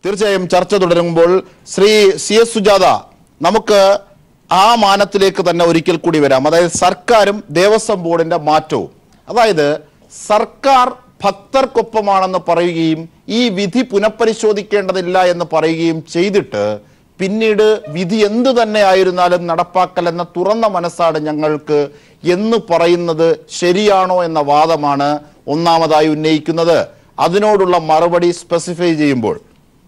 തീർച്ചയായും ചർച്ച തുടരുമ്പോൾ ശ്രീ സി എസ് സുജാത നമുക്ക് ആ മാനത്തിലേക്ക് തന്നെ ഒരിക്കൽ കൂടി വരാം അതായത് സർക്കാരും ദേവസ്വം ബോർഡിന്റെ മാറ്റവും അതായത് സർക്കാർ ഭക്തർക്കൊപ്പമാണെന്ന് പറയുകയും ഈ വിധി പുനഃപരിശോധിക്കേണ്ടതില്ല എന്ന് പറയുകയും ചെയ്തിട്ട് പിന്നീട് വിധി എന്തു തന്നെ ആയിരുന്നാലും നടപ്പാക്കൽ എന്ന തുറന്ന മനസ്സാണ് ഞങ്ങൾക്ക് എന്ന് പറയുന്നത് ശരിയാണോ എന്ന വാദമാണ് ഒന്നാമതായി ഉന്നയിക്കുന്നത് അതിനോടുള്ള മറുപടി സ്പെസിഫൈ ചെയ്യുമ്പോൾ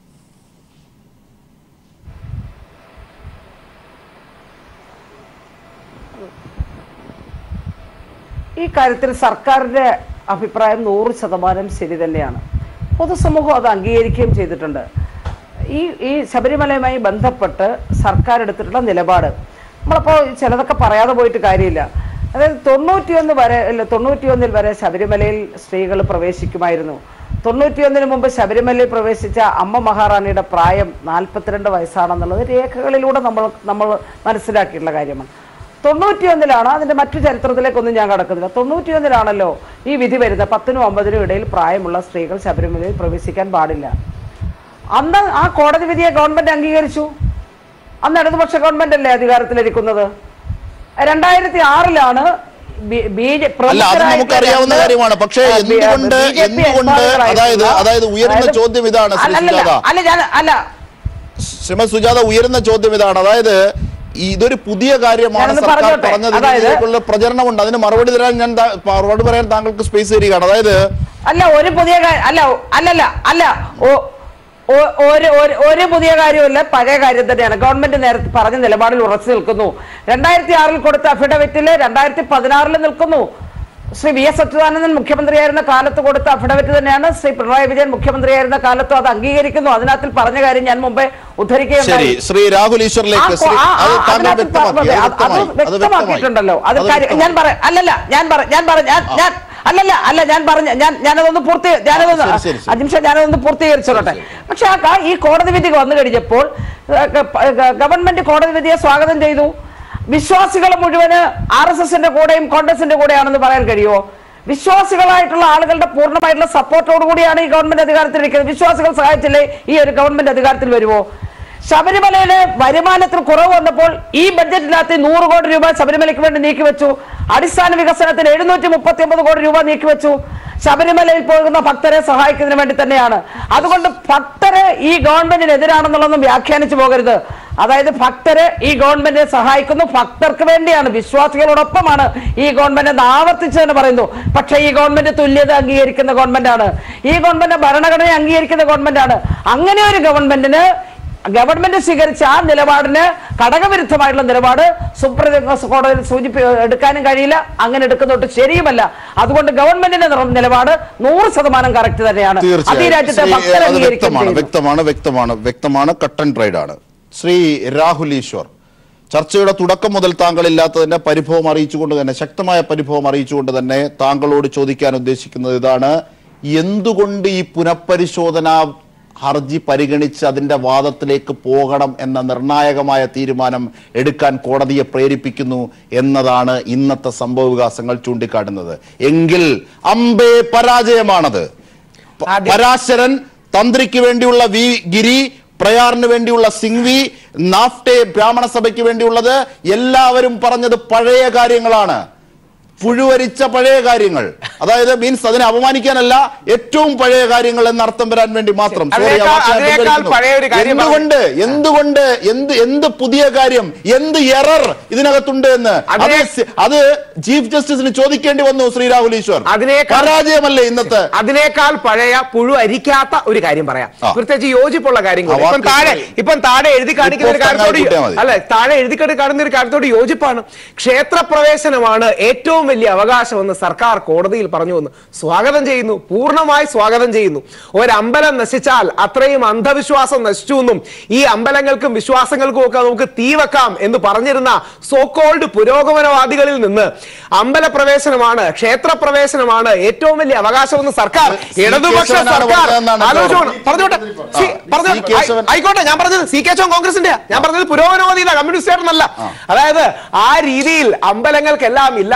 ഈ കാര്യത്തിൽ സർക്കാരിന്റെ അഭിപ്രായം നൂറ് ശതമാനം ശരി തന്നെയാണ് പൊതുസമൂഹം അത് അംഗീകരിക്കുകയും ചെയ്തിട്ടുണ്ട് ഈ ഈ ശബരിമലയുമായി ബന്ധപ്പെട്ട് സർക്കാർ എടുത്തിട്ടുള്ള നിലപാട് നമ്മളപ്പോൾ ചിലതൊക്കെ പറയാതെ പോയിട്ട് കാര്യമില്ല അതായത് തൊണ്ണൂറ്റിയൊന്ന് വരെ അല്ല തൊണ്ണൂറ്റിയൊന്നിൽ വരെ ശബരിമലയിൽ സ്ത്രീകൾ പ്രവേശിക്കുമായിരുന്നു തൊണ്ണൂറ്റിയൊന്നിന് മുമ്പ് ശബരിമലയിൽ പ്രവേശിച്ച അമ്മ മഹാറാണിയുടെ പ്രായം നാൽപ്പത്തിരണ്ട് വയസ്സാണെന്നുള്ളത് രേഖകളിലൂടെ നമ്മൾ നമ്മൾ മനസ്സിലാക്കിയിട്ടുള്ള കാര്യമാണ് തൊണ്ണൂറ്റിയൊന്നിലാണ് അതിന്റെ മറ്റു ചരിത്രത്തിലേക്കൊന്നും ഞാൻ കടക്കുന്നില്ല തൊണ്ണൂറ്റിയൊന്നിലാണല്ലോ ഈ വിധി വരുന്നത് പത്തിനും ഒമ്പതിനും ഇടയിൽ പ്രായമുള്ള സ്ത്രീകൾ ശബരിമലയിൽ പ്രവേശിക്കാൻ പാടില്ല അന്ന് ആ കോടതി വിധിയെ ഗവൺമെന്റ് അംഗീകരിച്ചു അന്ന് ഇടതുപക്ഷ ഗവൺമെന്റ് അല്ലേ അധികാരത്തിലിരിക്കുന്നത് രണ്ടായിരത്തി ആറിലാണ് അല്ല അത് നമുക്കറിയാവുന്ന കാര്യമാണ് പക്ഷേ എന്തുകൊണ്ട് എന്തുകൊണ്ട് അതായത് അതായത് ഉയർന്ന ചോദ്യം ഇതാണ് ശ്രീ സുജാത അല്ല ഞാൻ അല്ല ശ്രീമതി സുജാത ഉയർന്ന ചോദ്യം ഇതാണ് അതായത് ഇതൊരു പുതിയ കാര്യമാണ് ഞാനൊന്ന് സർക്കാർ പറഞ്ഞോട്ടെ. പറഞ്ഞത് അതായത് ഇതിലേക്കുള്ള പ്രചരണമുണ്ട് അതിന് മറുപടി തരാൻ ഞാൻ താ- മറുപടി പറയാൻ താങ്കൾക്ക് സ്പേസ് തരികയാണ് അതായത് അല്ല ഒരു പുതിയ കാ- അല്ല അല്ലല്ല അല്ല ഓ- ഓ- ഒരു ഒരു- ഒരു പുതിയ കാര്യമല്ല പഴയ കാര്യം തന്നെയാണ് ഗവൺമെന്റ് നേരത്തെ പറഞ്ഞ നിലപാടിൽ ഉറച്ചു നിൽക്കുന്നു രണ്ടായിരത്തി ആറിൽ കൊടുത്ത അഫിഡവിറ്റില് രണ്ടായിരത്തി പതിനാറിൽ നിൽക്കുന്നു ശ്രീ വി എസ് അച്യുതാനന്ദൻ മുഖ്യമന്ത്രിയായിരുന്ന കാലത്ത് കൊടുത്ത അഫിഡവിറ്റ് തന്നെയാണ് ശ്രീ പിണറായി വിജയൻ മുഖ്യമന്ത്രിയായിരുന്ന കാലത്തും അത് അംഗീകരിക്കുന്നു അതിനകത്തിൽ പറഞ്ഞ കാര്യം ഞാൻ മുമ്പേ ശരി ഉദ്ധരിക്കുകയുണ്ടായി ശ്രീ രാഹുൽ ഈശ്വറിലേക്ക് ആ ശ്രീ കോ- ആ- അത് ആ- താങ്കൾ അതിനകത്ത് വ്യക്തമാക്കി പറഞ്ഞത് അത് അത് അത് വ്യക്തമായി അത് വ്യക്തമായി വ്യക്തമാക്കിയിട്ടുണ്ടല്ലോ അത് അത് കാര്യം- ഞാൻ വ്യക്തമായി. പറ അല്ലല്ല ഞാൻ പറ ഞാൻ പറ ഞാൻ ഞാൻ അല്ലല്ല അല്ല ഞാൻ പറഞ്ഞ ഞാൻ ഞാനതൊന്ന് പൂർത്തി ഞാനതൊന്ന് ശരി, ശരി, ശരി. അഞ്ച് നിമിഷം ഞാനതൊന്ന് പൂർത്തീകരിച്ചോട്ടെ പക്ഷെ ആ കാ- ഈ കോടതി വിധി വന്നു കഴിഞ്ഞപ്പോൾ ഏഹ്, ഗ- ഗ- ഗവൺമെന്റ് കോടതി വിധിയെ സ്വാഗതം ചെയ്തു വിശ്വാസികൾ മുഴുവന് ആർ എസ് എസിന്റെ കൂടെയും കോൺഗ്രസിന്റെ കൂടെയാണെന്ന് പറയാൻ കഴിയുമോ വിശ്വാസികളായിട്ടുള്ള ആളുകളുടെ പൂർണ്ണമായിട്ടുള്ള സപ്പോർട്ടോടു കൂടിയാണ് ഈ ഗവൺമെന്റ് അധികാരത്തിലിരിക്കുന്നത് വിശ്വാസികൾ സഹായിച്ചില്ലേ ഈ ഒരു ഗവൺമെന്റ് അധികാരത്തിൽ വരുമോ ശബരിമലയിലെ വരുമാനത്തിൽ കുറവ് വന്നപ്പോൾ ഈ ബഡ്ജറ്റിനകത്ത് നൂറ് കോടി രൂപ ശബരിമലയ്ക്ക് വേണ്ടി നീക്കിവെച്ചു അടിസ്ഥാന വികസനത്തിന് എഴുന്നൂറ്റി മുപ്പത്തി ഒമ്പത് കോടി രൂപ നീക്കിവെച്ചു ശബരിമലയിൽ പോകുന്ന ഭക്തരെ സഹായിക്കുന്നതിന് വേണ്ടി തന്നെയാണ് അതുകൊണ്ട് ഭക്തര് ഈ ഗവൺമെന്റിനെതിരാണെന്നുള്ളതൊന്നും വ്യാഖ്യാനിച്ചു പോകരുത് അതായത് ഭക്തര് ഈ ഗവൺമെന്റിനെ സഹായിക്കുന്നു ഭക്തർക്ക് വേണ്ടിയാണ് വിശ്വാസികളോടൊപ്പമാണ് ഈ ഗവൺമെന്റ് എന്ന് ആവർത്തിച്ച് തന്നെ പറയുന്നു പക്ഷേ ഈ ഗവൺമെന്റ് തുല്യത അംഗീകരിക്കുന്ന ഗവൺമെന്റാണ് ഈ ഗവൺമെന്റ് ഭരണഘടനയെ അംഗീകരിക്കുന്ന ഗവൺമെന്റാണ് അങ്ങനെ ഒരു ഗവൺമെന്റിന് ഗവൺമെന്റ് സ്വീകരിച്ച ആ നിലപാടിന് ഘടകവിരുദ്ധമായിട്ടുള്ള നിലപാട് സുപ്രീം കോടതിയിൽ സൂചിപ്പി എടുക്കാനും കഴിയില്ല അങ്ങനെ എടുക്കുന്നതൊട്ട് ശരിയുമല്ല അതുകൊണ്ട് ഗവൺമെന്റിന്റെ നിറ- നിലപാട് നൂറ് ശതമാനം കറക്റ്റ് തന്നെയാണ് അത് ഈ തീർച്ചയായും രാജ്യത്തെ ശ്രീ, ഭക്തർ അത് അംഗീകരിക്കുകയും വ്യക്തമാണ് ചെയ്യുന്നു. വ്യക്തമാണ് വ്യക്തമാണ് വ്യക്തമാണ് കട്ട് ആൻഡ് ഡ്രൈഡ് ആണ് ശ്രീ രാഹുൽ ഈശ്വർ ചർച്ചയുടെ തുടക്കം മുതൽ താങ്കൾ ഇല്ലാത്തതിന്റെ പരിഭവം അറിയിച്ചുകൊണ്ട് തന്നെ ശക്തമായ പരിഭവം അറിയിച്ചുകൊണ്ട് തന്നെ താങ്കളോട് ചോദിക്കാൻ ഉദ്ദേശിക്കുന്നത് ഇതാണ് എന്തുകൊണ്ട് ഈ പുനഃപരിശോധന ഹർജി പരിഗണിച്ച് അതിന്റെ വാദത്തിലേക്ക് പോകണം എന്ന നിർണായകമായ തീരുമാനം എടുക്കാൻ കോടതിയെ പ്രേരിപ്പിക്കുന്നു എന്നതാണ് ഇന്നത്തെ സംഭവവികാസങ്ങൾ ചൂണ്ടിക്കാട്ടുന്നത് എങ്കിൽ അമ്പേ പരാജയമാണത് പ- പരാശരൻ തന്ത്രിക്ക് വേണ്ടിയുള്ള വി ഗിരി പ്രയാറിന് വേണ്ടിയുള്ള സിംഗ്വി നാഫ്റ്റെ ബ്രാഹ്മണ സഭയ്ക്ക് വേണ്ടിയുള്ളത് എല്ലാവരും പറഞ്ഞത് പഴയ കാര്യങ്ങളാണ് പുഴുവരിച്ച പഴയ കാര്യങ്ങൾ അതായത് മീൻസ് അതിനെ അപമാനിക്കാനല്ല ഏറ്റവും പഴയ കാര്യങ്ങൾ എന്ന അർത്ഥം വരാൻ വേണ്ടി മാത്രം Sorry, ആ അതിനേക്കാൾ- വാക്ക് ഞാൻ അതിനേക്കാൾ പിൻവലിക്കുന്നു. പഴയ ഒരു കാര്യം എന്തുകൊണ്ട് എന്തുകൊണ്ട് എന്ത് എന്ത് പുതിയ കാര്യം എന്ത് എറർ ഇതിനകത്തുണ്ട് എന്ന് അത് അതിനെ- സി- അത് ചീഫ് ജസ്റ്റിസിന് ചോദിക്കേണ്ടി വന്നു ശ്രീ രാഹുൽ ഈശ്വർ അതിനേക്കാൾ- പരാജയമല്ലേ ഇന്നത്തെ അതിനേക്കാൾ പഴയ പുഴു അരിക്കാത്ത ഒരു കാര്യം പറയാം ആ. പ്രത്യേകിച്ച് യോജിപ്പുള്ള കാര്യം കൂടി. ആ, ഇപ്പം വാക്ക് താഴെ ശരി. ഇപ്പം താഴെ എഴുതി കാണിക്കുന്ന ഒരു ഇപ്പോൾ കാര്യത്തോട് കൂട്ടിയാൽ മതി. അല്ലെ താഴെ എഴുതി കാണുന്ന ഒരു കാര്യത്തോട് യോജിപ്പാണ് ക്ഷേത്രപ്രവേശനമാണ് ഏറ്റവും വലിയ അവകാശമെന്ന് സർക്കാർ കോടതിയിൽ പറഞ്ഞു വന്നു സ്വാഗതം ചെയ്യുന്നു പൂർണ്ണമായി സ്വാഗതം ചെയ്യുന്നു ഒരമ്പലം നശിച്ചാൽ അത്രയും അന്ധവിശ്വാസം നശിച്ചു എന്നും ഈ അമ്പലങ്ങൾക്കും വിശ്വാസങ്ങൾക്കും ഒക്കെ നമുക്ക് തീ വെക്കാം എന്ന് പറഞ്ഞിരുന്ന സോക്കോൾഡ് പുരോഗമനവാദികളിൽ നിന്ന് അമ്പലപ്രവേശനമാണ് ക്ഷേത്രപ്രവേശനമാണ് ഏറ്റവും വലിയ അവകാശമെന്ന് സർക്കാർ സി. ഇടതുപക്ഷ കേശവനാണ് സർക്കാർ പറഞ്ഞതെന്നാണ് ആലോചിച്ചോണം ഇപ്പോൾ. പറഞ്ഞോട്ടെ സി, ആ, പറഞ്ഞോട്ടെ. സി. കേശവൻ. ആയി- ആയിക്കോട്ടെ ഞാൻ പറഞ്ഞത് സി കേശവൻ കോൺഗ്രസിന്റെ ഞാൻ പറഞ്ഞത് പുരോഗമനവാദിയുടെ കമ്മ്യൂണിസ്റ്റ് അല്ല അതായത് ആ രീതിയിൽ അമ്പലങ്ങൾക്കെല്ലാം ഇല്ലാതാണോ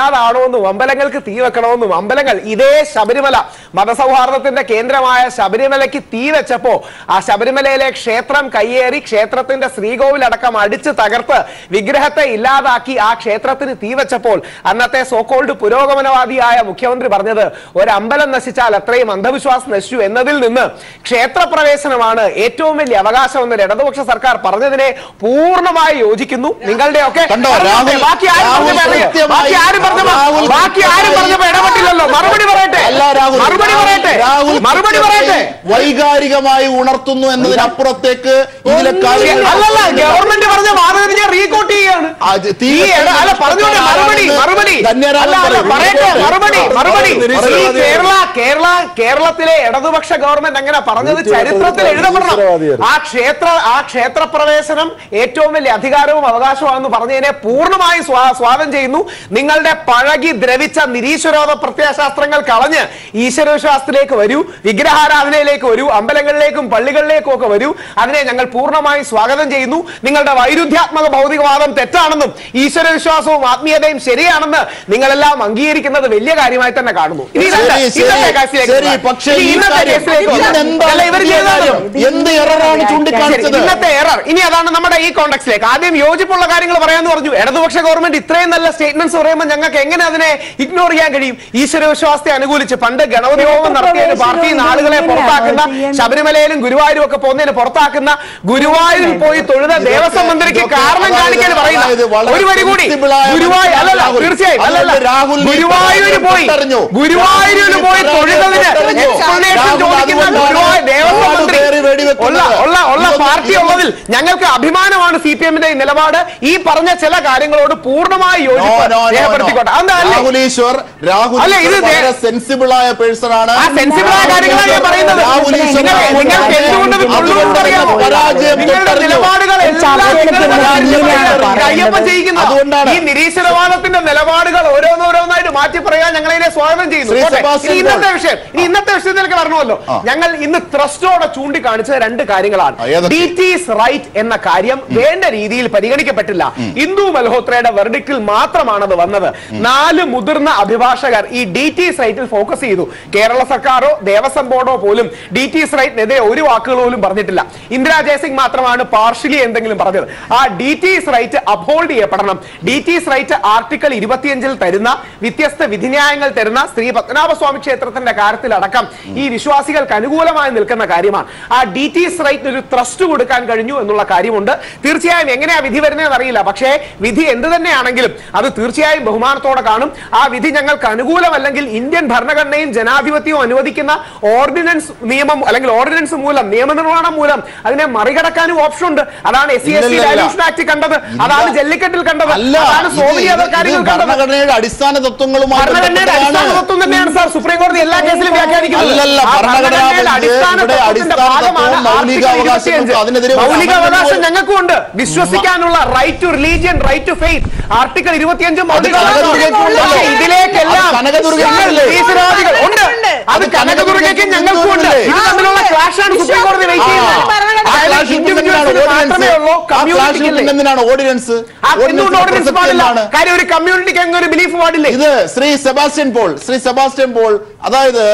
വെക്കണമെന്നും അമ്പലങ്ങൾക്ക് തീ വെക്കണമെന്നും അമ്പലങ്ങൾ ഇതേ ശബരിമല മതസൗഹാർദ്ദത്തിന്റെ കേന്ദ്രമായ ശബരിമലയ്ക്ക് തീ വെച്ചപ്പോ ആ ശബരിമലയിലെ ക്ഷേത്രം കയ്യേറി ക്ഷേത്രത്തിന്റെ ശ്രീകോവിൽ അടക്കം അടിച്ച് തകർത്ത് വിഗ്രഹത്തെ ഇല്ലാതാക്കി ആ ക്ഷേത്രത്തിന് തീ വെച്ചപ്പോൾ അന്നത്തെ സോക്കോൾഡ് പുരോഗമനവാദിയായ മുഖ്യമന്ത്രി പറഞ്ഞത് ഒരു അമ്പലം നശിച്ചാൽ അത്രയും അന്ധവിശ്വാസം നശിച്ചു എന്നതിൽ നിന്ന് ക്ഷേത്രപ്രവേശനമാണ് ഏറ്റവും വലിയ അവകാശം എന്ന് ഇടതുപക്ഷ സർക്കാർ പറഞ്ഞതിനെ പൂർണ്ണമായി യോജിക്കുന്നു നിങ്ങളുടെ ഒക്കെ കണ്ടോ, രാഹുൽ- ബാക്കി ആരും രാഹുൽ പറഞ്ഞപ്പോ- കൃത്യമായി- ബാക്കി ആരും പറഞ്ഞപ്പോ- രാഹുൽ ബാക്കി ആരും പറഞ്ഞപ്പോ ഇടപെട്ടില്ലല്ലോ മറുപടി പറയട്ടെ അല്ല രാഹുൽ മറുപടി പറയട്ടെ രാഹുൽ മറുപടി പറയട്ടെ വൈകാരികമായി ഉണർത്തുന്നു എന്നതിനപ്പുറത്തേക്ക് ഇതിലെ കാര്യങ്ങൾ അല്ലല്ല ഗവൺമെന്റ് പറഞ്ഞ വാദഗതി ഞാൻ റീകോട്ട് ചെയ്യാണ് അത് തീ ഈ ഇട- അല്ല പറഞ്ഞോട്ടെ മറുപടി മറുപടി ധന്യരാമൻ അല്ല അല്ല പറയും. പറയട്ടെ മറുപടി മറുപടി പറയൂ. ഈ കേരള കേരള കേരളത്തിലെ ഇടതുപക്ഷ ഗവൺമെന്റ് അങ്ങനെ പറഞ്ഞത് ചരിത്രത്തിൽ എഴുതപ്പെടണം ആ ക്ഷേത്ര ആ ക്ഷേത്ര പ്രവേശനം ഏറ്റവും വലിയ അധികാരവും അവകാശമാണെന്ന് പറഞ്ഞതിനെ പൂർണ്ണമായും സ്വാ- സ്വാഗതം ചെയ്യുന്നു നിങ്ങളുടെ പഴകി ദ്രവിച്ച നിരീശ്വരോധ പ്രത്യയശാസ്ത്രങ്ങൾ കളഞ്ഞ് ഈശ്വരവിശ്വാസത്തിലേക്ക് വരൂ വിഗ്രഹാരാധനയിലേക്ക് വരൂ അമ്പലങ്ങളിലേക്കും പള്ളികളിലേക്കും ഒക്കെ വരൂ അതിനെ ഞങ്ങൾ പൂർണ്ണമായും സ്വാഗതം ചെയ്യുന്നു നിങ്ങളുടെ വൈരുദ്ധ്യാത്മക ഭൗതികവാദം തെറ്റാണെന്നും ഈശ്വര വിശ്വാസവും ആത്മീയതയും ശരിയാണെന്ന് നിങ്ങളെല്ലാം അംഗീകരിക്കുന്നത് വലിയ കാര്യമായി തന്നെ കാണുന്നു ഇനി ശരി, ഇന്നത്തെ- ശരി, ഇന്നത്തെ കേസിലേക്ക് ശരി, വരാം. പക്ഷേ ഇനി ഈ ഇന്നത്തെ കാര്യം- കേസിലേക്ക് വരാം. ഇന്നെന്താണ് അല്ല, ഇവർ പുതിയ ചെയ്തത് കാര്യം? എന്ത് എററാണ് ചൂണ്ടിക്കാണിച്ചത് ശരി, ഇന്നത്തെ എറർ ഇനി അതാണ് നമ്മുടെ ഈ കോണ്ടക്സിലേക്ക് ആദ്യം യോജിപ്പുള്ള കാര്യങ്ങൾ പറയാന്ന് പറഞ്ഞു ഇടതുപക്ഷ ഗവൺമെന്റ് ഇത്രയും നല്ല സ്റ്റേറ്റ്മെന്റ്സ് പറയുമ്പോൾ ഞങ്ങൾക്ക് എങ്ങനെ അതിനെ ഇഗ്നോർ ചെയ്യാൻ കഴിയും ഈശ്വര വിശ്വാസത്തെ അനുകൂലിച്ച് പണ്ട് ഗണപതി ഹോമം നടത്തിയ ഒരു പാർട്ടിയിൽ നിന്ന് ആളുകളെ പുറത്താക്കുന്ന ശബരിമലയിലും ഗുരുവായൂരും ഒക്കെ പോകുന്നതിന് പുറത്താക്കുന്ന ഗുരുവായൂരിൽ പോയി തൊഴുത ദേവസ്വം മന്ത്രിക്ക് കാരണം കാണിക്കാൻ അതായത് പറയുന്ന വളരെ ഒരു വരി കൂടി sensible ആയ ഗുരുവായൂർ അല്ലല്ല രാഹുൽ. തീർച്ചയായും അല്ലല്ല അതുകൊണ്ട് രാഹുൽ നീ ഗുരുവായൂർ പോയി തൊട്ടറിഞ്ഞു. ഗുരുവായൂരിൽ പോയി രാഹുൽ തൊഴുതതിന് തൊട്ടറിഞ്ഞു. explanation രാഹുൽ ചോദിക്കുന്ന അതുകൊണ്ടാണ് ഗുരുവായൂർ ദേവസ്വം ഒരുപാട് മന്ത്രി പേര് വെടിവെക്കുന്നത്. ഉള്ള ഉള്ള ഉള്ള ഇതൊന്നും- പാർട്ടി ഉള്ളതിൽ ഞങ്ങൾക്ക് അഭിമാനമാണ് സി പി എമ്മിന്റെ നിലപാട് ഈ പറഞ്ഞ ചില കാര്യങ്ങളോട് പൂർണ്ണമായി No, യോജിപ്പ് no, no, no. രേഖപ്പെടുത്തിക്കോട്ടെ എന്താ അല്ലേ രാഹുൽ ഈശ്വർ രാഹുൽ അല്ല, ഇത് ഈശ്വർ വളരെ ദേ- സെൻസിബിൾ ആയ പേഴ്സൺ ആണ് ആ sensible ആയ കാര്യങ്ങളാണ് ഞാൻ പറയുന്നത്. രാഹുൽ ഈശ്വർ നിങ്ങൾ- നിങ്ങൾക്ക് എന്തുകൊണ്ട് ഇത് അതുകൊണ്ട് കൊള്ളുമെന്ന് അറിയാമോ? പരാജയം നിങ്ങളുടെ തൊട്ടറിഞ്ഞു. നിലപാടുകൾ എല്ലാം ചർച്ചയിലേക്ക് നിങ്ങൾ പരാജയം പരാജയം കയ്യൊപ്പം ചെയ്യുന്നതാ. അതുകൊണ്ടാണ്. ഈ നിരീശ്വരവാദത്തിന്റെ നിലപാടുകൾ ഓരോന്നോരോന്നായിട്ട് മാറ്റി പറയാൻ ഞങ്ങൾ ഇതിനെ സ്വാഗതം ചെയ്യുന്നു ശ്രീ പോട്ടെ. സെബാസ്റ്റ്യൻ ഇനി ഇന്നത്തെ പോൾ. വിഷയം ഇനി ഇന്നത്തെ വിഷയത്തിലേക്ക് വരണമല്ലോ ആ. ഞങ്ങൾ ഇന്ന് ത്രസ്റ്റോടെ ചൂണ്ടിക്കാണിച്ച രണ്ട് കാര്യങ്ങളാണ് ആ, ഏതൊക്കെ? ഡി ടീസ് റൈറ്റ് എന്ന കാര്യം വേണ്ട രീതിയിൽ പരിഗണിക്കപ്പെട്ടില്ല ഇന്ദു മൽഹോത്രയുടെ വെർഡിക്റ്റിൽ മാത്രമാണ് അത് വന്നത് നാല് മുതിർന്ന അഭിഭാഷകർ ഈ ഡി ടീസ് റൈറ്റിൽ ഫോക്കസ് ചെയ്തു കേരള സർക്കാരോ ദേവസ്വം ബോർഡോ പോലും ഡി ടീസ് റൈറ്റിനെതിരെ ഒരു വാക്കുകൾ പോലും പറഞ്ഞിട്ടില്ല ഇന്ദിരാ ജയസിംഗ് മാത്രമാണ് പാർഷ്യലി എന്തെങ്കിലും പറഞ്ഞത് ആ ഡി ടീസ് റൈറ്റ് അപ്ഹോൾഡ് ചെയ്യപ്പെടണം ഡി ടീസ് റൈറ്റ് ആർട്ടിക്കിൾ ഇരുപത്തിയഞ്ചിൽ തരുന്ന വ്യത്യസ്ത വിധിന്യായങ്ങൾ തരുന്ന ശ്രീ പത്മനാഭസ്വാമി ക്ഷേത്രത്തിന്റെ കാര്യത്തിലടക്കം ഈ വിശ്വാസികൾക്ക് അനുകൂലമായി നിൽക്കുന്ന കാര്യമാണ് ആ ഡി ടീസ് റൈറ്റിന് ഒരു ത്രസ്റ്റ് കൊടുക്കാൻ കഴിഞ്ഞു എന്നുള്ള കാര്യമുണ്ട് തീർച്ചയായും എങ്ങനെയാ വിധി വരുന്നതെന്ന് അറിയില്ല പക്ഷേ വിധി എന്ത് തന്നെയാണെങ്കിലും അത് തീർച്ചയായും ബഹുമാനത്തോടെ കാണും ആ വിധി ഞങ്ങൾക്ക് അനുകൂലമല്ലെങ്കിൽ ഇന്ത്യൻ ഭരണഘടനയും ജനാധിപത്യവും അനുവദിക്കുന്ന ഓർഡിനൻസ് നിയമം അല്ലെങ്കിൽ ഓർഡിനൻസ് മൂലം നിയമനിർമ്മാണം മൂലം അതിനെ മറികടക്കാനും ഓപ്ഷൻ ഉണ്ട് അതാണ് എസ് സി എസ് സി ഇല്ലില്ല. ഡയലൂഷൻ ആക്ട് കണ്ടത് അതാണ് ജല്ലിക്കെട്ടിൽ കണ്ടത് അല്ല അതാണ് ഇത് സോ മെനി ഇത് അതർ ഇത് കാര്യങ്ങൾ കണ്ടത് ഭരണഘടനയുടെ അടിസ്ഥാന തത്വങ്ങളുമായി ഭരണഘടനയുടെ അടിസ്ഥാന ബന്ധപ്പെട്ടതാണ്. തത്വം തന്നെയാണ് സാർ സുപ്രീം കോടതി എല്ലാ കേസിലും വ്യാഖ്യാനിക്കുന്നത് അല്ലല്ല, ആ ഭരണഘടനാ ഭരണഘടനയുടെ ബെഞ്ച് അടിസ്ഥാന ഇവിടെ തത്വത്തിന്റെ അടിസ്ഥാന ഭാഗമാണ് തത്വവും മൗലിക ആർട്ടിക്കിൾ അവകാശങ്ങൾക്കും 25. അതിനെതിരെ ഒരു മൗലിക അമൻമെന്റ് അവകാശം പോലും- ഞങ്ങൾക്കും ഉണ്ട് വിശ്വസിക്കാനുള്ള right to religion right to faith article ഇരുപത്തിയഞ്ചും മൗലിക കനകദുർഗയ്ക്കും ഉണ്ടല്ലോ. പക്ഷേ ഇതിലേക്കെല്ലാം അത് കനകദുർഗയ്ക്കുണ്ടല്ലേ? നിങ്ങൾ നിരീശ്വരവാദികൾ ഉണ്ട് അത് കനകദുർഗയ്ക്കും ഞങ്ങൾക്കും ഉണ്ട് ഇത് തമ്മിലുള്ള ക്ലാഷ് ആണ് സുപ്രീം കോടതി വെയിറ്റ് ചെയ്യുന്നത് ആ അതായത് ക്ലാഷിൽ individuals പിന്നെന്തിനാണ് മാത്രമേ ഉള്ളൂ ഓർഡിനൻസ്? ആ ക്ലാഷിൽ കമ്മ്യൂണിറ്റിക്ക് പിന്നെന്തിനാണ് ഓർഡിനൻസ് എന്തുകൊണ്ട് ഓർഡിനൻസിന്റെ ഓർഡിനൻസ് പ്രസക്തി പാടില്ല എന്താണ്? കാര്യം ഒരു കമ്മ്യൂണിറ്റിക്ക് അങ്ങ് ഒരു ബിലീഫ് പാടില്ലേ ഇത് ശ്രീ സെബാസ്റ്റ്യൻ പോൾ ശ്രീ സെബാസ്റ്റ്യൻ പോൾ അതായത്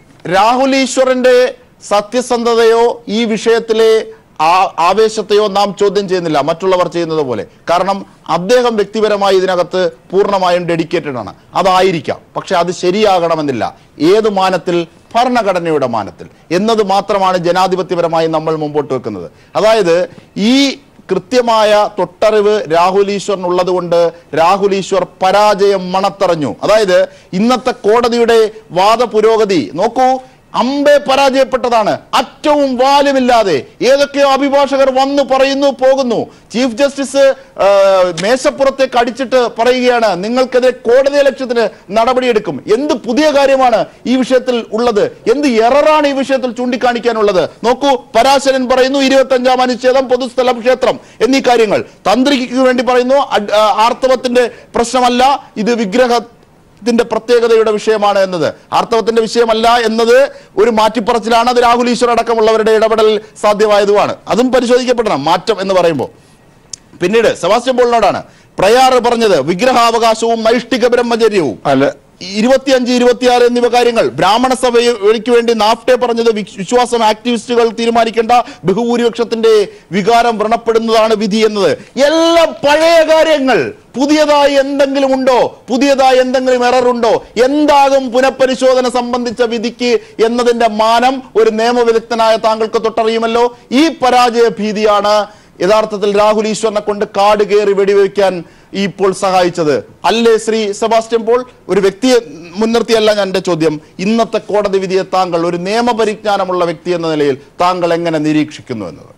രാഹുൽ ഈശ്വറിന്റെ സത്യസന്ധതയോ ഈ വിഷയത്തിലെ ആ- ആവേശത്തെയോ നാം ചോദ്യം ചെയ്യുന്നില്ല മറ്റുള്ളവർ ചെയ്യുന്നത് പോലെ കാരണം അദ്ദേഹം വ്യക്തിപരമായി ഇതിനകത്ത് പൂർണ്ണമായും ഡെഡിക്കേറ്റഡ് ആണ് അതായിരിക്കാം പക്ഷെ അത് ശരിയാകണമെന്നില്ല ഏത് മാനത്തിൽ ഭരണഘടനയുടെ മാനത്തിൽ എന്നത് മാത്രമാണ് ജനാധിപത്യപരമായി നമ്മൾ മുമ്പോട്ട് വെക്കുന്നത് അതായത് ഈ കൃത്യമായ തൊട്ടറിവ് രാഹുൽ ഈശ്വറിനുള്ളത് കൊണ്ട് രാഹുൽ ഈശ്വർ പരാജയം മണത്തറഞ്ഞു അതായത് ഇന്നത്തെ കോടതിയുടെ വാദ പുരോഗതി നോക്കൂ അമ്പെ പരാജയപ്പെട്ടതാണ് അറ്റവും വാലുമില്ലാതെ ഏതൊക്കെയോ അഭിഭാഷകർ വന്നു പറയുന്നു പോകുന്നു ചീഫ് ജസ്റ്റിസ് ആ, മേശപ്പുറത്തേക്ക് അടിച്ചിട്ട് പറയുകയാണ് നിങ്ങൾക്കെതിരെ കോടതി ലക്ഷ്യത്തിന് നടപടിയെടുക്കും എന്ത് പുതിയ കാര്യമാണ് ഈ വിഷയത്തിൽ ഉള്ളത് എന്ത് എററാണ് ഈ വിഷയത്തിൽ ചൂണ്ടിക്കാണിക്കാനുള്ളത് നോക്കൂ പരാശരൻ പറയുന്നു ഇരുപത്തി അഞ്ചാം അനുച്ഛേദം പൊതുസ്ഥലം ക്ഷേത്രം എന്നീ കാര്യങ്ങൾ തന്ത്രിക്ക് വേണ്ടി പറയുന്നു അഡ്- ആ, ആർത്തവത്തിന്റെ പ്രശ്നമല്ല ഇത് വിഗ്രഹ ത്തിന്റെ പ്രത്യേകതയുടെ വിഷയമാണ് എന്നത് ആർത്തവത്തിന്റെ വിഷയമല്ല എന്നത് ഒരു മാറ്റിപ്പറച്ചിലാണ് അത് രാഹുൽ ഈശ്വർ അടക്കമുള്ളവരുടെ ഇടപെടൽ സാധ്യമായതുമാണ് അതും പരിശോധിക്കപ്പെടണം മാറ്റം എന്ന് പറയുമ്പോൾ പിന്നീട് സെബാസ്റ്റ്യൻ പോളിനോടാണ് പ്രയാറ് പറഞ്ഞത് വിഗ്രഹാവകാശവും നൈഷ്ഠിക ബ്രഹ്മചര്യവും അല്ല ഇരുപത്തിയഞ്ച് ഇരുപത്തിയാറ് എന്നിവ കാര്യങ്ങൾ ബ്രാഹ്മണ സഭയ്ക്ക് വേണ്ടി നാഫ്റ്റെ പറഞ്ഞത് വിക്- വിശ്വാസം ആക്ടിവിസ്റ്റുകൾ തീരുമാനിക്കേണ്ട ബഹുഭൂരിപക്ഷത്തിന്റെ വികാരം വ്രണപ്പെടുന്നതാണ് വിധി എന്നത് എല്ലാം പഴയ കാര്യങ്ങൾ പുതിയതായി എന്തെങ്കിലും ഉണ്ടോ പുതിയതായി എന്തെങ്കിലും എറർ ഉണ്ടോ എന്താകും പുനഃപരിശോധന സംബന്ധിച്ച വിധിക്ക് എന്നതിന്റെ മാനം ഒരു നിയമവിദഗ്ധനായ താങ്കൾക്ക് തൊട്ടറിയുമല്ലോ ഈ പരാജയ ഭീതിയാണ് യഥാർത്ഥത്തിൽ രാഹുൽ ഈശ്വറിനെ കൊണ്ട് കാട് കയറി വെടിവെക്കാൻ ഇപ്പോൾ സഹായിച്ചത് അല്ലേ ശ്രീ സെബാസ്റ്റ്യൻ പോൾ ഒരു വ്യക്തിയെ മുൻനിർത്തിയല്ല ഞാൻ എൻ്റെ ചോദ്യം ഇന്നത്തെ കോടതി വിധിയെ താങ്കൾ ഒരു നിയമപരിജ്ഞാനമുള്ള വ്യക്തി എന്ന നിലയിൽ താങ്കൾ എങ്ങനെ നിരീക്ഷിക്കുന്നു എന്നത്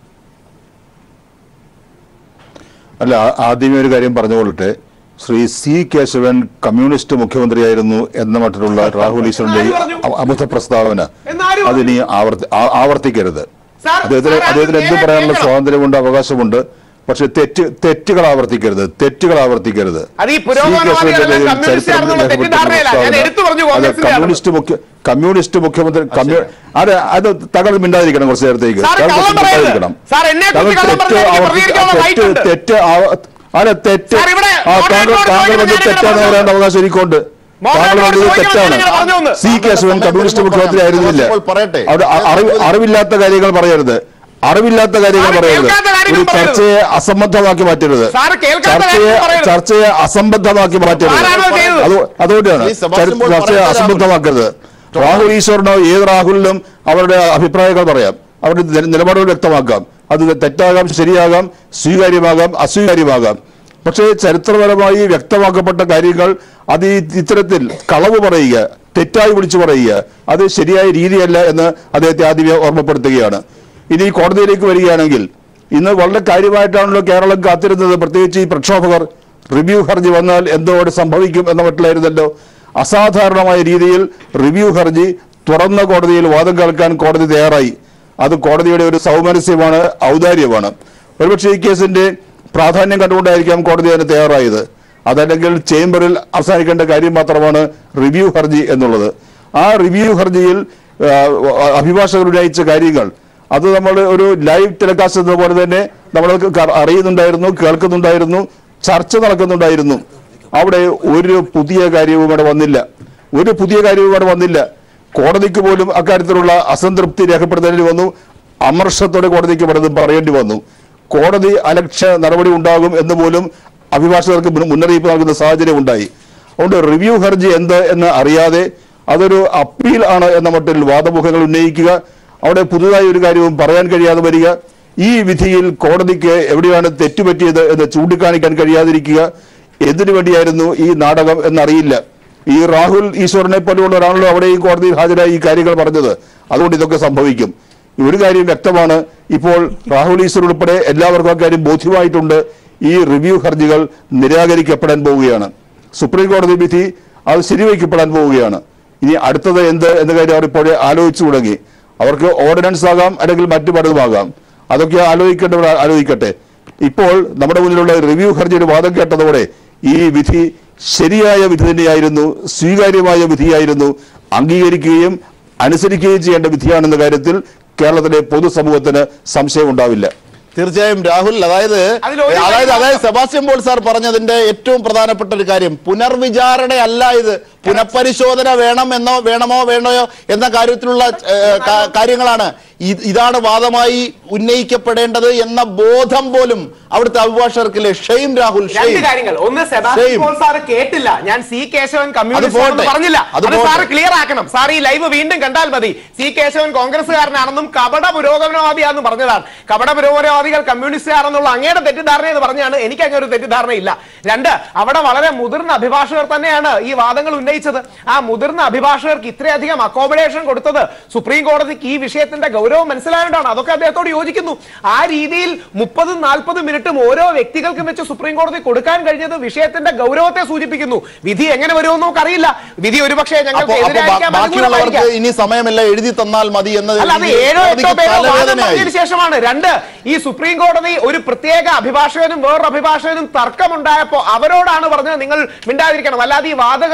അല്ല ആ- ആദ്യമേ ഒരു കാര്യം പറഞ്ഞുകൊള്ളട്ടെ ശ്രീ സി കേശവൻ കമ്മ്യൂണിസ്റ്റ് മുഖ്യമന്ത്രിയായിരുന്നു എന്ന മട്ടിലുള്ള രാഹുൽ ഈശ്വറിന്റെ ഈ എന്നാര് പറഞ്ഞു? അ- അബദ്ധ പ്രസ്താവന എന്നാര് പറഞ്ഞു? അതിനി ആവർത്തി ആ- ആവർത്തിക്കരുത് സാർ, അദ്ദേഹത്തിന് സാർ, അത് അദ്ദേഹത്തിന് എന്തും നേരെ പറയാനുള്ള കേൾക്കണം. സ്വാതന്ത്ര്യമുണ്ട് അവകാശമുണ്ട് പക്ഷെ തെറ്റ് തെറ്റുകൾ ആവർത്തിക്കരുത് തെറ്റുകൾ ആവർത്തിക്കരുത് അത് ഈ സി പുരോഗമനവാദികളെല്ലാം കേശവന്റെ പേരിൽ കമ്മ്യൂണിസ്റ്റുകാരെന്നുള്ള ചരിത്രത്തിൽ തെറ്റിദ്ധാരണയല്ല. ഞാൻ പ്രസ്താവന. എടുത്തു പറഞ്ഞു അത് കോൺഗ്രസിന്റെ കമ്മ്യൂണിസ്റ്റ് മുഖ്യ കമ്മ്യൂണിസ്റ്റ് മുഖ്യമന്ത്രി കമ്മ്യൂ അത് അത് തകൾ മിണ്ടാതിരിക്കണം കുറച്ച് നേരത്തേക്ക് സാർ, താങ്കൾ കള്ളം പറയരുത്. മിണ്ടാതിരിക്കണം. സാർ, എന്നെ കുറിച്ച് താങ്കൾ കള്ളം തെറ്റ് പറഞ്ഞാൽ എനിക്ക് ആവർത്തി- പ്രതികരിക്കാനുള്ള തെറ്റ് right ഉണ്ട്. തെറ്റ് ആവ- അല്ല തെറ്റ് സാർ, ഇവിടെ ആ താങ്കൾ മോഡറേറ്ററോട് താങ്കൾ ചോദിക്കണം, വന്ന് ഞാനിങ്ങനെ തെറ്റാന്ന് പറഞ്ഞു. പറയേണ്ട അവകാശം എനിക്കുണ്ട് താങ്കൾ മോഡറേറ്ററോട് പറഞ്ഞത് ചോദിക്കണം, തെറ്റാണ് ഞാനിങ്ങനെ പറഞ്ഞു എന്ന്. സി കേശവൻ കമ്മ്യൂണിസ്റ്റ് മുഖ്യമന്ത്രി ആയിരുന്നില്ല അപ്പോൾ പറയട്ടെ. അവിടെ അ- അറിവ് അറിവില്ലാത്ത കാര്യങ്ങൾ പറയരുത് അറിവില്ലാത്ത കാര്യങ്ങൾ സാറ് പറയരുത് കേൾക്കാത്ത കാര്യങ്ങൾ ഒരു പറയരുത്. ചർച്ചയെ അസംബദ്ധമാക്കി മാറ്റരുത് സാറ് കേൾക്കാത്ത ചർച്ചയെ കാര്യങ്ങൾ പറയരുത്. ചർച്ചയെ അസംബദ്ധമാക്കി മാറ്റരുത് ആരാണോ ചെയ്തത്? അത് അതുകൊണ്ടാണ് ഈ സെബാസ്റ്റ്യൻ പോൾ ചർച്ചയെ പറയട്ടെ, അസംബദ്ധമാക്കരുത് രാഹുൽ ഈശ്വറിനോ ഏത് രാഹുലിനും അവരുടെ അഭിപ്രായങ്ങൾ പറയാം അവരുടെ നില- നിലപാടുകൾ വ്യക്തമാക്കാം അത് തെറ്റാകാം ശരിയാകാം സ്വീകാര്യമാകാം അസ്വീകാര്യമാകാം പക്ഷേ ചരിത്രപരമായി വ്യക്തമാക്കപ്പെട്ട കാര്യങ്ങൾ അത് ഈ ഇത്തരത്തിൽ കളവ് പറയുക തെറ്റായി വിളിച്ചു പറയുക അത് ശരിയായ രീതിയല്ല എന്ന് അദ്ദേഹത്തെ ആദ്യമേ ഓർമ്മപ്പെടുത്തുകയാണ് ഇനി കോടതിയിലേക്ക് വരികയാണെങ്കിൽ ഇന്ന് വളരെ കാര്യമായിട്ടാണല്ലോ കേരളം കാത്തിരുന്നത് പ്രത്യേകിച്ച് ഈ പ്രക്ഷോഭകർ റിവ്യൂ ഹർജി വന്നാൽ എന്തോട് സംഭവിക്കും എന്ന മട്ടിലായിരുന്നല്ലോ അസാധാരണമായ രീതിയിൽ റിവ്യൂ ഹർജി തുറന്ന കോടതിയിൽ വാദം കേൾക്കാൻ കോടതി തയ്യാറായി അത് കോടതിയുടെ ഒരു സൗമനസ്യമാണ് ഔദാര്യമാണ് ഒരുപക്ഷെ ഈ കേസിന്റെ പ്രാധാന്യം കണ്ടുകൊണ്ടായിരിക്കാം കോടതി അതിന് തയ്യാറായത് അതല്ലെങ്കിൽ ചേംബറിൽ അവസാനിക്കേണ്ട കാര്യം മാത്രമാണ് റിവ്യൂ ഹർജി എന്നുള്ളത് ആ റിവ്യൂ ഹർജിയിൽ ആ, അഭിഭാഷകർ ഉന്നയിച്ച കാര്യങ്ങൾ അത് നമ്മൾ ഒരു ലൈവ് ടെലികാസ്റ്റ് എന്ന പോലെ തന്നെ നമ്മൾ അറിയുന്നുണ്ടായിരുന്നു കേൾക്കുന്നുണ്ടായിരുന്നു ചർച്ച നടക്കുന്നുണ്ടായിരുന്നു അവിടെ ഒരു പുതിയ കാര്യവും ഇവിടെ വന്നില്ല ഒരു പുതിയ കാര്യവും ഇവിടെ വന്നില്ല കോടതിക്ക് പോലും അക്കാര്യത്തിലുള്ള അസംതൃപ്തി രേഖപ്പെടുത്തേണ്ടി വന്നു അമർഷത്തോടെ കോടതിക്ക് പലതും പറയേണ്ടി വന്നു കോടതി അലക്ഷ്യ നടപടി ഉണ്ടാകും എന്ന് പോലും അഭിഭാഷകർക്ക് മുൻ- മുന്നറിയിപ്പ് നൽകുന്ന സാഹചര്യം ഉണ്ടായി അതുകൊണ്ട് റിവ്യൂ ഹർജി എന്ത് എന്ന് അറിയാതെ അതൊരു അപ്പീൽ ആണ് എന്ന മട്ടിൽ വാദമുഖങ്ങൾ ഉന്നയിക്കുക അവിടെ പുതുതായി ഒരു കാര്യവും പറയാൻ കഴിയാതെ വരിക ഈ വിധിയിൽ കോടതിക്ക് എവിടെയാണ് തെറ്റുപറ്റിയത് എന്ന് ചൂണ്ടിക്കാണിക്കാൻ കഴിയാതിരിക്കുക എന്തിനു വേണ്ടിയായിരുന്നു ഈ നാടകം എന്നറിയില്ല ഈ രാഹുൽ ഈശ്വരനെ പോലെയുള്ള ഒരാളല്ലോ അവിടെ ഈ കോടതിയിൽ ഹാജരായി ഈ കാര്യങ്ങൾ പറഞ്ഞത് അതുകൊണ്ട് ഇതൊക്കെ സംഭവിക്കും ഒരു കാര്യം വ്യക്തമാണ് ഇപ്പോൾ രാഹുൽ ഈശ്വർ ഉൾപ്പെടെ എല്ലാവർക്കും ആ കാര്യം ബോധ്യമായിട്ടുണ്ട് ഈ റിവ്യൂ ഹർജികൾ നിരാകരിക്കപ്പെടാൻ പോവുകയാണ് സുപ്രീം കോടതി വിധി അത് ശരിവയ്ക്കപ്പെടാൻ പോവുകയാണ് ഇനി അടുത്തത് എന്ത് എന്ന കാര്യം അവർ ഇപ്പോഴേ ആലോചിച്ചു തുടങ്ങി അവർക്ക് ഓർഡിനൻസ് ആകാം അല്ലെങ്കിൽ മറ്റു പലതുമാകാം അതൊക്കെ ആലോചിക്കേണ്ടവർ ആലോചിക്കട്ടെ ഇപ്പോൾ നമ്മുടെ മുന്നിലുള്ള റിവ്യൂ ഹർജിയുടെ വാദം കേട്ടതോടെ ഈ വിധി ശരിയായ വിധി തന്നെയായിരുന്നു സ്വീകാര്യമായ വിധിയായിരുന്നു അംഗീകരിക്കുകയും അനുസരിക്കുകയും ചെയ്യേണ്ട വിധിയാണെന്ന കാര്യത്തിൽ കേരളത്തിലെ പൊതുസമൂഹത്തിന് സംശയം ഉണ്ടാവില്ല തീർച്ചയായും രാഹുൽ അതായത് അതിലൊരു അതായത് കാര്യം അതായത് സെബാസ്റ്റ്യൻ പോൾ സാർ പറഞ്ഞതിന്റെ ഏറ്റവും പ്രധാനപ്പെട്ട ഒരു കാര്യം പുനർവിചാരണ അല്ല ഇത് പുനഃപരിശോധന വേണം എന്നോ വേണമോ വേണ്ടയോ എന്ന കാര്യത്തിലുള്ള ഏഹ്, കാ- കാര്യങ്ങളാണ് ഇ- ഇതാണ് വാദമായി ഉന്നയിക്കപ്പെടേണ്ടത് എന്ന ബോധം പോലും അവിടുത്തെ അഭിഭാഷകർക്കില്ലേ ഷെയിം രാഹുൽ രണ്ട് ഷെയിം കാര്യങ്ങൾ ഒന്ന് സെബാസ്റ്റ്യൻ Same. പോൾ സാറ് കേട്ടില്ല ഞാൻ സി കേശവൻ കമ്മ്യൂണിസ്റ്റ് പോട്ടെ. ആണെന്ന് പറഞ്ഞില്ല അത് അത് പോട്ടെ. സാറ് ക്ലിയർ ആക്കണം സാർ ഈ ലൈവ് വീണ്ടും കണ്ടാൽ മതി സി കേശവൻ കോൺഗ്രസ്സുകാരനാണെന്നും കപട പുരോഗമനവാദിയാണെന്നും പറഞ്ഞതാണ് കപട പുരോഗമനവാദികൾ കമ്മ്യൂണിസ്റ്റുകാരെന്നുള്ള അങ്ങയുടെ തെറ്റിദ്ധാരണ എന്ന് പറഞ്ഞാണ് എനിക്ക് അങ്ങനെ ഒരു തെറ്റിദ്ധാരണയില്ല രണ്ട് അവിടെ വളരെ മുതിർന്ന അഭിഭാഷകർ തന്നെയാണ് ഈ വാദങ്ങൾ ഉന്നയിച്ചത് ആ മുതിർന്ന അഭിഭാഷകർക്ക് ഇത്രയധികം അക്കോമഡേഷൻ കൊടുത്തത് സുപ്രീം കോടതിക്ക് ഈ വിഷയത്തിന്റെ ഗൗരവം മനസ്സിലായതുകൊണ്ടാണ് അതൊക്കെ അദ്ദേഹത്തോട് യോജിക്കുന്നു ആ രീതിയിൽ മുപ്പതും നാൽപ്പതും മിനിറ്റും ഓരോ വ്യക്തികൾക്കും വെച്ച് സുപ്രീം കോടതി കൊടുക്കാൻ കഴിഞ്ഞത് വിഷയത്തിന്റെ ഗൗരവത്തെ സൂചിപ്പിക്കുന്നു വിധി എങ്ങനെ വരുമെന്ന് നമുക്കറിയില്ല വിധി ഒരുപക്ഷെ അപ്പോ ഞങ്ങൾക്ക് അപ്പോ ബാ- എതിരായിരിക്കാം ബാക്കിയുള്ളവർക്ക് അനുകൂലമായിരിക്കാം ഇനി സമയമില്ല എഴുതി തന്നാൽ മതി എന്നത് അല്ല അത് ഈ ഏഴോ എട്ടോ കോടതിക്ക് പേരോ വാദം തലവേദനയായി. പറഞ്ഞതിന് ശേഷമാണ് രണ്ട് ഈ സുപ്രീം കോടതി ഒരു പ്രത്യേക അഭിഭാഷകനും വേറൊരു അഭിഭാഷകനും തർക്കമുണ്ടായപ്പോ അവരോടാണ് പറഞ്ഞത് നിങ്ങൾ മിണ്ടാതിരിക്കണം അല്ലാതെ ഈ വാദഗതികൾ കേട്ടിട്ട്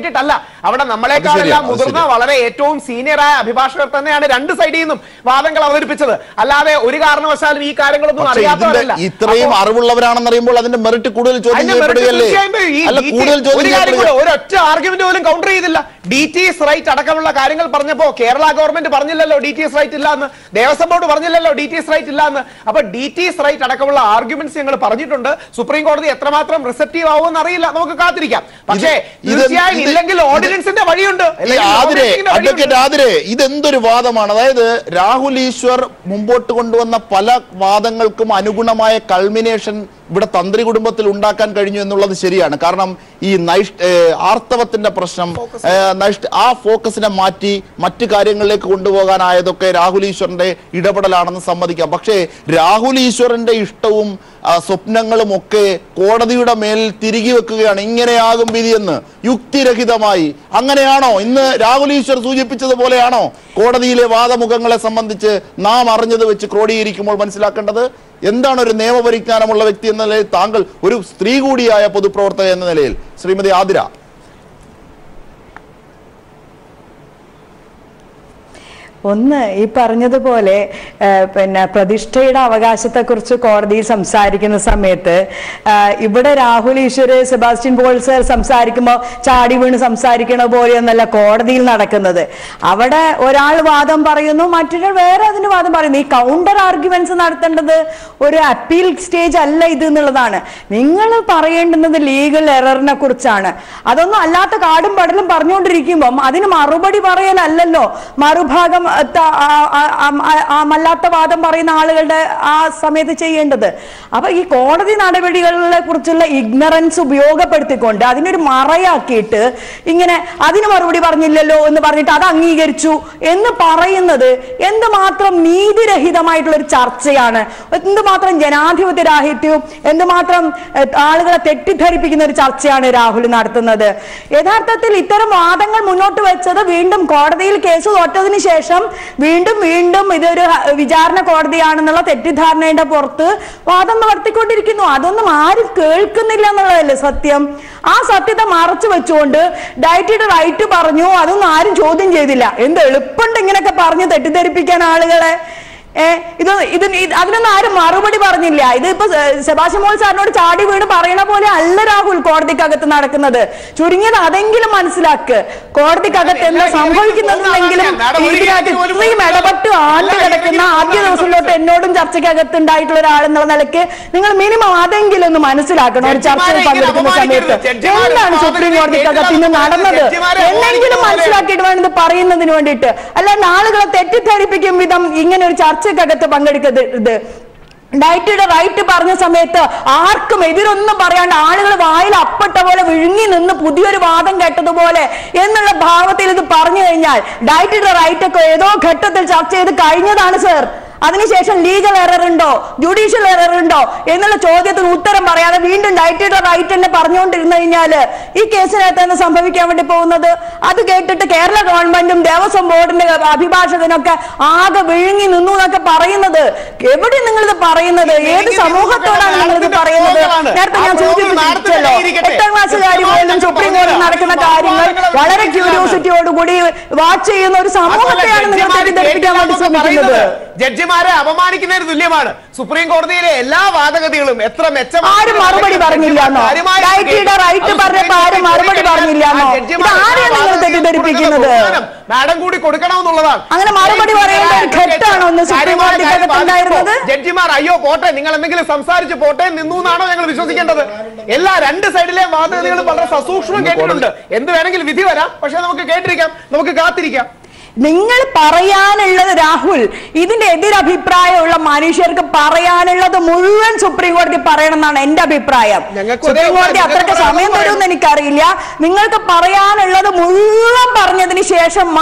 വേണ്ടിയിട്ടല്ല അവിടെ അത് നമ്മളെക്കാളെല്ലാം ശരിയാണ്, അത് മുതിർന്ന ശരിയാണ്. വളരെ ഏറ്റവും സീനിയറായ അഭിഭാഷകർ തന്നെയാണ് രണ്ട് സൈഡിൽ നിന്നും വാദങ്ങൾ അവതരിപ്പിച്ചത് അല്ലാതെ ഒരു കാരണവശാലും ഈ കാര്യങ്ങളൊന്നും പക്ഷേ ഇതിന്റെ അറിയാത്തവരല്ല ഇത്രയും അപ്പോ- അറിവുള്ളവരാണെന്ന് അറിയുമ്പോൾ അതിന്റെ മെറിറ്റ് കൂടുതൽ ചോദ്യം അതിന്റെ merit ചെയ്യപ്പെടുകയല്ലേ തീർച്ചയായും ഈ അല്ല DT കൂടുതൽ ചോദ്യം ഒരു കാര്യം കൂടെ, ചെയ്യപ്പെടുക ഒരു ഒറ്റ ആർഗ്യുമെന്റ് പോലും കൗണ്ടർ ചെയ്തില്ല ഡി ടി എസ് റൈറ്റ് അടക്കമുള്ള കാര്യങ്ങൾ പറഞ്ഞപ്പോ കേരള ഗവൺമെന്റ് പറഞ്ഞില്ലല്ലോ ഡി ടി എസ് റൈറ്റ് ഇല്ല എന്ന് ദേവസ്വം ബോർഡ് പറഞ്ഞില്ലല്ലോ ഡി ടി എസ് റൈറ്റ് ഇല്ല എന്ന് അപ്പൊ ഡി ടി എസ് റൈറ്റ് അടക്കമുള്ള ആർഗ്യുമെന്റ്സ് ഞങ്ങൾ പറഞ്ഞിട്ടുണ്ട് സുപ്രീം കോടതി എത്രമാത്രം റിസപ്റ്റീവ് ആവുമെന്ന് അറിയില്ല നമുക്ക് കാത്തിരിക്കാം പക്ഷേ ഇത് തീർച്ചയായും ഇത് ഇല്ലെങ്കിൽ ഇത് ഓർഡിനൻസിന്റെ വഴിയുണ്ട് ഈ അല്ലെങ്കിൽ ആതിരെ ഓർഡിനൻസിന്റെ വഴിയുണ്ട്. അഡ്വക്കേറ്റ് ആതിരെ ഇതെന്തൊരു വാദമാണ് അതായത് രാഹുൽ ഈശ്വർ മുമ്പോട്ട് കൊണ്ടുവന്ന പല വാദങ്ങൾക്കും അനുഗുണമായ കൾമിനേഷൻ ഇവിടെ തന്ത്രി കുടുംബത്തിൽ ഉണ്ടാക്കാൻ കഴിഞ്ഞു എന്നുള്ളത് ശരിയാണ് കാരണം ഈ നൈഷ് ഏ, ആർത്തവത്തിന്റെ പ്രശ്നം ഏ, നൈഷ് ആ ഫോക്കസിനെ മാറ്റി മറ്റു കാര്യങ്ങളിലേക്ക് കൊണ്ടുപോകാനായതൊക്കെ രാഹുൽ ഈശ്വറിന്റെ ഇടപെടലാണെന്ന് സമ്മതിക്കാം പക്ഷേ രാഹുൽ ഈശ്വറിന്റെ ഇഷ്ടവും ആ, സ്വപ്നങ്ങളും ഒക്കെ കോടതിയുടെ മേൽ തിരികെ വെക്കുകയാണ് ഇങ്ങനെയാകും വിധിയെന്ന് യുക്തിരഹിതമായി അങ്ങനെയാണോ ഇന്ന് രാഹുൽ ഈശ്വർ സൂചിപ്പിച്ചതുപോലെയാണോ കോടതിയിലെ വാദമുഖങ്ങളെ സംബന്ധിച്ച് നാം അറിഞ്ഞത് വെച്ച് ക്രോഡീകരിക്കുമ്പോൾ മനസ്സിലാക്കേണ്ടത് എന്താണ് ഒരു നിയമപരിജ്ഞാനമുള്ള വ്യക്തി എന്ന നിലയിൽ താങ്കൾ ഒരു സ്ത്രീ കൂടിയായ പൊതുപ്രവർത്തക എന്ന നിലയിൽ ശ്രീമതി ആതിര ഒന്ന് ഈ പറഞ്ഞതുപോലെ ആ, പിന്നെ പ്രതിഷ്ഠയുടെ അവകാശത്തെക്കുറിച്ച് കോടതിയിൽ സംസാരിക്കുന്ന സമയത്ത് ആ, ഇവിടെ രാഹുൽ ഈശ്വര് സെബാസ്റ്റ്യൻ പോൾ സർ സംസാരിക്കുമ്പോൾ ചാടി വീണ് സംസാരിക്കണ പോലെയൊന്നല്ല കോടതിയിൽ നടക്കുന്നത് അവിടെ ഒരാൾ വാദം പറയുന്നു മറ്റൊരാൾ വേറെ അതിന് വാദം പറയുന്നു ഈ കൗണ്ടർ ആർഗ്യുമെന്റ്സ് നടത്തേണ്ടത് ഒരു അപ്പീൽ സ്റ്റേജ് അല്ല ഇത് എന്നുള്ളതാണ് നിങ്ങൾ പറയേണ്ടുന്നത് ലീഗൽ എററിനെ കുറിച്ചാണ് അതൊന്നും അല്ലാത്ത കാടും പടലും പറഞ്ഞുകൊണ്ടിരിക്കുമ്പം അതിന് മറുപടി പറയലല്ലല്ലോ മറുഭാഗം അഹ്, ത- ആ- ആ- ആ- ആ- ആ അല്ലാത്ത വാദം പറയുന്ന ആളുകളുടെ ആ സമയത്ത് ചെയ്യേണ്ടത് അപ്പൊ ഈ കോടതി നടപടികളെ കുറിച്ചുള്ള ഇഗ്നറൻസ് ഉപയോഗപ്പെടുത്തിക്കൊണ്ട് അതിനൊരു മറയാക്കിയിട്ട് ഇങ്ങനെ അതിന് മറുപടി പറഞ്ഞില്ലല്ലോ എന്ന് പറഞ്ഞിട്ട് അത് അംഗീകരിച്ചു എന്ന് പറയുന്നത് എന്തുമാത്രം നീതിരഹിതമായിട്ടുള്ള ഒരു ചർച്ചയാണ് എന്തുമാത്രം ജനാധിപത്യ രാഹിത്യവും എന്തുമാത്രം ഏഹ്, ആളുകളെ തെറ്റിദ്ധരിപ്പിക്കുന്ന ഒരു ചർച്ചയാണ് രാഹുൽ നടത്തുന്നത് യഥാർത്ഥത്തിൽ ഇത്തരം വാദങ്ങൾ മുന്നോട്ട് വെച്ചത് വീണ്ടും കോടതിയിൽ കേസ് തോറ്റതിന് ശേഷം വീണ്ടും വീണ്ടും ഇതൊരു ഹ- വിചാരണ കോടതിയാണെന്നുള്ള തെറ്റിദ്ധാരണയുടെ പുറത്ത് വാദം നടത്തിക്കൊണ്ടിരിക്കുന്നു അതൊന്നും ആരും കേൾക്കുന്നില്ല എന്നുള്ളതല്ലേ സത്യം ആ സത്യത്തെ മറച്ചു വെച്ചുകൊണ്ട് ഡയറ്റിയുടെ റൈറ്റ് പറഞ്ഞു അതൊന്നും ആരും ചോദ്യം ചെയ്തില്ല എന്ത് എളുപ്പമുണ്ട് ഇങ്ങനെയൊക്കെ പറഞ്ഞ് തെറ്റിദ്ധരിപ്പിക്കാൻ ആളുകളെ ഏ ഇത് ഇത് ഇത് അതിനൊന്നും ആരും മറുപടി പറഞ്ഞില്ല ഇത് ഇപ്പൊ സെ- സെബാസ്റ്റ്യൻ മോൾ സാറിനോട് ചാടി വീണ് പറയണ പോലെ അല്ല രാഹുൽ കോടതിക്കകത്ത് നടക്കുന്നത് ചുരുങ്ങിയത് അതെങ്കിലും മനസ്സിലാക്ക് കോടതിക്കകത്ത് എന്താ സംഭവിക്കുന്നതെങ്കിലും ഇതിനകത്ത് ഇത്രയും ഇടപെട്ട് ആണ്ട് കിടക്കുന്ന ആദ്യ ദിവസം തൊട്ട് എന്നോടും ചർച്ചയ്ക്കകത്ത് ഉണ്ടായിട്ടുള്ള ഒരാളെന്നുള്ള നിലയ്ക്ക് നിങ്ങൾ മിനിമം അതെങ്കിലും ഒന്ന് മനസ്സിലാക്കണം ഒരു ചർച്ചയിൽ പങ്കെടുക്കുന്ന സമയത്ത് എന്താണ് സുപ്രീം കോടതിക്കകത്ത് ഇന്ന് നടന്നത് എന്നെങ്കിലും മനസ്സിലാക്കിയിട്ട് വേണം ഇത് പറയുന്നതിന് വേണ്ടിയിട്ട് അല്ലാണ്ട് ആളുകളെ തെറ്റിദ്ധരിപ്പിക്കും വിധം ഇങ്ങനെ ഒരു ചർച്ചക്കകത്ത് പങ്കെടുക്കരുത് ഡയറ്റിയുടെ റൈറ്റ് പറഞ്ഞ സമയത്ത് ആർക്കും എതിരൊന്നും പറയാണ്ട് ആളുകൾ വായിൽ അപ്പട്ട പോലെ വിഴുങ്ങി നിന്ന് പുതിയൊരു വാദം കേട്ടതുപോലെ എന്നുള്ള ഭാവത്തിൽ ഇത് പറഞ്ഞു കഴിഞ്ഞാൽ ഡയറ്റിയുടെ റൈറ്റ് ഒക്കെ ഏതോ ഘട്ടത്തിൽ ചർച്ച ചെയ്ത് കഴിഞ്ഞതാണ് സർ അതിനുശേഷം ലീഗൽ എറർ ഉണ്ടോ ജുഡീഷ്യൽ എറർ ഉണ്ടോ എന്നുള്ള ചോദ്യത്തിന് ഉത്തരം പറയാതെ വീണ്ടും ഡയറ്റിയുടെ റൈറ്റ് തന്നെ പറഞ്ഞുകൊണ്ടിരുന്നു കഴിഞ്ഞാല് ഈ കേസിനകത്ത് എന്താ സംഭവിക്കാൻ വേണ്ടി പോകുന്നത് അത് കേട്ടിട്ട് കേരള ഗവൺമെന്റും ദേവസ്വം ബോർഡിന്റെ അഭിഭാഷകനൊക്കെ ആകെ വിഴുങ്ങി നിന്നു എന്നൊക്കെ പറയുന്നത് എവിടെ നിങ്ങൾ ഇത് പറയുന്നത് ഏത് സമൂഹത്തോടാണ് നിങ്ങൾ ഇത് പറയുന്നത് നേരത്തെ ഞാൻ സൂചിപ്പിച്ചല്ലോ എട്ടാം ക്ലാസ്സുകാരി പോലും സുപ്രീം കോടതി നടക്കുന്ന കാര്യങ്ങൾ വളരെ ക്യൂരിയോസിറ്റിയോടുകൂടി വാച്ച് ചെയ്യുന്ന ഒരു സമൂഹത്തെയാണ് നിങ്ങൾ തെറ്റിദ്ധരിപ്പിക്കാൻ വേണ്ടി ശ്രമിക്കുന്നത് ജഡ്ജിമാരെ അപമാനിക്കുന്നതിന് തുല്യമാണ് സുപ്രീം കോടതിയിലെ എല്ലാ വാദഗതികളും എത്ര മെച്ചമാണ് ആരും മറുപടി പറഞ്ഞില്ലാന്നോ കാര്യമായി ഡയറ്റിയുടെ റൈറ്റ് അത് പറഞ്ഞപ്പോ ആരും മറുപടി പറഞ്ഞില്ലാന്നോ ആ ജഡ്ജിമാരെ ഇത് ആരെയാണ് നിങ്ങൾ വാദഗതികൾ തെറ്റിദ്ധരിപ്പിക്കുന്നത് ബഹുമാനം മാഡം കൂടി കൊടുക്കണമെന്നുള്ളതാണ് അങ്ങനെ മറുപടി പറയേണ്ട ഒരു ഘട്ടമാണോ ഒന്ന് സുപ്രീം കാര്യമായ കാര്യം കോടതിക്കകത്ത് ഉണ്ടായിരുന്നത്? ബാധിച്ചപ്പോ ജഡ്ജിമാർ അയ്യോ പോട്ടെ നിങ്ങൾ എന്തെങ്കിലും സംസാരിച്ച് പോട്ടെ നിന്നു എന്നാണോ ഞങ്ങൾ വിശ്വസിക്കേണ്ടത് എല്ലാ രണ്ട് സൈഡിലെയും വാദഗതികളും വളരെ സസൂക്ഷ്മം കേട്ടിട്ടുണ്ട് എന്ത് വേണമെങ്കിലും വിധി വരാം പക്ഷെ നമുക്ക് കേട്ടിരിക്കാം നമുക്ക് കാത്തിരിക്കാം നിങ്ങൾ പറയാനുള്ളത് രാഹുൽ ഇതിന്റെ എതിരഭിപ്രായമുള്ള മനുഷ്യർക്ക് പറയാനുള്ളത് മുഴുവൻ സുപ്രീം കോടതി പറയണം എന്നാണ് എന്റെ അഭിപ്രായം ഞങ്ങൾക്ക് സുപ്രീം ഒരേ- കോടതി അത്രയ്ക്ക് ഞങ്ങൾക്ക് സമയം ഒരേ തരുമെന്ന് എനിക്കറിയില്ല നിങ്ങൾക്ക് പറയാനുള്ളത് മുഴുവൻ പറഞ്ഞതിന് ശേഷം മാത്രം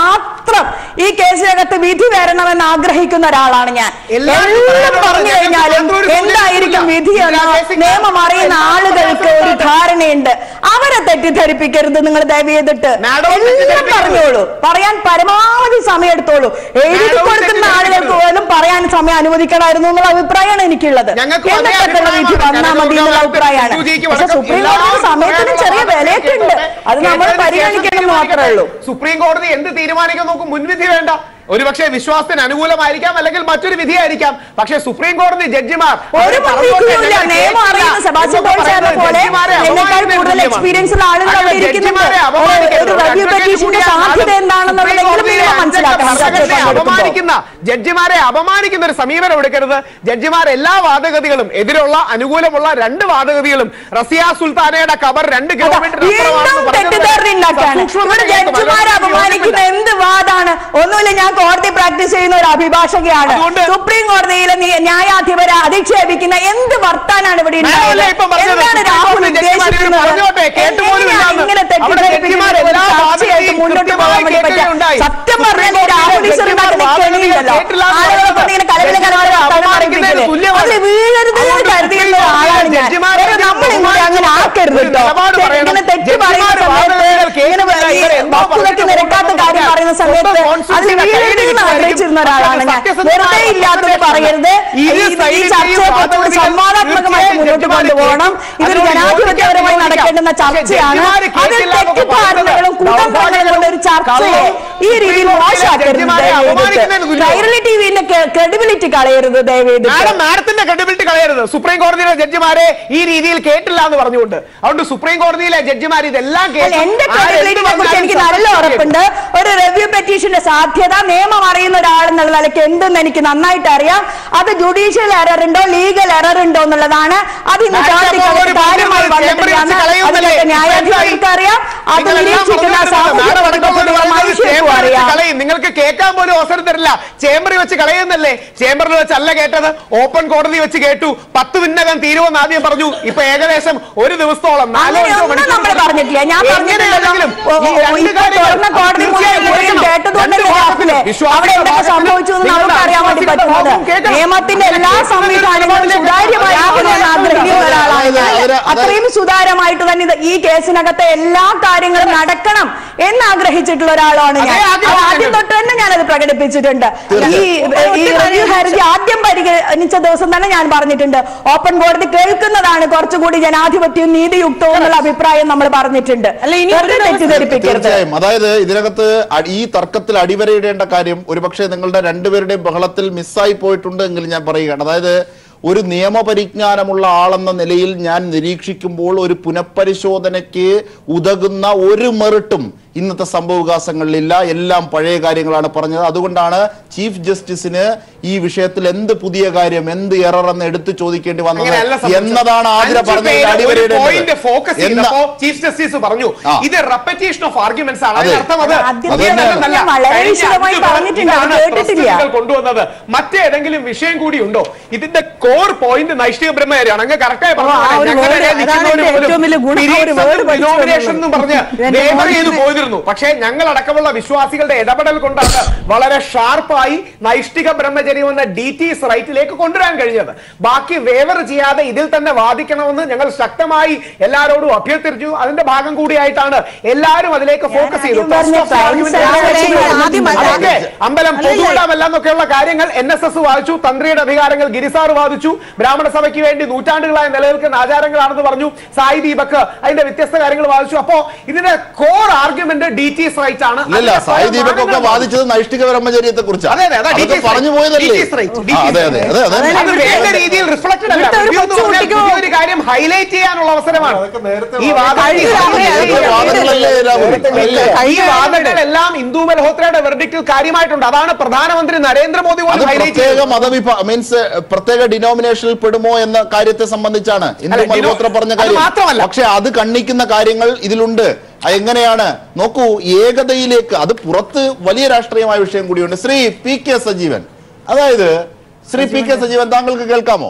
മാത്രം ഈ കേസിനകത്ത് വിധി വരണമെന്ന് ആഗ്രഹിക്കുന്ന ഒരാളാണ് ഞാൻ എല്ലാവർക്കും എല്ലാം പറയാനുള്ളത് പറഞ്ഞു കഴിഞ്ഞാലും ഞങ്ങൾക്ക് മാത്രം ഒരു എന്തായിരിക്കും ചോദ്യം വിധി എന്ന് ഇതിനകത്ത് basic നിയമം അറിയുന്ന എല്ലാ ആളുകൾക്ക് ഒരു ആൾക്കാരും ധാരണയുണ്ട് അവരെ തെറ്റിദ്ധരിപ്പിക്കരുത് നിങ്ങൾ ദയവ് ചെയ്തിട്ട് Madam, എല്ലാം തെറ്റിദ്ധരിപ്പിക്കരുത്. പറഞ്ഞോളൂ പറയാൻ പരമാവധി സമയം എടുത്തോളൂ എഴുതി Madam, കൊടുക്കുന്ന ആളുകൾക്ക് തെറ്റിദ്ധരിപ്പിക്കരുത്. പോലും പറയാൻ സമയം അനുവദിക്കണമായിരുന്നു എന്നുള്ള അഭിപ്രായമാണ് എനിക്കുള്ളത് ഞങ്ങൾക്ക് അതേ എന്തൊക്കെയുള്ള വിധി അഭിപ്രായമാണ്. വന്നാൽ മതി എന്നുള്ള കാരണം അഭിപ്രായമാണ് സിന്ധുജിക്ക് പക്ഷെ വഴക്കം സുപ്രീം എല്ലാ കോടതി സമയത്തിനും ചെറിയ പറയാനുള്ള വിലയൊക്കെ ഉണ്ട് അത് നമ്മൾ കേട്ടതിന് ശേഷം പരിഗണിക്കണം മാത്രമേ ഉള്ളൂ സുപ്രീം കോടതി എന്ത് തീരുമാനിക്കാൻ നോക്കും മുൻവിധി വേണ്ട ഒരുപക്ഷെ വിശ്വാസത്തിന് അനുകൂലമായിരിക്കാം അല്ലെങ്കിൽ മറ്റൊരു വിധിയായിരിക്കാം പക്ഷേ സുപ്രീം കോടതി ജഡ്ജിമാർ ഒരു അവരെ പറഞ്ഞോട്ടെ, മുൻവിധിയുമില്ല ഞങ്ങൾ നിയമം അറിയുന്ന കേട്ടില്ല സെബാസ്റ്റ്യൻ എന്നൊക്കെ പോൾ സാറിനെ പറയുന്നത് പോലെ ജഡ്ജിമാരെ എന്നെക്കാൾ അപമാനിക്കുന്നതിന് കൂടുതൽ തുല്യമാണ്. എക്സ്പീരിയൻസ് ഉള്ള ആളുകൾ അങ്ങനെ അവിടെ ഇരിക്കുന്നുണ്ട് ജഡ്ജിമാരെ ഒരു- അപമാനിക്കരുത്. ഒരു റിവ്യൂ advocate പെറ്റീഷന്റെ കൂടിയാണ് സാധ്യത അത് എന്താണെന്നുള്ളതെങ്കിലും സുപ്രീം നിങ്ങൾ കോടതിയിലെ മനസ്സിലാക്കണം ഭരണഘടനയെ സത്യസന്ധത എടുക്കുമ്പോൾ. അപമാനിക്കുന്ന ജഡ്ജിമാരെ അപമാനിക്കുന്ന ഒരു സമീപനം എടുക്കരുത് ജഡ്ജിമാർ എല്ലാ വാദഗതികളും എതിരുള്ള അനുകൂലമുള്ള രണ്ട് വാദഗതികളും റസിയ സുൽത്താനയുടെ കബർ രണ്ട് കിലോമീറ്റർ വീണ്ടും തെറ്റിദ്ധാരണ ഉണ്ടാക്കാണ് ഇവിടെ ജഡ്ജിമാരെ അപമാനിക്കുന്ന എന്ത് വാദാണ് ഒന്നുമില്ല ഞാൻ കോടതി പ്രാക്ടീസ് ചെയ്യുന്ന ഒരു അഭിഭാഷകയാണ് അതുകൊണ്ട് സുപ്രീം കോടതിയിലെ നി- ന്യായാധിപരെ അധിക്ഷേപിക്കുന്ന എന്ത് വർത്താനാണ് ഇവിടെ ഉണ്ടായത്? ഞാനല്ലേ ഇപ്പം പറഞ്ഞത്? എന്താണ് സുപ്രീം രാഹുൽ കോടതി ജഡ്ജിമാർ ഇത് ഉദ്ദേശിക്കുന്നത് പറഞ്ഞോട്ടെ, കേട്ടുപോലും എങ്ങനെയാണ് ഇല്ലാന്ന്. ഇങ്ങനെ അവിടെ തെറ്റിദ്ധരിപ്പിക്കുന്ന ജഡ്ജിമാർ ഒരു എല്ലാ ചർച്ചയായിട്ട് വാദഗതിയും മുന്നോട്ട് പോകാൻ വേണ്ടി പറ്റുക കേൾക്കുകയുണ്ടായി. സത്യം സുപ്രീം പറഞ്ഞാൽ കോടതിയിലെ രാഹുൽ ഈശ്വർ ജഡ്ജിമാർ ഉണ്ടാക്കുന്ന കെണിയില്ലല്ലോ കേട്ടില്ലാന്ന് ആളുകളെ പറയുന്നത് കൊണ്ട് ഇങ്ങനെ കലവിലെ ജഡ്ജിമാരെ കലവിലെ അപമാനിക്കുന്നതിന് തലമറിപ്പിക്കില്ലേ? തുല്യമാണ്. അതിൽ വീഴരുത് എന്ന് അതുകൊണ്ട് കരുതിയിരുന്ന സുപ്രീം ആളാണ് ഞാൻ ജഡ്ജിമാരെ വേറെ നമ്മൾ ഇങ്ങോട്ട് അങ്ങനെ ആക്കരുത് ഒരു കേട്ടോ നിലപാട് പറയണം. ഇങ്ങനെ തെറ്റ് പറയുന്ന ജഡ്ജിമാർ സമയത്ത് വാദഗതികൾ ഇങ്ങനെ കേൾക്കില്ല. ഈ ഇവർ എന്തോ വസ്തുതയ്ക്ക് പറഞ്ഞിട്ട് നിരക്കാത്ത പോകുന്നു കാര്യം പറയുന്ന സമയത്ത് സ്വന്തം അത് കോൺസ്റ്റിറ്റ്യൂഷനെ വീഴരുത് എന്ന് കൈയിടിച്ച് ആഗ്രഹിച്ചിരുന്ന ഒരാളാണ് ഞാൻ സത്യസന്ധമായ വെറുതെ ഇല്ലാത്തത് പറയരുത് ഈ ഇരു ഈ സൈഡിലെയും ചർച്ചയെ കുറച്ചുകൂടി വാദഗതികൾ സംവാദാത്മകമായിട്ട് തീർച്ചയായും മുന്നോട്ട് ജഡ്ജിമാർ കൊണ്ടുപോകണം കേൾക്കും. ഇതൊരു അതിനോട് ജനാധിപത്യപരമായി യോജിക്കാം. നടക്കേണ്ടുന്ന പക്ഷേ ചർച്ചയാണ് ജഡ്ജിമാർ അതിൽ കേട്ടില്ല എന്നൊക്കെ തെറ്റിദ്ധാരണകളും പറയുന്നത് കുതന്ത്രങ്ങളും കൊണ്ട ഒരു ചർച്ചയെ ഈ രീതിയിൽ സുപ്രീം കോടതിയിലെ മോശമാക്കരുത് ജഡ്ജിമാരെ അപമാനിക്കുന്നതിന് തുല്യമാണ്. കൈരളി ടിവിന്റെ ക്രെഡിബിലിറ്റി കളയരുത് ദയവേത് മാഡം മാഡത്തിന്റെ ക്രെഡിബിലിറ്റി കളയരുത് സുപ്രീം കോടതിയിലെ ജഡ്ജിമാരെ ഈ രീതിയിൽ കേട്ടില്ല എന്ന് പറഞ്ഞുകൊണ്ട് അതുകൊണ്ട് സുപ്രീം കോടതിയിലെ ജഡ്ജിമാർ ഇതെല്ലാം അല്ല, കേട്ടു. എന്റെ ആരെന്ത് ക്രെഡിബിലിറ്റിനെ കുറിച്ച് എനിക്ക് പറഞ്ഞാലും നല്ല സത്യത്തിൽ ഉറപ്പുണ്ട് ഒരു റിവ്യൂ പെറ്റീഷന്റെ സാധ്യത നിയമം അറിയുന്ന ഒരാളെന്നുള്ള നിലയ്ക്ക് എന്തെന്ന് എനിക്ക് നന്നായിട്ട് അറിയാം അത് ജുഡീഷ്യൽ എറർ ഉണ്ടോ ലീഗൽ എറർ ഉണ്ടോ എന്നുള്ളതാണ് അത് ഇന്ന് മാഡം, കോടതിക്ക് അപ്പോൾ ഒരു അത് കാര്യമായി പറഞ്ഞത് ചേംബറിൽ വന്നിട്ടില്ല വെച്ച് കളയുന്നല്ലേ? അതിലൊക്കെ ന്യായാധിപർക്ക് അറിയാം അത് നിങ്ങളെല്ലാം നിരീക്ഷിക്കുന്ന പറഞ്ഞിരുന്നത് സാമൂഹ്യ മാഡം അടക്കമുള്ള പ്രവർത്തകരുടെ ആളുകൾ മനുഷ്യർക്കും ചേംബറിൽ വെച്ച് അറിയാം കളയും നിങ്ങൾക്ക് കേൾക്കാൻ പോലും അവസരം തരില്ല ചേംബറിൽ വെച്ച് കളയുന്നല്ലേ ചേംബറിൽ വെച്ചല്ല കേട്ടത് ഓപ്പൺ കോടതി വെച്ച് കേട്ടു പത്ത് മിന്നകം തീരുമെന്ന് ആദ്യം പറഞ്ഞു ഇപ്പൊ ഏകദേശം ഒരു ദിവസത്തോളം നാലോ അഞ്ചോ അങ്ങനെയൊന്നും നമ്മൾ മണിക്കൂർ പറഞ്ഞിട്ടില്ല ഞാൻ പറഞ്ഞിട്ടില്ലല്ലോ എങ്ങനെയാണെങ്കിലും ഓ, ഈ ഓ, രണ്ട് ഇപ്പൊ കാര്യങ്ങൾ തുറന്ന കോടതി മുഴുവൻ തീർച്ചയായും മുഴുവൻ കേൾക്കണം. കേട്ടതുകൊണ്ടല്ലേ രണ്ട് രാഹുലേ? വിശ്വാസികളുടെ അവിടെ എന്തൊക്കെ ഭാഗത്ത് സംഭവിച്ചു എന്ന് നിങ്ങളുടെ നമുക്ക് അറിയാൻ വേണ്ടി വിശ്വാസികളുടെ പറ്റുന്നത് ഭാഗവും കേൾക്കണം. നിയമത്തിന്റെ എല്ലാ അങ്ങനെ സംവിധാനങ്ങളും കേൾക്കുന്ന സുതാര്യമായി രാഹുൽ ആക്കണമെന്ന് ആഗ്രഹിക്കുന്ന ഒരാളാണ് ഞാൻ. അതൊരു- അത് അത്രയും സുതാര്യമായിട്ട് തന്നെ ഇത് ഈ കേസിനകത്തെ എല്ലാ കാര്യങ്ങളും നടക്കണം എന്ന് ആഗ്രഹിച്ചിട്ടുള്ള ഒരാളാണ് ഞാൻ അതേ ആഗ്രഹം അത് ആദ്യം ഞങ്ങൾ- തൊട്ട് തന്നെ ഞാനത് പ്രകടിപ്പിച്ചിട്ടുണ്ട് ഈ ഈ റിവ്യൂ ഹർജി ആദ്യം പരിഗണിച്ച ദിവസം തന്നെ ഞാൻ പറഞ്ഞിട്ടുണ്ട് ഓപ്പൺ കോടതി കേൾക്കുന്നതാണ് കുറച്ചുകൂടി ജനാധിപത്യവും നീതിയുക്തവും എന്നുള്ള അഭിപ്രായം നമ്മൾ പറഞ്ഞിട്ടുണ്ട് വെറുതെ തെറ്റിദ്ധരിപ്പിക്കരുത് തീർച്ചയായും അതായത് ഇതിനകത്ത് അ- ഈ തർക്കത്തിൽ അടിവരയിടേണ്ട കാര്യം ഒരുപക്ഷെ നിങ്ങളുടെ രണ്ടുപേരുടെയും ബഹളത്തിൽ മിസ്സായി പോയിട്ടുണ്ട് എങ്കിൽ ഞാൻ പറയുകയാണ് അതായത് ഒരു നിയമപരിജ്ഞാനമുള്ള ആളെന്ന നിലയിൽ ഞാൻ നിരീക്ഷിക്കുമ്പോൾ ഒരു പുനഃപരിശോധനയ്ക്ക് ഉതകുന്ന ഒരു മെറിട്ടും ഇന്നത്തെ സംഭവവികാസങ്ങളിലില്ല എല്ലാം പഴയ കാര്യങ്ങളാണ് പറഞ്ഞത് അതുകൊണ്ടാണ് ചീഫ് ജസ്റ്റിസിന് ഈ വിഷയത്തിൽ എന്ത് പുതിയ കാര്യം എന്ത് എറർ എന്ന് എടുത്തു ചോദിക്കേണ്ടി വന്നത് അങ്ങനെയല്ല സംഭവിച്ചത്. എന്നതാണ് ആതിര അഞ്ച് പറഞ്ഞതിൽ പേര് ഒരു അടിവരയിടേണ്ടത് point focus എന്ന- ചെയ്തപ്പോ ചീഫ് ജസ്റ്റിസ് പറഞ്ഞു ആ. ഇത് റെപ്പറ്റീഷൻ ഓഫ് ആർഗ്യുമെന്റ്സ് ആണ് അതെ. അതിനർത്ഥം അത് ആദ്യം പുതിയതല്ലെന്നല്ല. ഞാൻ വളരെ കഴിഞ്ഞ വിശദമായി അഞ്ച് പറഞ്ഞിട്ടുണ്ട്, അത് ഇതാണ് കേട്ടിട്ടില്ല. പ്രസ്തുതികൾ കൊണ്ടുവന്നത് മറ്റേതെങ്കിലും വിഷയം കൂടി ഉണ്ടോ ഇതിന്റെ കോർ പോയിന്റ് നൈഷ്ഠിക ബ്രഹ്മചാരിയാണ് അങ്ങ് കറക്റ്റായി ഓ, ആ ഒരു word, അതാണ് എന്റെ ഏറ്റവും വലിയ ഗുണം. ആ ഒരു word പഠിച്ചു എന്നും പറഞ്ഞ് എന്റെ ലേബർ ചെയ്ത് മോഹത്തിന് പോയിരുന്നു പക്ഷേ ഞങ്ങൾ അടക്കമുള്ള വിശ്വാസികളുടെ ഇടപെടൽ കൊണ്ടാണ് വളരെ ഷാർപ്പായി നൈഷ്ഠിക ബ്രഹ്മചര്യം എന്ന ഡി ടി എസ് റൈറ്റിലേക്ക് കൊണ്ടുവരാൻ കഴിഞ്ഞത് ബാക്കി വേവർ ചെയ്യാതെ ഇതിൽ തന്നെ വാദിക്കണമെന്ന് ഞങ്ങൾ ശക്തമായി എല്ലാവരോടും അഭ്യർത്ഥിച്ചു അതിന്റെ ഭാഗം കൂടിയായിട്ടാണ് എല്ലാവരും അതിലേക്ക് ഫോക്കസ് ചെയ്തു ആദ്യം പറഞ്ഞ First of argument ക്രൈം ആണ് സാഹചര്യം ആദ്യം അതൊക്കെ അമ്പലം അല്ലല്ലേ? പൊതുവിടാമല്ല എന്നൊക്കെയുള്ള കാര്യങ്ങൾ എൻ എസ് എസ് വാദിച്ചു തന്ത്രിയുടെ അധികാരങ്ങൾ ഗിരിസാർ വാദിച്ചു ബ്രാഹ്മണ സഭയ്ക്ക് വേണ്ടി നൂറ്റാണ്ടുകളായി നിലനിൽക്കുന്ന ആചാരങ്ങളാണെന്ന് പറഞ്ഞു സായി ദീപക് അതിന്റെ വ്യത്യസ്ത കാര്യങ്ങൾ വാദിച്ചു അപ്പോ ഇതിന്റെ core argument deity's right ആണ് ഇല്ലല്ല അതിന്റെ സായി പല ദീപക്കൊക്കെ മാനങ്ങളും വാദിച്ചത് നൈഷ്ഠിക ബ്രഹ്മചര്യത്തെ കുറിച്ചാണ് അതെ, അതെ, അതാ അതൊക്കെ DTS പറഞ്ഞു right. പോയതല്ലേ DTS right. ആ, അതെ അതെ അതെ അതെ അതെ, അത് വേണ്ട രീതിയിൽ റിഫ്ലക്റ്റഡ് അല്ല ഇവിടുത്തെ ഒരു review എന്ന് പറഞ്ഞാൽ കൊച്ചു പുതിയൊരു കാര്യം ഹൈലൈറ്റ് ചെയ്യാനുള്ള അവസരമാണ് ഈ വാദങ്ങൾ കഴിഞ്ഞ തവണ ഇതൊക്കെ വാദങ്ങളല്ലേ രാഹുൽ അല്ലേ? ഈ വാദങ്ങളെല്ലാം ഇന്ദു മൽഹോത്രയുടെ വെർഡിക്റ്റിൽ കാര്യമായിട്ടുണ്ട് അതാണ് പ്രധാനമന്ത്രി നരേന്ദ്രമോദി അത് പോലും ഹൈലൈറ്റ് പ്രത്യേക ചെയ്തത് മതവിഭാ മീൻസ് പ്രത്യേക ഡിനോമിനേഷനിൽ പെടുമോ എന്ന കാര്യത്തെ സംബന്ധിച്ചാണ് ഇന്ദു അല്ല, ഡിനോ- മൽഹോത്ര പറഞ്ഞ അത് കാര്യം മാത്രമല്ല. പക്ഷെ അത് കണ്ണിക്കുന്ന കാര്യങ്ങൾ ഇതിലുണ്ട് അത് എങ്ങനെയാണ് നോക്കൂ ഏകതയിലേക്ക് അത് പുറത്ത് വലിയ രാഷ്ട്രീയമായ വിഷയം കൂടിയുണ്ട് ശ്രീ പി കെ സജീവൻ അതായത് ശ്രീ പി കെ സജീവൻ താങ്കൾക്ക് കേൾക്കാമോ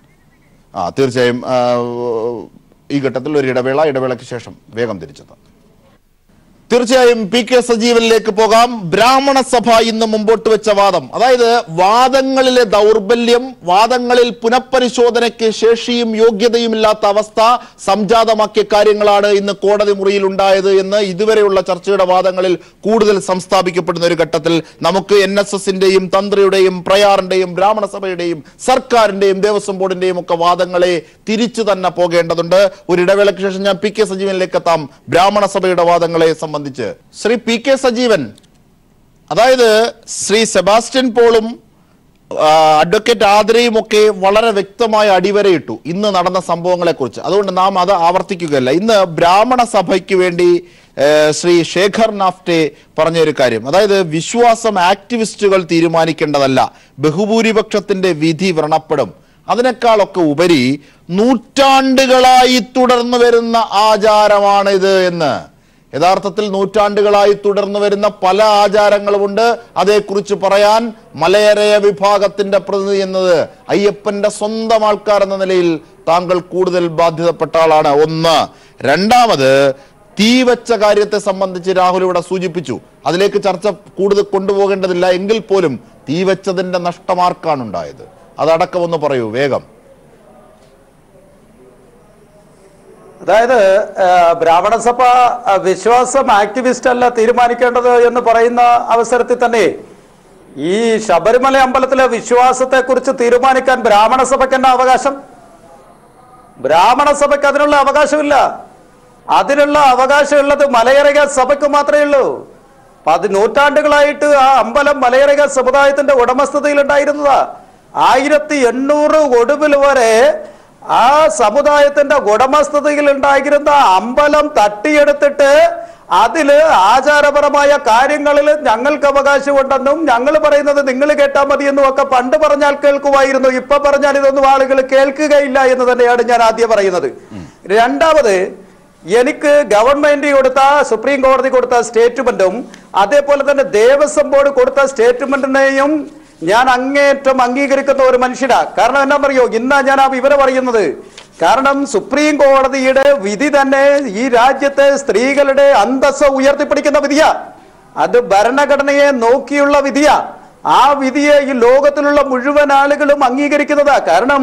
ആ തീർച്ചയായും ആ, ഈ ഘട്ടത്തിൽ ഒരു ഇടവേള ഇടവേളയ്ക്ക് ശേഷം വേഗം തിരിച്ചെത്താം തീർച്ചയായും പി കെ സജീവനിലേക്ക് പോകാം ബ്രാഹ്മണ സഭ ഇന്ന് മുമ്പോട്ട് വെച്ച വാദം അതായത് വാദങ്ങളിലെ ദൗർബല്യം വാദങ്ങളിൽ പുനഃപരിശോധനയ്ക്ക് ശേഷിയും യോഗ്യതയും ഇല്ലാത്ത അവസ്ഥ സംജാതമാക്കിയ കാര്യങ്ങളാണ് ഇന്ന് കോടതി മുറിയിൽ ഉണ്ടായത് എന്ന് ഇതുവരെയുള്ള ചർച്ചയുടെ വാദങ്ങളിൽ കൂടുതൽ സംസ്ഥാപിക്കപ്പെടുന്ന ഒരു ഘട്ടത്തിൽ നമുക്ക് എൻ എസ് എസിന്റെയും തന്ത്രിയുടെയും പ്രയാറിന്റെയും ബ്രാഹ്മണ സഭയുടെയും സർക്കാരിന്റെയും ദേവസ്വം ബോർഡിന്റെയും ഒക്കെ വാദങ്ങളെ തിരിച്ചു തന്നെ പോകേണ്ടതുണ്ട് ഒരു ഇടവേളയ്ക്ക് ശേഷം ഞാൻ പി കെ സജീവനിലേക്ക് എത്താം ബ്രാഹ്മണ സഭയുടെ വാദങ്ങളെ സംബന്ധിച്ച് ശ്രീ പി കെ സജീവൻ അതായത് ശ്രീ സെബാസ്റ്റ്യൻ പോളും ആ, അഡ്വക്കേറ്റ് ആതിരയും ഒക്കെ വളരെ വ്യക്തമായ അടിവരയിട്ടു ഇന്ന് നടന്ന സംഭവങ്ങളെ കുറിച്ച് അതുകൊണ്ട് നാം അത് ആവർത്തിക്കുകയല്ല ഇന്ന് ബ്രാഹ്മണ സഭയ്ക്ക് വേണ്ടി ഏ, ശ്രീ ശേഖർ നാഫ്റ്റെ പറഞ്ഞ ഒരു കാര്യം അതായത് വിശ്വാസം ആക്ടിവിസ്റ്റുകൾ തീരുമാനിക്കേണ്ടതല്ല ബഹുഭൂരിപക്ഷത്തിന്റെ വിധി വ്രണപ്പെടും അതിനേക്കാളൊക്കെ ഉപരി നൂറ്റാണ്ടുകളായി തുടർന്നു വരുന്ന ആചാരമാണിത് എന്ന് യഥാർത്ഥത്തിൽ നൂറ്റാണ്ടുകളായി തുടർന്നു വരുന്ന പല ആചാരങ്ങളുമുണ്ട് അതേക്കുറിച്ച് പറയാൻ മലയരയ വിഭാഗത്തിന്റെ പ്രതിനിധി എന്നത് അയ്യപ്പന്റെ സ്വന്തം ആൾക്കാർ എന്ന നിലയിൽ താങ്കൾ കൂടുതൽ ബാധ്യതപ്പെട്ട ആളാണ് ഒന്ന് രണ്ടാമത് തീ വെച്ച കാര്യത്തെ സംബന്ധിച്ച് രാഹുൽ ഇവിടെ സൂചിപ്പിച്ചു അതിലേക്ക് ചർച്ച കൂടുതൽ കൊണ്ടുപോകേണ്ടതില്ല എങ്കിൽ പോലും തീ വെച്ചതിന്റെ നഷ്ടമാർക്കാണ് ഉണ്ടായത് അതടക്കം ഒന്ന് പറയൂ വേഗം അതായത് ആ, ബ്രാഹ്മണ സഭ ആ, വിശ്വാസം ആക്ടിവിസ്റ്റ് അല്ല തീരുമാനിക്കേണ്ടത് എന്ന് പറയുന്ന അവസരത്തിൽ തന്നെ ഈ ശബരിമല അമ്പലത്തിലെ വിശ്വാസത്തെ കുറിച്ച് തീരുമാനിക്കാൻ ബ്രാഹ്മണ സഭയ്ക്ക് എന്നാ അവകാശം ബ്രാഹ്മണ സഭയ്ക്ക് അതിനുള്ള അവകാശമില്ല അതിനുള്ള അവകാശമുള്ളത് മലയറക സഭയ്ക്ക് മാത്രമേ ഉള്ളൂ പതി നൂറ്റാണ്ടുകളായിട്ട് ആ അമ്പലം മലയറക സമുദായത്തിന്റെ ഉടമസ്ഥതയിൽ ഉണ്ടായിരുന്നതാ ആയിരത്തി എണ്ണൂറ് ഒടുവിൽ വരെ ആ സമുദായത്തിന്റെ ഉടമസ്ഥതയിൽ ഉണ്ടായിരുന്ന അമ്പലം തട്ടിയെടുത്തിട്ട് അതില് ആചാരപരമായ കാര്യങ്ങളിൽ ഞങ്ങൾക്ക് അവകാശമുണ്ടെന്നും ഞങ്ങൾ പറയുന്നത് നിങ്ങൾ കേട്ടാൽ മതി എന്നും ഒക്കെ പണ്ട് പറഞ്ഞാൽ കേൾക്കുമായിരുന്നു ഇപ്പൊ പറഞ്ഞാൽ ഇതൊന്നും ആളുകൾ കേൾക്കുകയില്ല എന്ന് തന്നെയാണ് ഞാൻ ആദ്യം പറയുന്നത് രണ്ടാമത് എനിക്ക് ഗവൺമെന്റ് കൊടുത്ത സുപ്രീം കോടതി കൊടുത്ത സ്റ്റേറ്റ്മെന്റും അതേപോലെ തന്നെ ദേവസ്വം ബോർഡ് കൊടുത്ത സ്റ്റേറ്റ്മെന്റിനെയും ഞാൻ അങ്ങേറ്റം അംഗീകരിക്കുന്ന ഒരു മനുഷ്യനാ കാരണം എന്നാ പറയോ ഇന്നാ ഞാൻ ആ വിവരം അറിയുന്നത് കാരണം സുപ്രീം കോടതിയുടെ വിധി തന്നെ ഈ രാജ്യത്തെ സ്ത്രീകളുടെ അന്തസ്സ് ഉയർത്തിപ്പിടിക്കുന്ന വിധിയാ അത് ഭരണഘടനയെ നോക്കിയുള്ള വിധിയാ ആ വിധിയെ ഈ ലോകത്തിലുള്ള മുഴുവൻ ആളുകളും അംഗീകരിക്കുന്നതാ കാരണം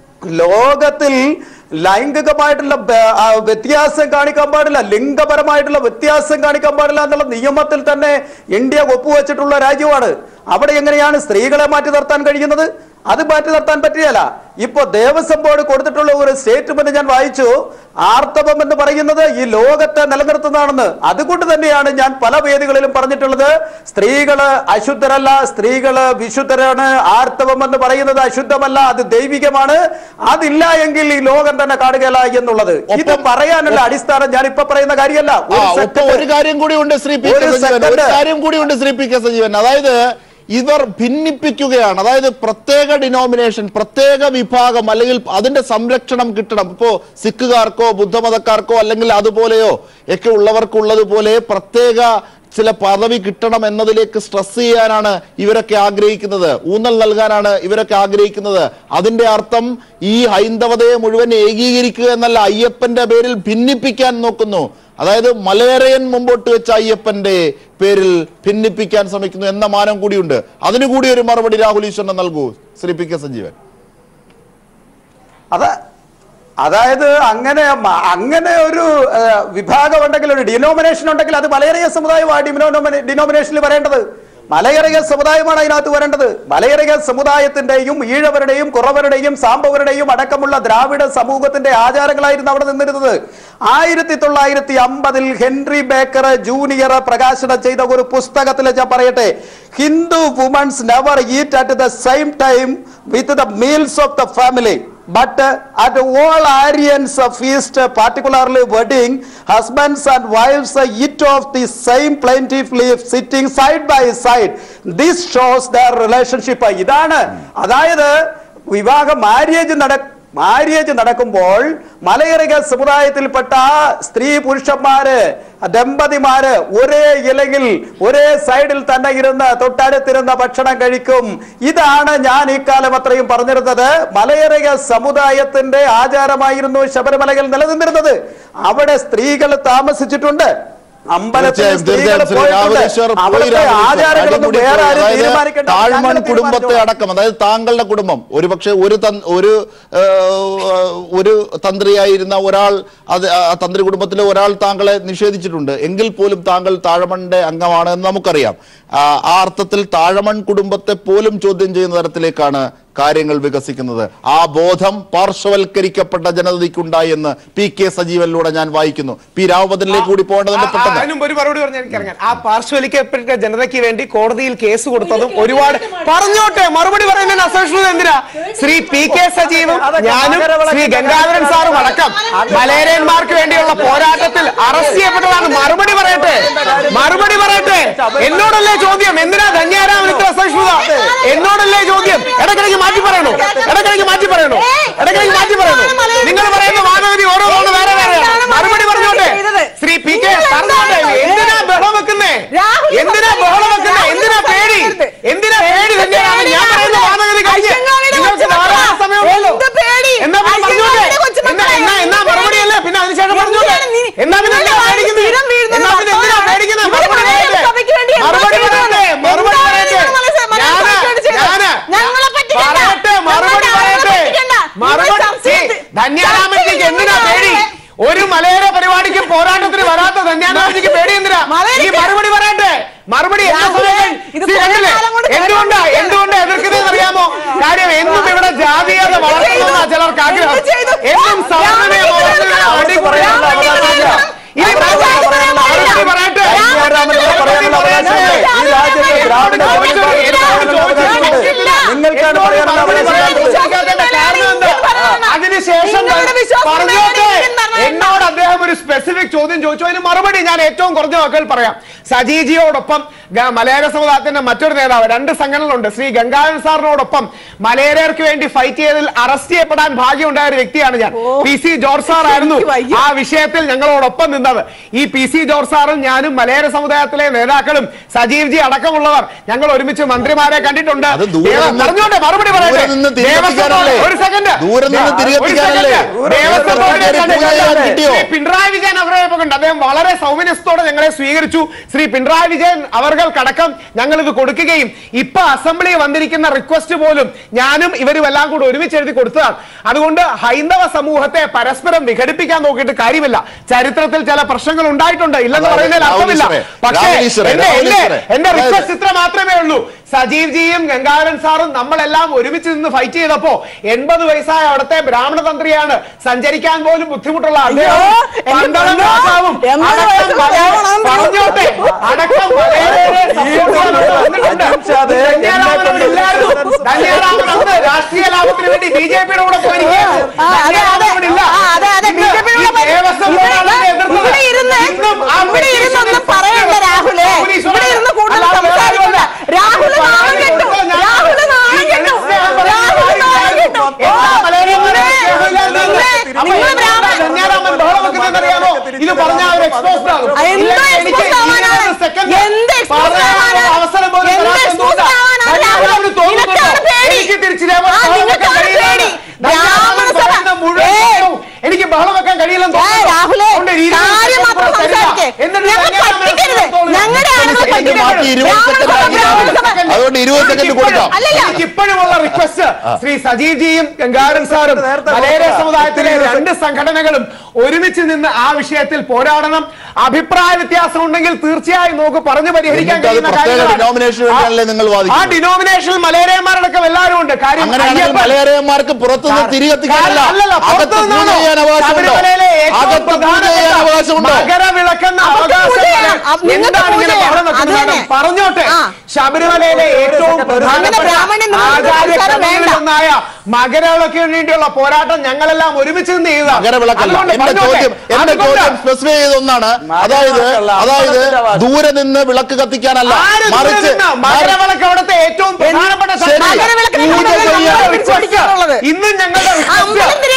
ലോകത്തിൽ ലൈംഗികമായിട്ടുള്ള ബ- ആ വ്യത്യാസം കാണിക്കാൻ പാടില്ല ലിംഗപരമായിട്ടുള്ള വ്യത്യാസം കാണിക്കാൻ പാടില്ല എന്നുള്ള നിയമത്തിൽ തന്നെ ഇന്ത്യ ഒപ്പുവെച്ചിട്ടുള്ള രാജ്യമാണ് അവിടെ എങ്ങനെയാണ് സ്ത്രീകളെ മാറ്റി നിർത്താൻ കഴിയുന്നത് അത് മാറ്റി നിർത്താൻ പറ്റുകയല്ല ഇപ്പൊ ദേവസ്വം ബോർഡ് കൊടുത്തിട്ടുള്ള ഒരു സ്റ്റേറ്റ്മെന്റ് ഞാൻ വായിച്ചു ആർത്തവം എന്ന് പറയുന്നത് ഈ ലോകത്തെ നിലനിർത്തുന്നതാണെന്ന് അതുകൊണ്ട് തന്നെയാണ് ഞാൻ പല വേദികളിലും പറഞ്ഞിട്ടുള്ളത് സ്ത്രീകള് അശുദ്ധരല്ല സ്ത്രീകള് വിശുദ്ധരാണ് ആർത്തവം എന്ന് പറയുന്നത് അശുദ്ധമല്ല അത് ദൈവികമാണ് അതില്ല എങ്കിൽ ഈ ലോകം തന്നെ കാണുകയില്ല എന്നുള്ളത് ഇത് ഒപ്പം- പറയാനുള്ള അടിസ്ഥാനം ഞാൻ ഇപ്പൊ പറയുന്ന കാര്യമല്ല ആ ഒരു ഒപ്പം second. ഒരു കാര്യം കൂടി ഉണ്ട് ശ്രീ പി കെ ഒരു സജീവൻ ഒരു second. കാര്യം കൂടി ഉണ്ട് ശ്രീ പി കെ സജീവൻ അതായത് ഇവർ ഭിന്നിപ്പിക്കുകയാണ് അതായത് പ്രത്യേക ഡിനോമിനേഷൻ പ്രത്യേക വിഭാഗം അല്ലെങ്കിൽ അതിന്റെ സംരക്ഷണം കിട്ടണം ഇപ്പോ സിഖുകാർക്കോ ബുദ്ധമതക്കാർക്കോ അല്ലെങ്കിൽ അതുപോലെയോ ഒക്കെ ഉള്ളവർക്കുള്ളതുപോലെ പ്രത്യേക ചില പദവി കിട്ടണം എന്നതിലേക്ക് സ്ട്രെസ് ചെയ്യാനാണ് ഇവരൊക്കെ ആഗ്രഹിക്കുന്നത് ഊന്നൽ നൽകാനാണ് ഇവരൊക്കെ ആഗ്രഹിക്കുന്നത് അതിന്റെ അർത്ഥം ഈ ഹൈന്ദവതയെ മുഴുവൻ ഏകീകരിക്കുക എന്നല്ല അയ്യപ്പന്റെ പേരിൽ ഭിന്നിപ്പിക്കാൻ നോക്കുന്നു അതായത് മലയറയൻ മുമ്പോട്ട് വെച്ച അയ്യപ്പന്റെ പേരിൽ ഭിന്നിപ്പിക്കാൻ ശ്രമിക്കുന്നു എന്ന മാനം കൂടിയുണ്ട് അതിനു കൂടി ഒരു മറുപടി രാഹുൽ ഈശ്വരൻ നൽകൂ ശ്രീ പി കെ സഞ്ജീവൻ അത അതായത് അങ്ങനെ മ- അങ്ങനെ ഒരു ആ, വിഭാഗം ഉണ്ടെങ്കിൽ ഒരു ഡിനോമിനേഷൻ ഉണ്ടെങ്കിൽ അത് മലയറിയ സമുദായമാണ് ഡിനോമിനേഷനിൽ വരേണ്ടത് മലയറിയ സമുദായമാണ് അതിനകത്ത് വരേണ്ടത് മലയറിയ സമുദായത്തിന്റെയും ഈഴവരുടെയും കുറവരുടെയും സാമ്പവരുടെയും അടക്കമുള്ള ദ്രാവിഡ സമൂഹത്തിന്റെ ആചാരങ്ങളായിരുന്നു അവിടെ നിന്നിരുന്നത് ആയിരത്തി തൊള്ളായിരത്തി അമ്പതിൽ ഹെൻറി ബേക്കർ ജൂനിയർ പ്രകാശനം ചെയ്ത ഒരു പുസ്തകത്തിൽ ഞാൻ പറയട്ടെ Hindu womens never eat at the same time with the meals of the family But uh, at all Aryans uh, feast, uh, particularly wedding, husbands and wives uh, eat of the same plentiful leaf sitting side by side. This shows their relationship. ഇതാണ് അതായത് വിവാഹ marriage നട marriage നടക്കുമ്പോൾ മലയറിക സമുദായത്തിൽപ്പെട്ട സ്ത്രീ പുരുഷന്മാര് ദമ്പതിമാര് ഒരേ ഇലയിൽ ഒരേ സൈഡിൽ തന്നെ ഇരുന്ന് തൊട്ടടുത്തിരുന്ന ഭക്ഷണം കഴിക്കും ഇതാണ് ഞാൻ ഇക്കാലം അത്രയും പറഞ്ഞിരുന്നത് മലയറിക സമുദായത്തിന്റെ ആചാരമായിരുന്നു ശബരിമലയിൽ നിലനിന്നിരുന്നത് അവിടെ സ്ത്രീകൾ താമസിച്ചിട്ടുണ്ട് അമ്പലത്തിൽ തീർച്ചയായും, സ്ത്രീകൾ തീർച്ചയായും ശ്രീ പോയിട്ടുണ്ട്. രാഹുലേശ്വർ പോയി അവിടുത്തെ രാഹുലേശ്വർ. ആചാരങ്ങളൊന്നും അടിമുടി വേറെ ആരും അതായത് തീരുമാനിക്കേണ്ട താഴ്മൺ ഞങ്ങൾ കുടുംബത്തെ തീരുമാനിച്ചോളാം. അടക്കം അതായത് താങ്കളുടെ കുടുംബം ഒരുപക്ഷെ ഒരു തൻ- ഒരു ആ, ഒരു തന്ത്രിയായിരുന്ന ഒരാൾ അത് ആ തന്ത്രി കുടുംബത്തിലെ ഒരാൾ താങ്കളെ നിഷേധിച്ചിട്ടുണ്ട് എങ്കിൽ പോലും താങ്കൾ താഴമണിന്റെ അംഗമാണ് എന്ന് നമുക്കറിയാം ആ ആ അർത്ഥത്തിൽ താഴമൺ കുടുംബത്തെ പോലും ചോദ്യം ചെയ്യുന്ന തരത്തിലേക്കാണ് കാര്യങ്ങൾ വികസിക്കുന്നത് ആ ബോധം പാർശ്വവൽക്കരിക്കപ്പെട്ട ജനതയ്ക്കുണ്ടായി എന്ന് പി കെ സജീവനിലൂടെ ഞാൻ വായിക്കുന്നു പി രാമഭദ്രനിലേക്ക് കൂടി പോകേണ്ടതുണ്ട് ആ- ആ- പെട്ടെന്ന് അതിനും ഒരു മറുപടി പറഞ്ഞ എനിക്ക് ഇറങ്ങാൻ ആ പാർശ്വലിക്കപ്പെട്ട ജനതയ്ക്ക് വേണ്ടി കോടതിയിൽ കേസ് കൊടുത്തതും ഒരുപാട് പറഞ്ഞോട്ടെ മറുപടി പറയുന്നതിന് അസഹിഷ്ണുത എന്തിനാ ശ്രീ പി കെ സജീവും ഞാനും ശ്രീ ഗംഗാധരൻ സാറും അടക്കം മലേറിയന്മാർക്ക് വേണ്ടിയുള്ള പോരാട്ടത്തിൽ അറസ്റ്റ് ചെയ്യപ്പെട്ടതാണ് മറുപടി പറയട്ടെ മറുപടി പറയട്ടെ എന്നോടല്ലേ ചോദ്യം എന്തിനാ ധന്യാരാമൻ ഇത്ര അസഹിഷ്ണുത എന്നോടല്ലേ ചോദ്യം ഇടയ്ക്കിടയ്ക്ക് മാറ്റി പറയണോ ഇടയ്ക്കിടയ്ക്ക് മാറ്റി പറയണോ ഇടയ്ക്കിടയ്ക്ക് മാറ്റി പറയണോ നിങ്ങൾ പറയുന്ന വാദഗതി ഓരോ തവണ വേറെ വേറെയാണ് മറുപടി പറഞ്ഞോട്ടെ ശ്രീ പി കെ പറഞ്ഞോട്ടെ എന്തിനാ ബഹളം വെക്കുന്നേ എന്തിനാ ബഹളം വെക്കുന്നേ എന്തിനാ പേടി എന്തിനാ പേടി തന്നെയാണ് ഞാൻ പറയുന്ന വാദഗതി കഴിഞ്ഞ് നിങ്ങൾക്ക് ധാരാളം സമയമുണ്ടല്ലോ എന്നാ പിന്നെ പറഞ്ഞോട്ടെ എന്നാ എന്നാ എന്നാ മറുപടി അല്ലേ പിന്നെ അതിനുശേഷം പറഞ്ഞോട്ടെ എന്നാ പിന്നെ എന്തിനാ പേടിക്കുന്നത് എന്നാ പിന്നെ എന്തിനാ പേടിക്കുന്നത് മറുപടി പറയട്ടെ മറുപടി പറയട്ടെ മറുപടി പറയട്ടെ ഞാന് ഞാന് പറയട്ടെ മറുപടി പറയട്ടെ മറുപടി ധന്യാരാമജിക്ക് എന്തിനാ പേടി ഒരു മലയാള പരിപാടിക്ക് പോരാട്ടത്തിന് വരാത്ത ധന്യാരാമജിക്ക് പേടി എന്തിനാ ഈ മറുപടി പറയട്ടെ മറുപടി എന്താ സമയം? ഇത് ശ്രീ കുറേ രംഗല്ലേ? കാലം കൊണ്ട് എന്തുകൊണ്ടാ എന്തുകൊണ്ട് എതിർക്കുന്നത് അറിയാമോ കാര്യം എന്നും ഇവിടെ ജാതീയത വളർത്തണമെന്നാ ചിലർക്ക് ആഗ്രഹം എന്ത് ചെയ്തു? എന്നും സമന്വയ വളർത്തുന്ന അടിപൊളിയായിട്ടുള്ള അവകാശമില്ല. ഇനി മറുപടി പറയട്ടെ ധന്യാരാമന് പറയാനുള്ള അവകാശമില്ലേ? ഈ രാജ്യത്ത് ബ്രാഹ്മണ നിങ്ങൾക്കാണ് പറയാനുള്ള അവകാശം അതിനുശേഷം നിങ്ങളുടെ വിശ്വാസം പറഞ്ഞോട്ടെ വേണമെങ്കിൽ പറഞ്ഞോ. എന്നോട് അദ്ദേഹം ഒരു സ്പെസിഫിക് ചോദ്യം ചോദിച്ചു അതിന് മറുപടി ഞാൻ ഏറ്റവും കുറഞ്ഞ വാക്കുകൾ പറയാം സജീജിയോടൊപ്പം ഗ- മലയാള സമുദായത്തിന്റെ മറ്റൊരു നേതാവ് രണ്ട് സംഘടനകളുണ്ട് ശ്രീ ഗംഗാധരൻ സാറിനോടൊപ്പം മലയാളികൾക്ക് വേണ്ടി ഫൈറ്റ് ചെയ്തതിൽ അറസ്റ്റ് ചെയ്യപ്പെടാൻ ഭാഗ്യമുണ്ടായ ഒരു വ്യക്തിയാണ് ഞാൻ പി സി ജോർജ് സാർ ആയിരുന്നു എനിക്ക് വയ്യ. ആ വിഷയത്തിൽ ഞങ്ങളോടൊപ്പം നിന്നത് ഈ പി സി ജോർജ് സാറും ഞാനും മലയാള സമുദായത്തിലെ നേതാക്കളും സജീവ് ജി അടക്കമുള്ളവർ ഞങ്ങൾ ഒരുമിച്ച് മന്ത്രിമാരെ കണ്ടിട്ടുണ്ട് അത് ദൂരെ ദേവ- നിന്ന് പറഞ്ഞോട്ടെ മറുപടി പറയട്ടെ ദൂരെ നിന്ന് തിരികെത്തിക്കാനല്ലേ? ദേവസ്വം ബോർഡ്- ഒരു സെക്കൻഡ് ദൂരെ നിന്ന് തിരികെത്തിക്കാനല്ലേ? ദേവസ്വം ബോർഡിനെ സർക്കാർ കണ്ടിട്ടുണ്ട്. പൂജ ചെയ്യാൻ കിട്ടിയോ? ശ്രീ പിണറായി വിജയൻ അവരെ കണ്ട് അദ്ദേഹം വളരെ സൗമനസ്യത്തോടെ ഞങ്ങളെ സ്വീകരിച്ചു ശ്രീ പിണറായി വിജയൻ അവർക്കടക്കം ഞങ്ങൾ ഇത് കൊടുക്കുകയും ഇപ്പൊ അസംബ്ലി വന്നിരിക്കുന്ന റിക്വസ്റ്റ് പോലും ഞാനും ഇവരും എല്ലാം കൂടെ ഒരുമിച്ച് എഴുതി കൊടുത്തതാണ് അതുകൊണ്ട് ഹൈന്ദവ സമൂഹത്തെ പരസ്പരം വിഘടിപ്പിക്കാൻ നോക്കിയിട്ട് കാര്യമില്ല ചരിത്രത്തിൽ ചില പ്രശ്നങ്ങൾ ഉണ്ടായിട്ടുണ്ട് ഇല്ലെന്ന് അതായത് പറയുന്നതിൽ അർത്ഥമില്ല രാഹുൽ ഈശ്വരെ, പക്ഷേ രാഹുൽ ഈശ്വരെ, എന്റെ രാഹുൽ എന്റെ ഈശ്വരെ. എന്റെ അതായത് റിക്വസ്റ്റ് ഇത്ര മാത്രമേ ഉള്ളൂ സജീവ് ജിയും ഗംഗാധരൻ സാറും നമ്മളെല്ലാം ഒരുമിച്ച് നിന്ന് ഫൈറ്റ് ചെയ്തപ്പോ എൺപത് വയസ്സായ അവിടുത്തെ ബ്രാഹ്മണ തന്ത്രിയാണ് സഞ്ചരിക്കാൻ പോലും ബുദ്ധിമുട്ടുള്ള അദ്ദേഹം അയ്യോ, എന്റെ പന്തളം പൊന്നോ, രാജാവും എൺപത് അടക്കം വയസ്സുള്ള മലയാള- ബ്രാഹ്മണ തന്ത്രി. പറഞ്ഞോട്ടെ അടക്കം മലയാളിയെ support ചെയ്യാൻ വന്നിട്ടുണ്ട്. അജിംഷാദ് ധന്യാരാമൻ എന്നെ അവിടെ ഇല്ലായിരുന്നു. കൊണ്ട് ധന്യാരാമൻ അന്ന് രാഷ്ട്രീയ ലാഭത്തിന് വേണ്ടി ബി ജെ പിയുടെ കൂടെ പോയിരിക്കുകയാണ്. ആ, അതെ, ധന്യാരാമൻ അതെ. അവിടെ ഇല്ല. ആ, അതെ, അതെ. ഇന്ന് BJP യുടെ ഈ കൂടെ ദേവസ്വം ഇവിടെ ബോർഡാണ് ഇതിനെ എതിർത്തത്. ഇവിടെ ഇരുന്ന് ഇന്നും ആ ഇവിടെ ഇരുന്ന് ഒന്നും petition പറയണ്ട രാഹുലേ. രാഹുൽ ഇവിടെ ഇരുന്ന് കൂടുതൽ അല്ലാതെ വേറെ സംസാരിക്കണ്ട. ആരുമല്ല. രാഹുൽ നാണം കെട്ടു. ഞാൻ- രാഹുൽ നാണം ഈ കെട്ടു. ഞാൻ പറയാം. രാഹുൽ നാണം കെട്ടു. എല്ലാ മലയാളികളും നിങ്ങളെ- നിങ്ങളെ- അപ്പൊ നിങ്ങളെ എന്താ ബ്രാഹ്മണ- ധന്യാരാമൻ ബഹളം വെക്കുന്നതെന്നറിയാമോ? ഇത് പറഞ്ഞാൽ അവർ exposed ആകും. ആ, എന്ത് ഇല്ലെങ്കിൽ എനിക്ക് exposed ആവാനാണ്? ഇരുപത് second എന്ത് exposed പറയാനുള്ള ആവാനാണ്? അവസരം പോലും എന്ത് തരാത്ത exposed എന്തുകൊണ്ടാ? ആവാനാണ്? ധന്യാരാമന് തോന്നുന്നുണ്ടോ? നിനക്കാണ് പേടി. എനിക്ക് തിരിച്ച് ഇതേപോലെ ആ, ബഹളം വെക്കാൻ നിനക്കാണ് കഴിയില്ലെന്ന്. പേടി. ധന്യാരാമൻ ബ്രാഹ്മണ സഭ- പറയുന്ന മുഴുവൻ ഏയ്. കാര്യവും എനിക്ക് ബഹളം വെക്കാൻ കഴിയില്ലെന്ന് ഏ, തോന്നുന്നുണ്ടോ? രാഹുലേ, അതുകൊണ്ട് ഈ ഇരുപത് കാര്യം second മാത്രം കൂടെ തരില്ല. സംസാരിക്ക്. എന്നിട്ട് ഞങ്ങൾ ധന്യാരാമൻ പറ്റിക്കരുത്. എടുത്തോളൂ. ഞങ്ങളുടെ ആളുകൾ സെക്കൻഡ് പറ്റിക്കരുത്. മാറ്റി ഇരുപത് ബ്രാഹ്മണ സെക്കൻഡ് സഭ, ആക്കി ബ്രാഹ്മണ സഭ. അതുകൊണ്ട് ഇരുപത് സെക്കൻഡ് കൊടുക്കാം അല്ലല്ല. എനിക്ക് ഇപ്പോഴുമുള്ള റിക്വസ്റ്റ് ശ്രീ സജീവ് ജിയും ഗംഗാരൻ സാറും നേരത്തെ മലയാള പറഞ്ഞതാ. സമുദായത്തിലെ ഒത്തിരി രണ്ട് സംഘടനകളും ഒരുമിച്ച് നിന്ന് ആ വിഷയത്തിൽ പോരാടണം അഭിപ്രായ വ്യത്യാസം ഉണ്ടെങ്കിൽ തീർച്ചയായും നമുക്ക് പറഞ്ഞു പരിഹരിക്കാൻ എന്നിട്ട് അത് കഴിയുന്ന പ്രത്യേക കാര്യങ്ങളാണ്. denomination വേണ്ടിയാണല്ലേ നിങ്ങൾ ആ വാദിക്കുന്നത്? ഡിനോമിനേഷനിൽ മലയാളിമാരടക്കം എല്ലാവരും ഉണ്ട് കാര്യം അങ്ങനെയാണെങ്കിൽ അയ്യപ്പൻ- മലയാളിമാർക്ക് പുറത്തുനിന്ന് തിരികെത്തിക്കാനല്ല അല്ലല്ല, അകത്ത് പുറത്തുനിന്നാണോ? പൂജ ചെയ്യാൻ അവകാശമുണ്ടോ ശബരിമലയിലെ ഏറ്റവും അകത്ത് പൂജ ചെയ്യാൻ പ്രധാനപ്പെട്ട അവകാശമുണ്ടോ മകരവിളക്കെന്ന അവർക്ക് അവകാശം പൂജ ചെയ്യാം. പറയാൻ അ- നിങ്ങൾക്ക് എന്താണ് ഇങ്ങനെ പൂജ ബഹളം ചെയ്യാം. വെക്കുന്നത് അത് തന്നെ. മാഡം? പറഞ്ഞോട്ടെ ആ. ശബരിമലയിലെ ഏറ്റവും അങ്ങനെ പ്രധാനപ്പെട്ട ബ്രാഹ്മണൻ നിങ്ങൾ ആചാര്യ സംസാരം വേണ്ട. ക്രമങ്ങളിലൊന്നായ മകരവിളക്കിന് വേണ്ടിയുള്ള പോരാട്ടം ഞങ്ങളെല്ലാം ഒരുമിച്ച് നിന്ന് ചെയ്യുക മകരവിളക്കല്ല എന്റെ ചോദ്യം എന്റെ ചോദ്യം സ്പെസിഫൈ ചെയ്ത ഒന്നാണ് അതായത് അതായത് ദൂരെ നിന്ന് വിളക്ക് കത്തിക്കാനല്ല മറിച്ച് മകരവിളക്ക് അവിടുത്തെ ഏറ്റവും പ്രധാനപ്പെട്ട ശരി. സംഭവം. മകരവിളക്കിനെ പൂജ കൊണ്ടുവന്ന് ചെയ്യാൻ നമ്മൾ request. പിടിച്ചോടിക്കാനുള്ളത്. ഇന്നും ഞങ്ങളുടെ ആ, അമ്പലം തിരികെ request ശ്രീ കൊടുക്ക്.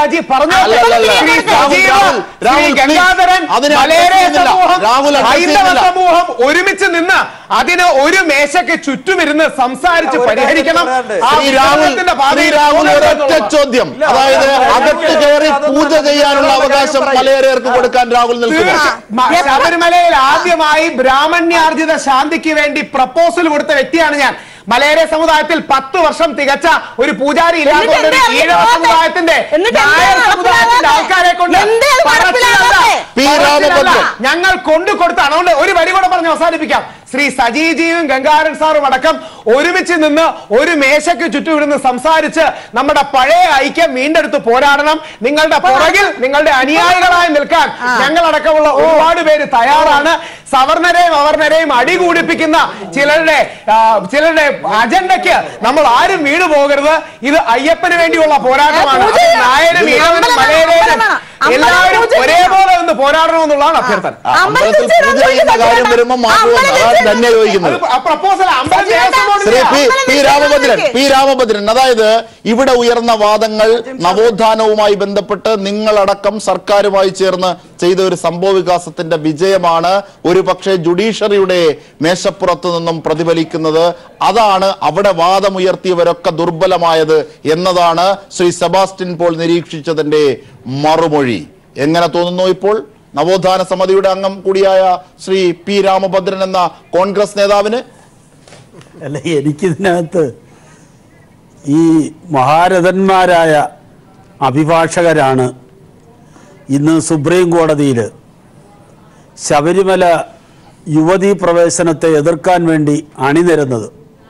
രാജീവ് പറഞ്ഞു അല്ലല്ലല്ല. ശ്രീ രാഹുൽ, സജീവ, രാഹുൽ, ശ്രീ രാഹുൽ, ഗംഗാധരൻ അതിനെ മലയരെ അഡ്രസ് ചെയ്യുന്നില്ല. സമൂഹം രാഹുൽ അഡ്രസ് ഹൈന്ദവ ചെയ്യുന്നില്ല. സമൂഹം ഒരുമിച്ച് നിന്ന് അതിന് ഒരു മേശയ്ക്ക് ചുറ്റുമിരുന്ന് സംസാരിച്ച് ഒരു കാര്യം പരിഹരിക്കണം പറയാനുണ്ട്. ആ ശ്രീ രാഹുൽ വികസനത്തിന്റെ ശ്രീ പാതയിൽ രാഹുൽ പോകരുത് ഒരൊറ്റ എന്നുള്ളതാണ്. ചോദ്യം ഇല്ല, അതായത് അതൊന്നും അകത്ത് അതൊന്നും കയറി അതൊന്നും പൂജ ചെയ്യാനുള്ള അതൊന്നും അവകാശം പറയും. മലയേറിയർക്ക് കൊടുക്കാൻ രാഹുൽ നിൽക്കുന്നു തീർച്ചയായും. മ- ശബരിമലയിൽ ആദ്യമായി ബ്രാഹ്മണ്യാർജിത ശാന്തിക്ക് വേണ്ടി പ്രപ്പോസൽ കൊടുത്ത വ്യക്തിയാണ് ഞാൻ മലയാള സമുദായത്തിൽ പത്ത് വർഷം തികച്ച ഒരു പൂജാരി ഇല്ലാത്തതുകൊണ്ട് ഒരു എന്നിട്ട് ഈഴവ എന്താ സമുദായത്തിന്റെ എന്നിട്ട് എന്താ നായർ സമുദായത്തിന്റെ നടപ്പിലാകാത്തെ? ആൾക്കാരെ കൊണ്ട് എന്താ അത് പറച്ചിലല്ല. നടപ്പിലാകാത്തെ? പി. പറച്ചിലല്ല. രാമഭദ്രൻ. ഞങ്ങൾ കൊണ്ടു കൊടുത്താണ് അതുകൊണ്ട് ഒരു വരി കൂടെ പറഞ്ഞ് അവസാനിപ്പിക്കാം ശ്രീ സജീജിയും ഗംഗാരൻ സാറും അടക്കം ഒരുമിച്ച് നിന്ന് ഒരു മേശയ്ക്ക് ചുറ്റും ഇരുന്ന് സംസാരിച്ച് നമ്മുടെ പഴയ ഐക്യം വീണ്ടെടുത്ത് പോരാടണം നിങ്ങളുടെ പുറകിൽ നിങ്ങളുടെ അനുയായികളായി നിൽക്കാൻ ഞങ്ങളടക്കമുള്ള ഒരുപാട് പേര് തയ്യാറാണ് സവർണരെയും അവർണരെയും അടികൂടിപ്പിക്കുന്ന ചിലരുടെ ആ, ചിലരുടെ അജണ്ടയ്ക്ക് നമ്മൾ ആരും വീണു പോകരുത് ഇത് അയ്യപ്പന് വേണ്ടിയുള്ള പോരാട്ടമാണ് പൂജ അത് ചെയ്യണം. നായരും ഈഴവനും അമ്പലം വേണം, മലയരേനും അമ്പലം വേണം. അമ്പലം എല്ലാവരും പൂജ ചെയ്യണം. ഒരേപോലെ ഒന്ന് പോരാടണമെന്നുള്ളതാണ് അഭ്യർത്ഥന ആ, അമ്പലത്തിൽ പൂജ ചെയ്യുന്ന കാര്യം വരുമ്പോൾ മാറ്റുമെന്ന് അതാണ് തന്നെ യോജിക്കുന്നത് അത് ആ പ്രപ്പോസൽ അമ്പലം ദേവസ്വം ശ്രീ ബോർഡിന്റെ പി അമ്പലം പി വെച്ച് രാമഭദ്രൻ നടത്തിക്ക്. പി രാമഭദ്രൻ അതായത് ഇവിടെ ഉയർന്ന വാദങ്ങൾ നവോത്ഥാനവുമായി ബന്ധപ്പെട്ട് നിങ്ങളടക്കം സർക്കാരുമായി ചേർന്ന് ചെയ്ത ഒരു സംഭവ വികാസത്തിന്റെ വിജയമാണ് ഒരു പക്ഷേ ജുഡീഷ്യറിയുടെ മേശപ്പുറത്ത് നിന്നും പ്രതിഫലിക്കുന്നത് അതാണ് അവിടെ വാദമുയർത്തിയവരൊക്കെ ദുർബലമായത് എന്നതാണ് ശ്രീ സെബാസ്റ്റ്യൻ പോൾ നിരീക്ഷിച്ചതിന്റെ മറുമൊഴി എങ്ങനെ തോന്നുന്നു ഇപ്പോൾ നവോത്ഥാന സമിതിയുടെ അംഗം കൂടിയായ ശ്രീ പി രാമഭദ്രൻ എന്ന കോൺഗ്രസ് നേതാവിന് അല്ല എനിക്കിതിനകത്ത് ഈ മഹാരഥന്മാരായ അഭിഭാഷകരാണ് ഇന്ന് സുപ്രീം കോടതിയിൽ ശബരിമല യുവതീ പ്രവേശനത്തെ എതിർക്കാൻ വേണ്ടി അണിനിരുന്നത്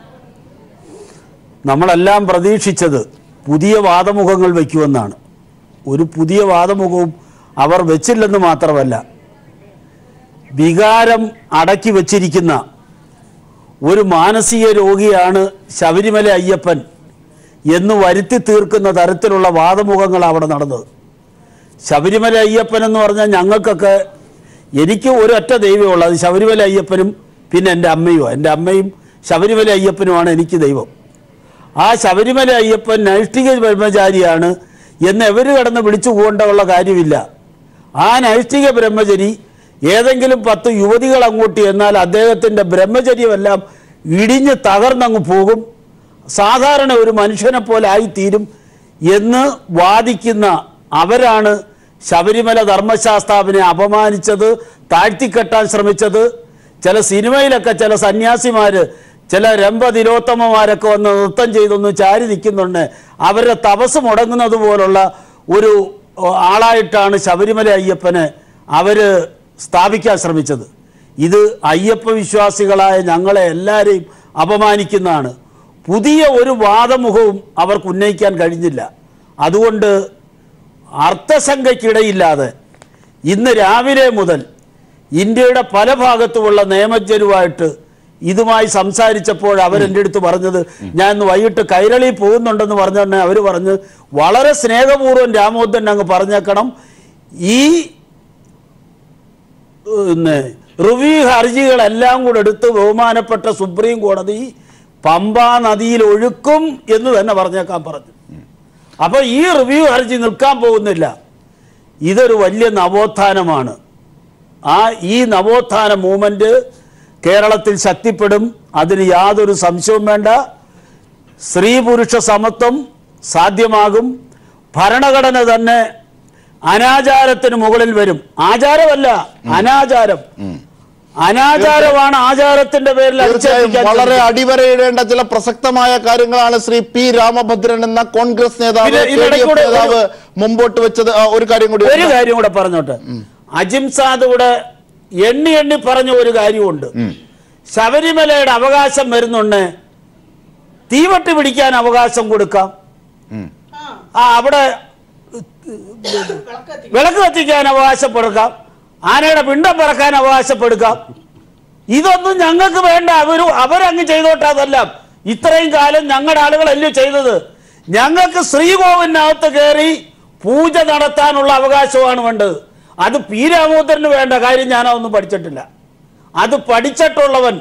നമ്മളെല്ലാം പ്രതീക്ഷിച്ചത് പുതിയ വാദമുഖങ്ങൾ വയ്ക്കുമെന്നാണ് ഒരു പുതിയ വാദമുഖവും അവർ വെച്ചില്ലെന്ന് മാത്രമല്ല വികാരം അടക്കി വച്ചിരിക്കുന്ന ഒരു മാനസിക രോഗിയാണ് ശബരിമല അയ്യപ്പൻ എന്ന് വരുത്തി തീർക്കുന്ന തരത്തിലുള്ള വാദമുഖങ്ങൾ അവിടെ നടന്നത് ശബരിമല അയ്യപ്പൻ എന്ന് പറഞ്ഞാൽ ഞങ്ങൾക്കൊക്കെ എനിക്ക് ഒരൊറ്റ ദൈവമുള്ളൂ അത് ശബരിമല അയ്യപ്പനും പിന്നെ എൻ്റെ അമ്മയും എൻ്റെ അമ്മയും ശബരിമല അയ്യപ്പനുമാണ് എനിക്ക് ദൈവം ആ ശബരിമല അയ്യപ്പൻ നൈഷ്ഠിക ബ്രഹ്മചാരിയാണ് എന്ന് എവർ കടന്ന് വിളിച്ചു പോകേണ്ടുള്ള കാര്യമില്ല ആ നൈഷ്ഠിക ബ്രഹ്മചരി ഏതെങ്കിലും പത്ത് യുവതികൾ അങ്ങോട്ട് എന്നാൽ അദ്ദേഹത്തിൻ്റെ ബ്രഹ്മചര്യമെല്ലാം ഇടിഞ്ഞ് തകർന്നങ്ങ് പോകും സാധാരണ ഒരു മനുഷ്യനെ പോലെ ആയിത്തീരും എന്ന് വാദിക്കുന്ന അവരാണ് ശബരിമല ധർമ്മശാസ്താവിനെ അപമാനിച്ചത് താഴ്ത്തിക്കെട്ടാൻ ശ്രമിച്ചത് ചില സിനിമയിലൊക്കെ ചില സന്യാസിമാര് ചില രംഭ തിലോത്തമമാരൊക്കെ വന്ന് നൃത്തം ചെയ്തൊന്ന് ചാരി നിൽക്കുന്നുണ്ട് അവരുടെ തപസ് മുടങ്ങുന്നത് പോലുള്ള ഒരു ഓ, ആളായിട്ടാണ് ശബരിമല അയ്യപ്പനെ അവര് സ്ഥാപിക്കാൻ ശ്രമിച്ചത് ഇത് അയ്യപ്പ വിശ്വാസികളായ ഞങ്ങളെ എല്ലാവരെയും അപമാനിക്കുന്നതാണ് പുതിയ ഒരു വാദമുഖവും അവർക്ക് ഉന്നയിക്കാൻ കഴിഞ്ഞില്ല അതുകൊണ്ട് അർത്ഥശങ്കയ്ക്കിടയില്ലാതെ ഇന്ന് രാവിലെ മുതൽ ഇന്ത്യയുടെ പല ഭാഗത്തുമുള്ള നിയമജ്ഞരുമായിട്ട് ഇതുമായി സംസാരിച്ചപ്പോൾ അവരെൻ്റെ അടുത്ത് പറഞ്ഞത് ഞാൻ ഇന്ന് വൈകിട്ട് കൈരളി പോകുന്നുണ്ടെന്ന് പറഞ്ഞുടനെ അവർ പറഞ്ഞ് വളരെ സ്നേഹപൂർവ്വം രാമോദൻ അങ്ങ് പറഞ്ഞേക്കണം ഈ പിന്നെ റിവ്യൂ ഹർജികളെല്ലാം കൂടെ എടുത്ത് ബഹുമാനപ്പെട്ട സുപ്രീം കോടതി പമ്പാ നദിയിൽ ഒഴുക്കും എന്ന് തന്നെ പറഞ്ഞേക്കാൻ പറഞ്ഞു അപ്പൊ ഈ റിവ്യൂ ഹർജി നിൽക്കാൻ പോകുന്നില്ല ഇതൊരു വലിയ നവോത്ഥാനമാണ് ആ ഈ നവോത്ഥാന മൂവ്മെന്റ് കേരളത്തിൽ ശക്തിപ്പെടും അതിന് യാതൊരു സംശയവും വേണ്ട സ്ത്രീ പുരുഷ സമത്വം സാധ്യമാകും ഭരണഘടന തന്നെ അനാചാരത്തിന് മുകളിൽ വരും ആചാരമല്ല അനാചാരം അനാചാരമാണ് ആചാരത്തിന്റെ പേരിൽ തീർച്ചയായും അടിച്ചേൽപ്പിക്കാൻ വളരെ ശ്രമിക്കുന്നത്. അടിവരയിടേണ്ട ചില പ്രസക്തമായ കാര്യങ്ങളാണ് ശ്രീ പി രാമഭദ്രൻ എന്ന കോൺഗ്രസ് നേതാവ് പിന്നെ കെ ഡി ഇതിനിടയ്ക്ക് എഫ് കൂടെ നേതാവ് മുമ്പോട്ട് വെച്ചത് ആ, ഒരു കാര്യം കൂടി ഒരു കാര്യം കൂടെ പറഞ്ഞോട്ടെ അജിംസാദ് ഇവിടെ എണ്ണി എണ്ണി പറഞ്ഞ ഒരു കാര്യമുണ്ട് ശബരിമലയുടെ അവകാശം വരുന്നുണ്ട് തീവട്ടി പിടിക്കാൻ അവകാശം കൊടുക്കാം ആ അവിടെ വിളക്ക് കത്തിക്കാൻ അവകാശപ്പെടുക്കാം ആനയുടെ പിണ്ടം പറക്കാൻ അവകാശപ്പെടുക്കാം ഇതൊന്നും ഞങ്ങൾക്ക് വേണ്ട അവര് അവരങ്ങ് ചെയ്തോട്ടെ അതെല്ലാം ഇത്രയും കാലം ഞങ്ങളുടെ ആളുകളല്ലേ ചെയ്തത് ഞങ്ങൾക്ക് ശ്രീകോവിനകത്ത് കയറി പൂജ നടത്താനുള്ള അവകാശമാണ് വേണ്ടത് അത് പി രാമോദരന് വേണ്ട കാര്യം ഞാനതൊന്നും പഠിച്ചിട്ടില്ല അത് പഠിച്ചിട്ടുള്ളവൻ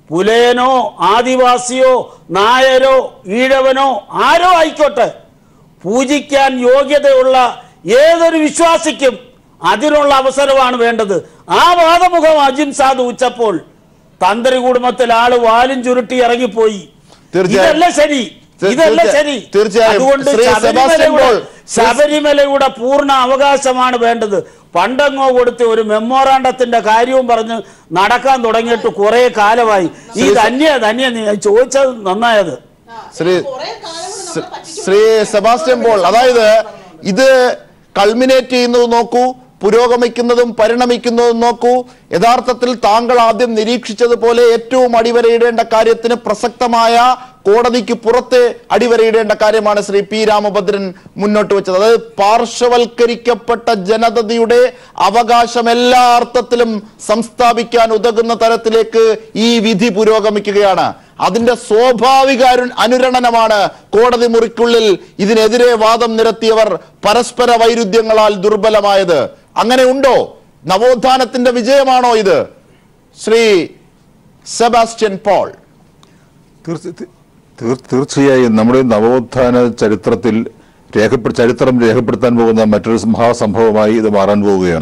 പുലയനോ ആദിവാസിയോ നായരോ ഈഴവനോ ആരോ ആയിക്കോട്ടെ പൂജിക്കാൻ യോഗ്യതയുള്ള ഏതൊരു വിശ്വാസിക്കും അതിനുള്ള അവസരമാണ് വേണ്ടത് ആ വാദമുഖം അജിം സാദ് ഉച്ചപ്പോൾ തന്ത്രി കുടുംബത്തിൽ ആള് വാലും ചുരുട്ടി ഇറങ്ങിപ്പോയി തീർച്ചയായും. ഇതല്ല ശരി തീർ- ഇതല്ല തീർച്ച- ശരി തീർച്ചയായും. അതുകൊണ്ട് ശ്രീ സെബാസ്റ്റ്യൻ ശബരിമലയുടെ പോൾ, ശബരിമലയുടെ പൂർണ്ണ അവകാശമാണ് വേണ്ടത് പണ്ടങ്ങോ കൊടുത്ത് ഒരു മെമ്മോറാണ്ടത്തിന്റെ കാര്യവും പറഞ്ഞ് നടക്കാൻ തുടങ്ങിയിട്ട് കുറെ കാലമായി ഈ ധന്യ ധന്യ നീ ചോദിച്ചത് നന്നായത് ശ്രീ ശ്രീ- ശ്രീ സെബാസ്റ്റ്യൻ പോൾ അതായത് ഇത് കൾമിനേറ്റ് ചെയ്യുന്നത് നോക്കൂ പുരോഗമിക്കുന്നതും പരിണമിക്കുന്നതും നോക്കൂ യഥാർത്ഥത്തിൽ താങ്കൾ ആദ്യം നിരീക്ഷിച്ചതുപോലെ ഏറ്റവും അടിവരയിടേണ്ട കാര്യത്തിന് പ്രസക്തമായ കോടതിക്ക് പുറത്തെ അടിവരയിടേണ്ട കാര്യമാണ് ശ്രീ പി രാമഭദ്രൻ മുന്നോട്ട് വെച്ചത് അതായത് പാർശ്വവൽക്കരിക്കപ്പെട്ട ജനതയുടെ അവകാശം എല്ലാ അർത്ഥത്തിലും സംസ്ഥാപിക്കാൻ ഉതകുന്ന തരത്തിലേക്ക് ഈ വിധി പുരോഗമിക്കുകയാണ് അതിന്റെ സ്വാഭാവിക അരു- അനുരണനമാണ് കോടതി മുറിക്കുള്ളിൽ ഇതിനെതിരെ വാദം നിരത്തിയവർ പരസ്പര വൈരുദ്ധ്യങ്ങളാൽ ദുർബലമായത് അങ്ങനെ ഉണ്ടോ നവോത്ഥാനത്തിന്റെ വിജയമാണോ ഇത് ശ്രീ സെബാസ്റ്റ്യൻ പോൾ തീർച്ച- തീർ- തീർച്ചയായും നമ്മുടെ നവോത്ഥാന ചരിത്രത്തിൽ രേഖപ്പെ ചരിത്രം രേഖപ്പെടുത്താൻ പോകുന്ന മറ്റൊരു മഹാസംഭവമായി ഇത് മാറാൻ പോവുകയാണ്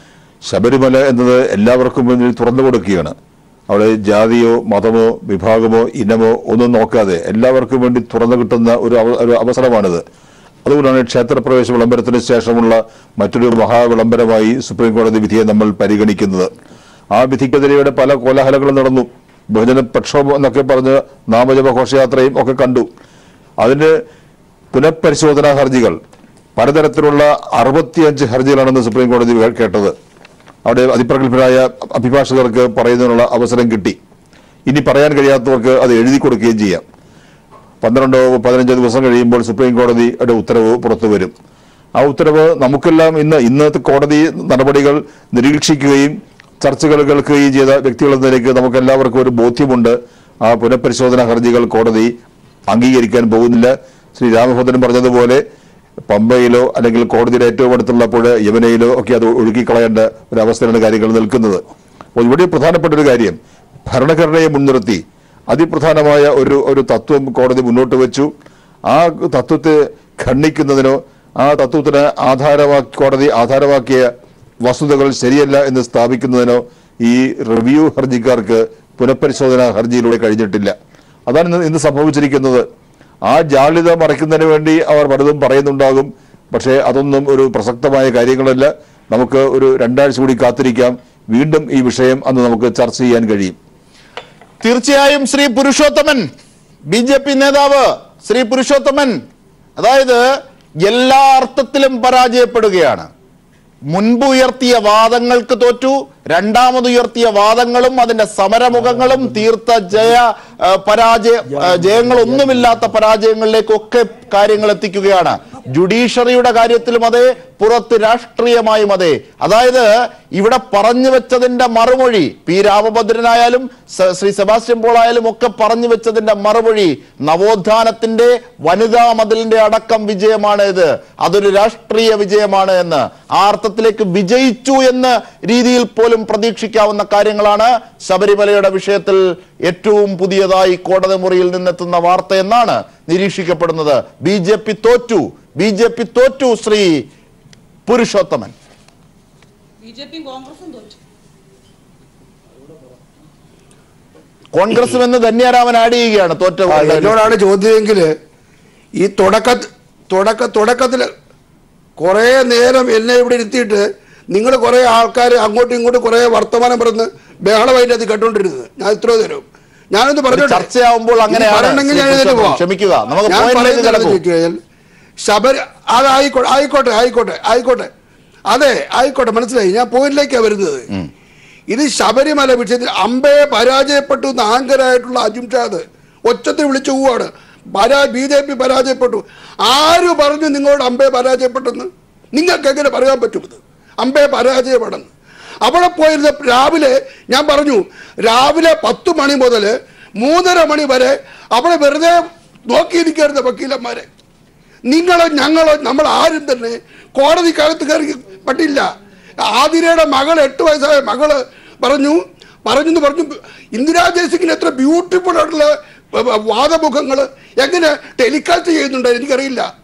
ശബരിമല എന്നത് എല്ലാവർക്കും വേണ്ടി തുറന്നു കൊടുക്കുകയാണ് അവിടെ ജാതിയോ മതമോ വിഭാഗമോ ഇനമോ ഒന്നും നോക്കാതെ എല്ലാവർക്കും വേണ്ടി തുറന്നു കിട്ടുന്ന ഒരു അവ- ഒരു അവസരമാണിത് അതുകൊണ്ടാണ് ക്ഷേത്രപ്രവേശ വിളംബരത്തിന് ശേഷമുള്ള മറ്റൊരു മഹാവിളംബരമായി സുപ്രീം കോടതി വിധിയെ നമ്മൾ പരിഗണിക്കുന്നത് ആ വിധിക്കെതിരെയുടെ പല കോലാഹലങ്ങളും നടന്നു ബഹുജന പ്രക്ഷോഭം എന്നൊക്കെ പറഞ്ഞ് നാമജപ ഘോഷയാത്രയും ഒക്കെ കണ്ടു അതിന് പുനഃപരിശോധനാ ഹർജികൾ പലതരത്തിലുള്ള അറുപത്തിയഞ്ച് ഹർജികളാണെന്ന് സുപ്രീം കോടതി കേട്ടത് അവിടെ അതിപ്രഗത്ഭരായ അഭിഭാഷകർക്ക് പറയുന്നതിനുള്ള അവസരം കിട്ടി ഇനി പറയാൻ കഴിയാത്തവർക്ക് അത് എഴുതി കൊടുക്കുകയും ചെയ്യാം പന്ത്രണ്ടോ പതിനഞ്ചോ ദിവസം കഴിയുമ്പോൾ സുപ്രീം കോടതിയുടെ ഉത്തരവ് പുറത്തു വരും ആ ഉത്തരവ് നമുക്കെല്ലാം ഇന്ന് ഇന്നത്തെ കോടതി നടപടികൾ നിരീക്ഷിക്കുകയും ചർച്ചകൾ കേൾക്കുകയും ചെയ്ത വ്യക്തികൾ എന്ന നിലയ്ക്ക് നമുക്ക് എല്ലാവർക്കും ഒരു ബോധ്യമുണ്ട് ആ പുനഃപരിശോധനാ ഹർജികൾ കോടതി അംഗീകരിക്കാൻ പോകുന്നില്ല ശ്രീ രാമഭദ്രൻ പറഞ്ഞതുപോലെ പമ്പയിലോ അല്ലെങ്കിൽ കോടതിയുടെ ഏറ്റവും അടുത്തുള്ള പുഴ യമുനയിലോ ഒക്കെ അത് ഒഴുകിക്കളയേണ്ട ഒരു അവസ്ഥയിലാണ് കാര്യങ്ങൾ നിൽക്കുന്നത് അപ്പോൾ ഇവിടെ പ്രധാനപ്പെട്ട ഒരു കാര്യം ഭരണഘടനയെ മുൻനിർത്തി അതിപ്രധാനമായ ഒരു ഒരു തത്വം കോടതി മുന്നോട്ട് വെച്ചു ആ തത്വത്തെ ഖണ്ഡിക്കുന്നതിനോ ആ തത്വത്തിന് ആധാരമാക്കി കോടതി ആധാരമാക്കിയ വസ്തുതകൾ ശരിയല്ല എന്ന് സ്ഥാപിക്കുന്നതിനോ ഈ റിവ്യൂ ഹർജിക്കാർക്ക് പുനഃപരിശോധനാ ഹർജിയിലൂടെ കഴിഞ്ഞിട്ടില്ല അതാണ് ഇന്ന് ഇന്ന് സംഭവിച്ചിരിക്കുന്നത് ആ ജാള്യത മറയ്ക്കുന്നതിന് വേണ്ടി അവർ പലതും പറയുന്നുണ്ടാകും പക്ഷേ അതൊന്നും ഒരു പ്രസക്തമായ കാര്യങ്ങളല്ല നമുക്ക് ഒരു രണ്ടാഴ്ച കൂടി കാത്തിരിക്കാം വീണ്ടും ഈ വിഷയം അന്ന് നമുക്ക് ചർച്ച ചെയ്യാൻ കഴിയും തീർച്ചയായും Shri Purushothaman B J P നേതാവ് ശ്രീ പുരുഷോത്തമൻ അതായത് എല്ലാ അർത്ഥത്തിലും പരാജയപ്പെടുകയാണ് മുൻപ് ഉയർത്തിയ വാദങ്ങൾക്ക് തോറ്റു രണ്ടാമത് ഉയർത്തിയ വാദങ്ങളും അതിന്റെ സമരമുഖങ്ങളും തീർത്ത ജയ ആ, പരാജയ ആ, ജയങ്ങളൊന്നുമില്ലാത്ത പരാജയങ്ങളിലേക്കൊക്കെ കാര്യങ്ങൾ എത്തിക്കുകയാണ് ജുഡീഷ്യറിയുടെ കാര്യത്തിലും അതെ പുറത്ത് രാഷ്ട്രീയമായും അതെ അതായത് ഇവിടെ പറഞ്ഞു വെച്ചതിന്റെ മറുമൊഴി പി രാമഭദ്രനായാലും സ- ശ്രീ സെബാസ്റ്റ്യൻ പോൾ ആയാലും ഒക്കെ പറഞ്ഞു വെച്ചതിന്റെ മറുമൊഴി നവോത്ഥാനത്തിന്റെ വനിതാ മതിലിന്റെ അടക്കം വിജയമാണ് ഇത് അതൊരു രാഷ്ട്രീയ വിജയമാണ് എന്ന് ആ അർത്ഥത്തിലേക്ക് വിജയിച്ചു എന്ന രീതിയിൽ പോലും പ്രതീക്ഷിക്കാവുന്ന കാര്യങ്ങളാണ് ശബരിമലയുടെ വിഷയത്തിൽ ഏറ്റവും പുതിയതായി കോടതി മുറിയിൽ നിന്നെത്തുന്ന വാർത്ത എന്നാണ് നിരീക്ഷിക്കപ്പെടുന്നത് ബി ജെ പി തോറ്റു ബി ജെ പി തോറ്റു ശ്രീ പുരുഷോത്തമൻ ബി ജെ പിയും കോൺഗ്രസും തോറ്റു കോൺഗ്രസും എന്ന് ധന്യരാമൻ ആഡ് ചെയ്യുകയാണ് തോറ്റ ആ, എന്നോടാണ് ചോദ്യമെങ്കിൽ ഈ തുടക്ക തുടക്ക തുടക്കത്തിൽ കുറേ നേരം എന്നെ ഇവിടെ ഇരുത്തിയിട്ട് നിങ്ങൾ കുറേ ആൾക്കാർ അങ്ങോട്ടും ഇങ്ങോട്ടും കുറേ വർത്തമാനം പറഞ്ഞ് ബഹളമായിട്ട് അത് കേട്ടോണ്ടിരുന്നത് ഞാൻ ഇത്ര നേരം ഞാനൊന്ന് പറഞ്ഞോട്ടെ? ചർച്ചയാവുമ്പോൾ അങ്ങനെയാണ് ഇനി പറയണമെങ്കിൽ ശ്രീ ഞാൻ എഴുന്നേറ്റ് പുരുഷോത്തമൻ. പോവാം. ക്ഷമിക്കുക. നമുക്ക് ഞാൻ പോയിന്റിലേക്ക് പറയുന്നത് കിടക്കൂ. എന്താണെന്ന് ചോദിച്ചു കഴിഞ്ഞാൽ ശബര അത് ആയിക്കോട്ടെ ആയിക്കോട്ടെ ആയിക്കോട്ടെ ആയിക്കോട്ടെ അതെ ആയിക്കോട്ടെ മനസ്സിലായി ഞാൻ പോയിന്റിലേക്കാണ് വരുന്നത് ഇത് ശബരിമല വിഷയത്തിൽ അമ്പയെ പരാജയപ്പെട്ടു എന്ന് ആങ്കരായിട്ടുള്ള അജിംഷാദ് ഒച്ചത്തിൽ വിളിച്ചു പോവാണ് പരാ ബി ജെ പി പരാജയപ്പെട്ടു ആര് പറഞ്ഞു നിങ്ങളോട് അമ്പയെ പരാജയപ്പെട്ടെന്ന് നിങ്ങൾക്ക് എങ്ങനെ പറയാൻ പറ്റും ഇത് അമ്പയെ പരാജയപ്പെടുന്നു അവിടെ പോയിരുന്ന രാവിലെ ഞാൻ പറഞ്ഞു രാവിലെ പത്ത് മണി മുതൽ മൂന്നര മണി വരെ അവിടെ വെറുതെ നോക്കിയിരിക്കായിരുന്ന വക്കീലന്മാരെ നിങ്ങളോ ഞങ്ങളോ നമ്മൾ ആരും തന്നെ കോടതിക്കകത്ത് കയറി പറ്റില്ല ആതിരയുടെ മകൾ എട്ട് വയസ്സായ മകള് പറഞ്ഞു പറഞ്ഞു എന്ന് പറഞ്ഞു ഇന്ദിരാ ജയസിംഗിന് എത്ര ബ്യൂട്ടിഫുൾ ആയിട്ടുള്ള വ- വ- വാദമുഖങ്ങൾ എങ്ങനെ ടെലികാസ്റ്റ് ചെയ്യുന്നുണ്ട് എനിക്കറിയില്ല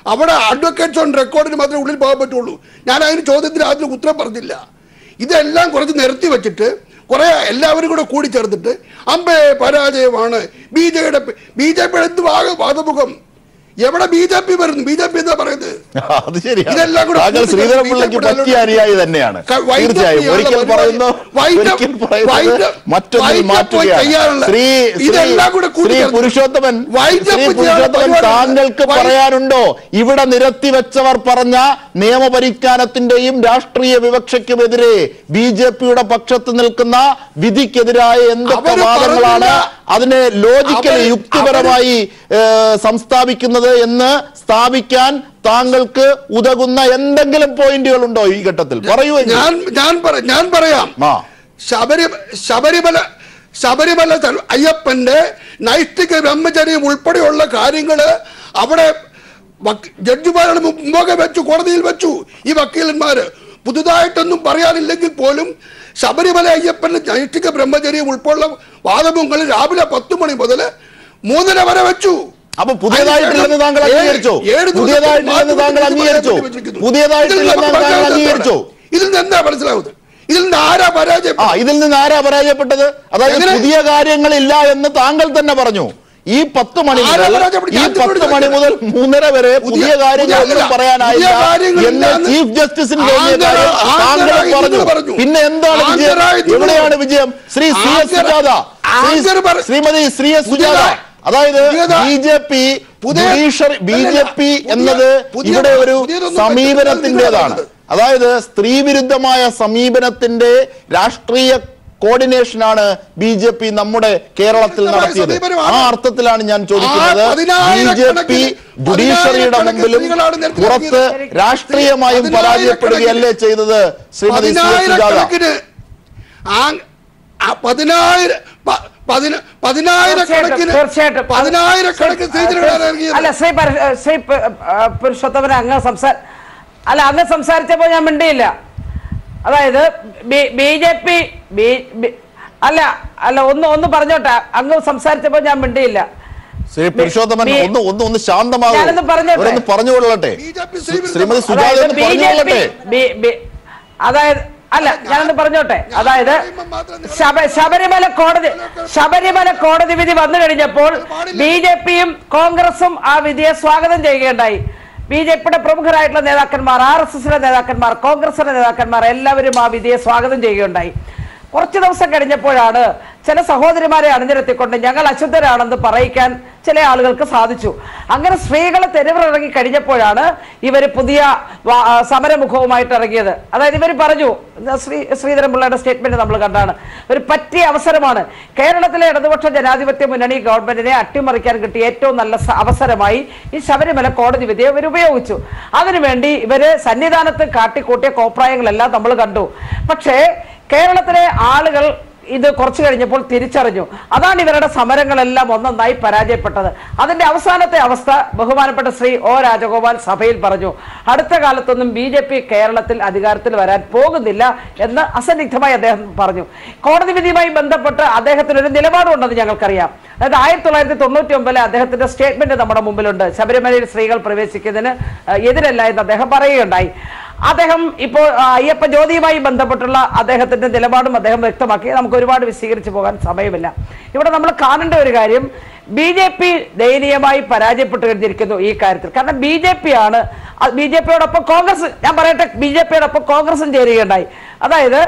അവിടെ അഡ്വക്കേറ്റ്സ് ഓൺ റെക്കോർഡിന് മാത്രമേ ഉള്ളിൽ പോകാൻ പറ്റുള്ളൂ ഞാൻ അതിന് ചോദ്യത്തിന് ആദ്യം ഉത്തരം പറഞ്ഞില്ല ഇതെല്ലാം കുറച്ച് നിരത്തി വെച്ചിട്ട് കുറെ എല്ലാവരും കൂടെ കൂടി ചേർത്തിട്ട് അമ്പേ പരാജയമാണ് ബി ജെയുടെ ബി ജെ പിയുടെ എന്ത് വാഗ- വാദമുഖം എവിടെ ബി ജെ പി വരുന്നു ബി ജെ പി എന്താ പറയുന്നത് അത് ശരിയാണ് ഇതെല്ലാം കൂടെ താങ്കൾ കൂട്ടി ശ്രീധരൻപിള്ളയ്ക്ക് ബിജെപിയുടെ പറ്റിയ അനുയായി തന്നെയാണ് ക- wind up തീർച്ചയായും ചെയ്യാനുള്ള ഒരിക്കൽ പരിപാടി- പറയുന്നു wind up- ഒരിക്കൽ പറയുന്നത് wind up- മറ്റൊന്നിൽ wind up മാറ്റുകയാണ് ചെയ്യാനുള്ള- ശ്രീ ഇതെല്ലാം കൂടെ ശ്രീ കൂട്ടി ശ്രീ ചേർത്ത് പുരുഷോത്തമൻ wind up ശ്രീ ചെയ്യാനുള്ള പുരുഷോത്തമൻ പരിപാടി- താങ്കൾക്ക് wind- പറയാനുണ്ടോ ഇവിടെ നിരത്തി വെച്ചവർ പറഞ്ഞ നിയമപരിജ്ഞാനത്തിന്റെയും രാഷ്ട്രീയ വിവക്ഷയ്ക്കുമെതിരെ ബി ജെ പിയുടെ പക്ഷത്ത് നിൽക്കുന്ന വിധിക്കെതിരായ എന്തൊക്കെ അവര് വാദങ്ങളാണ് പറഞ്ഞില്ല. അതിനെ ലോജിക്കലി അവര് യുക്തിപരമായി ഏഹ്, സംസ്ഥാപിക്കുന്നത് എന്ന് സ്ഥാപിക്കാൻ താങ്കൾക്ക് ഉതകുന്ന എന്തെങ്കിലും പോയിന്റുകൾ ഉണ്ടോ ഈ ഘട്ടത്തിൽ പറയൂ എങ്കിൽ. ഞാൻ ഞാൻ പറ- ഞാൻ പറയാം ആ. ശബരി ശബരിമല ശബരിമല തൽ- അയ്യപ്പന്റെ നൈഷ്ഠിക ബ്രഹ്മചര്യം ഉൾപ്പെടെയുള്ള കാര്യങ്ങള് അവിടെ വക്ക്- ജഡ്ജിമാരുടെ മുമ്പൊക്കെ വെച്ചു കോടതിയിൽ വെച്ചു ഈ വക്കീലന്മാര് പുതുതായിട്ടൊന്നും പറയാനില്ലെങ്കിൽ പോലും ശബരിമല അയ്യപ്പന്റെ നൈഷ്ഠിക ബ്രഹ്മചര്യം ഉൾപ്പെടെയുള്ള വാദമുങ്ങൾ രാവിലെ പത്ത് മണി മുതൽ മൂന്നര വരെ വെച്ചു അപ്പൊ പുതിയതായിട്ടില്ലെന്ന് താങ്കൾ ഏഴ്- അംഗീകരിച്ചോ ഏഴ് ദിവസത്തെ പുതിയതായിട്ടില്ലെന്ന് താങ്കൾ മാറ്റി അംഗീകരിച്ചോ വെച്ചിരിക്കുന്നു. പുതിയതായിട്ടില്ലെന്ന് ഇതിൽ താങ്കൾ നമുക്ക് അംഗീകരിച്ചോ ഇതിൽ നിന്ന് എന്താ മനസ്സിലാവുന്നത് ഇതിൽ നിന്ന് ആരാ ആ പരാജയം ഇതിൽ നിന്ന് ആരാ പരാജയപ്പെട്ടത് അതായത് എങ്ങനെ? പുതിയ കാര്യങ്ങളില്ല എന്ന് താങ്കൾ തന്നെ പറഞ്ഞു ഈ പത്ത് മണി ആരാ മുതൽ പരാജയപ്പെട്ടത്? ഈ ഞാൻ പത്ത് നിങ്ങളോട് മണി മുതൽ മൂന്നര വരെ പുതിയ പുതിയ- കാര്യങ്ങളൊന്നും പുതിയ- പറയാനായില്ല പുതിയ കാര്യങ്ങളില്ല എന്ന് എന്ന് ചീഫ് ജസ്റ്റിസിന് കഴിഞ്ഞ ആങ്കർ- കാര്യം താങ്കൾ ആങ്കറായി പറഞ്ഞു നിങ്ങൾ പറഞ്ഞു. പിന്നെ എന്താണ് വിജയം ആങ്കറായി നിങ്ങൾ എവിടെയാണ് പറഞ്ഞു. വിജയം Shri C S anchor- Sujatha Shri- anchor പറ- ശ്രീമതി ശ്രീ എസ് സുജാത പുതിയതാ- അതായത് പുതിയതാ- ബി ജെ പി പുതിയ- ജുഡീഷ്യറി ബി ജെ പി പുതിയ- എന്നത് പുതിയ- ഇവിടെ ഒരു പുതിയതൊന്നും സമീപനത്തിൻ്റെതാണ് പറ്റില്ല. അതായത് സ്ത്രീവിരുദ്ധമായ സമീപനത്തിന്റെ രാഷ്ട്രീയ കോർഡിനേഷനാണ് ബി ജെ പി നമ്മുടെ കേരളത്തിൽ വിരുദ്ധമായ നടത്തിയത് സമീപനമാണ്. ആ അർത്ഥത്തിലാണ് ഞാൻ ചോദിക്കുന്നത് ആ ബി ജെ പി പതിനായിരക്കണക്കിന് ജുഡീഷ്യറിയുടെ പതിനായിരക്കണക്കിന് മുമ്പിലും സ്ത്രീകളാണ് നിരത്തി പുറത്ത് നിർത്തിയത്. രാഷ്ട്രീയമായും പരാജയപ്പെടുകയല്ലേ ചെയ്തത് ശ്രീമതി സി എസ് സുജാത പതിനായിരക്കണക്കിന് ആ- ആ പതിനായിരം പ- പതിന- പതിനായിരക്കണക്കിന് തീർച്ചയായിട്ടും പതിനായിരക്കണക്കിന് സ്ത്രീകളാണ് ഇറങ്ങിയത് അല്ല ശ്രീ പര- ശ്രീ പ- ആ, പുരുഷോത്തമൻ അങ്ങ് സംസാര അല്ല അങ്ങ് സംസാരിച്ചപ്പോ ഞാൻ മിണ്ടിയില്ല അതായത് ബി ജെ പി അല്ല അല്ല ഒന്ന് ഒന്ന് പറഞ്ഞോട്ടെ അങ്ങ് സംസാരിച്ചപ്പോ ഞാൻ മിണ്ടിയില്ല ശ്രീ പുരുഷോത്തമൻ ബി- ഒന്ന് ഒന്ന് ഒന്ന് ശാന്തമാകും ഞാനൊന്ന് പറഞ്ഞോട്ടെ. അവരൊന്ന് പറഞ്ഞുകൊള്ളട്ടെ BJP സ്ത്രീവിരുദ്ധ- ശ്രീമതി സുജാത അതായത് ഒന്ന് ബി ജെ പി പറഞ്ഞുകൊള്ളട്ടെ അതായത് അല്ല ഞാനൊന്ന് പറഞ്ഞോട്ടെ ഞാൻ അതായത് പറയുമ്പോൾ മാത്രം നിങ്ങൾ ശബ ശബരിമല കോടതി ശബരിമല കോടതി വിധി വന്നു കഴിഞ്ഞപ്പോൾ പാടില്ല. ബി ജെ പിയും കോൺഗ്രസും ആ വിധിയെ സ്വാഗതം ചെയ്യുകയുണ്ടായി ബി ജെ പിയുടെ പ്രമുഖരായിട്ടുള്ള നേതാക്കന്മാർ ആർ എസ് എസിന്റെ നേതാക്കന്മാർ കോൺഗ്രസിന്റെ നേതാക്കന്മാർ എല്ലാവരും ആ വിധിയെ സ്വാഗതം ചെയ്യുകയുണ്ടായി കുറച്ച് ദിവസം കഴിഞ്ഞപ്പോഴാണ് ചില സഹോദരിമാരെ അണിനിരത്തിക്കൊണ്ട് ഞങ്ങൾ അശുദ്ധരാണെന്ന് പറയിക്കാൻ ചില ആളുകൾക്ക് സാധിച്ചു അങ്ങനെ സ്ത്രീകളെ തെരുവിലിറങ്ങി കഴിഞ്ഞപ്പോഴാണ് ഇവർ പുതിയ വാ- ആ, സമരമുഖവുമായിട്ട് ഇറങ്ങിയത് അതായത് ഇവർ പറഞ്ഞു ഇത് ശ്രീ ശ്രീധരൻപിള്ളയുടെ സ്റ്റേറ്റ്മെന്റ് നമ്മൾ കണ്ടാണ് ഒരു പറ്റിയ അവസരമാണ് കേരളത്തിലെ ഇടതുപക്ഷ ജനാധിപത്യ മുന്നണി ഗവൺമെന്റിനെ അട്ടിമറിക്കാൻ കിട്ടിയ ഏറ്റവും നല്ല സ- അവസരമായി ഈ ശബരിമല കോടതി വിധിയെ ഇവർ ഉപയോഗിച്ചു അതിനുവേണ്ടി ഇവര് സന്നിധാനത്ത് കാട്ടിക്കൂട്ടിയ കോപ്രായങ്ങളെല്ലാം നമ്മൾ കണ്ടു പക്ഷേ കേരളത്തിലെ ആളുകൾ ഇത് കുറച്ചു കഴിഞ്ഞപ്പോൾ തിരിച്ചറിഞ്ഞു അതാണ് ഇവരുടെ സമരങ്ങളെല്ലാം ഒന്നൊന്നായി പരാജയപ്പെട്ടത് അതിന്റെ അവസാനത്തെ അവസ്ഥ ബഹുമാനപ്പെട്ട ശ്രീ ഒ രാജഗോപാൽ സഭയിൽ പറഞ്ഞു അടുത്ത കാലത്തൊന്നും ബി ജെ പി കേരളത്തിൽ അധികാരത്തിൽ വരാൻ പോകുന്നില്ല എന്ന് അസന്നിഗ്ധമായി അദ്ദേഹം പറഞ്ഞു കോടതി വിധിയുമായി ബന്ധപ്പെട്ട് അദ്ദേഹത്തിന് ഒരു നിലപാടുണ്ടെന്ന് ഞങ്ങൾക്കറിയാം അതായത് ആയിരത്തി തൊള്ളായിരത്തി തൊണ്ണൂറ്റി ഒമ്പതിലെ അദ്ദേഹത്തിന്റെ സ്റ്റേറ്റ്മെന്റ് നമ്മുടെ മുമ്പിലുണ്ട് ശബരിമലയിൽ സ്ത്രീകൾ പ്രവേശിക്കുന്നതിന് ഏഹ്, എതിരല്ല എന്ന് അദ്ദേഹം പറയുകയുണ്ടായി അദ്ദേഹം ഇപ്പോൾ ആ, അയ്യപ്പ ജ്യോതിയുമായി ബന്ധപ്പെട്ടുള്ള അദ്ദേഹത്തിന്റെ നിലപാടും അദ്ദേഹം വ്യക്തമാക്കി നമുക്ക് ഒരുപാട് വിശദീകരിച്ചു പോകാൻ സമയമില്ല ഇവിടെ നമ്മൾ കാണേണ്ട ഒരു കാര്യം ബി ജെ പി ദയനീയമായി പരാജയപ്പെട്ടു കഴിഞ്ഞിരിക്കുന്നു ഈ കാര്യത്തിൽ കാരണം ബി ജെ പി ആണ് ബി ജെ പിയോടൊപ്പം കോൺഗ്രസ് ഞാൻ പറയട്ടെ ബി ജെ പിയോടൊപ്പം കോൺഗ്രസും ചേരുകയുണ്ടായി അതായത്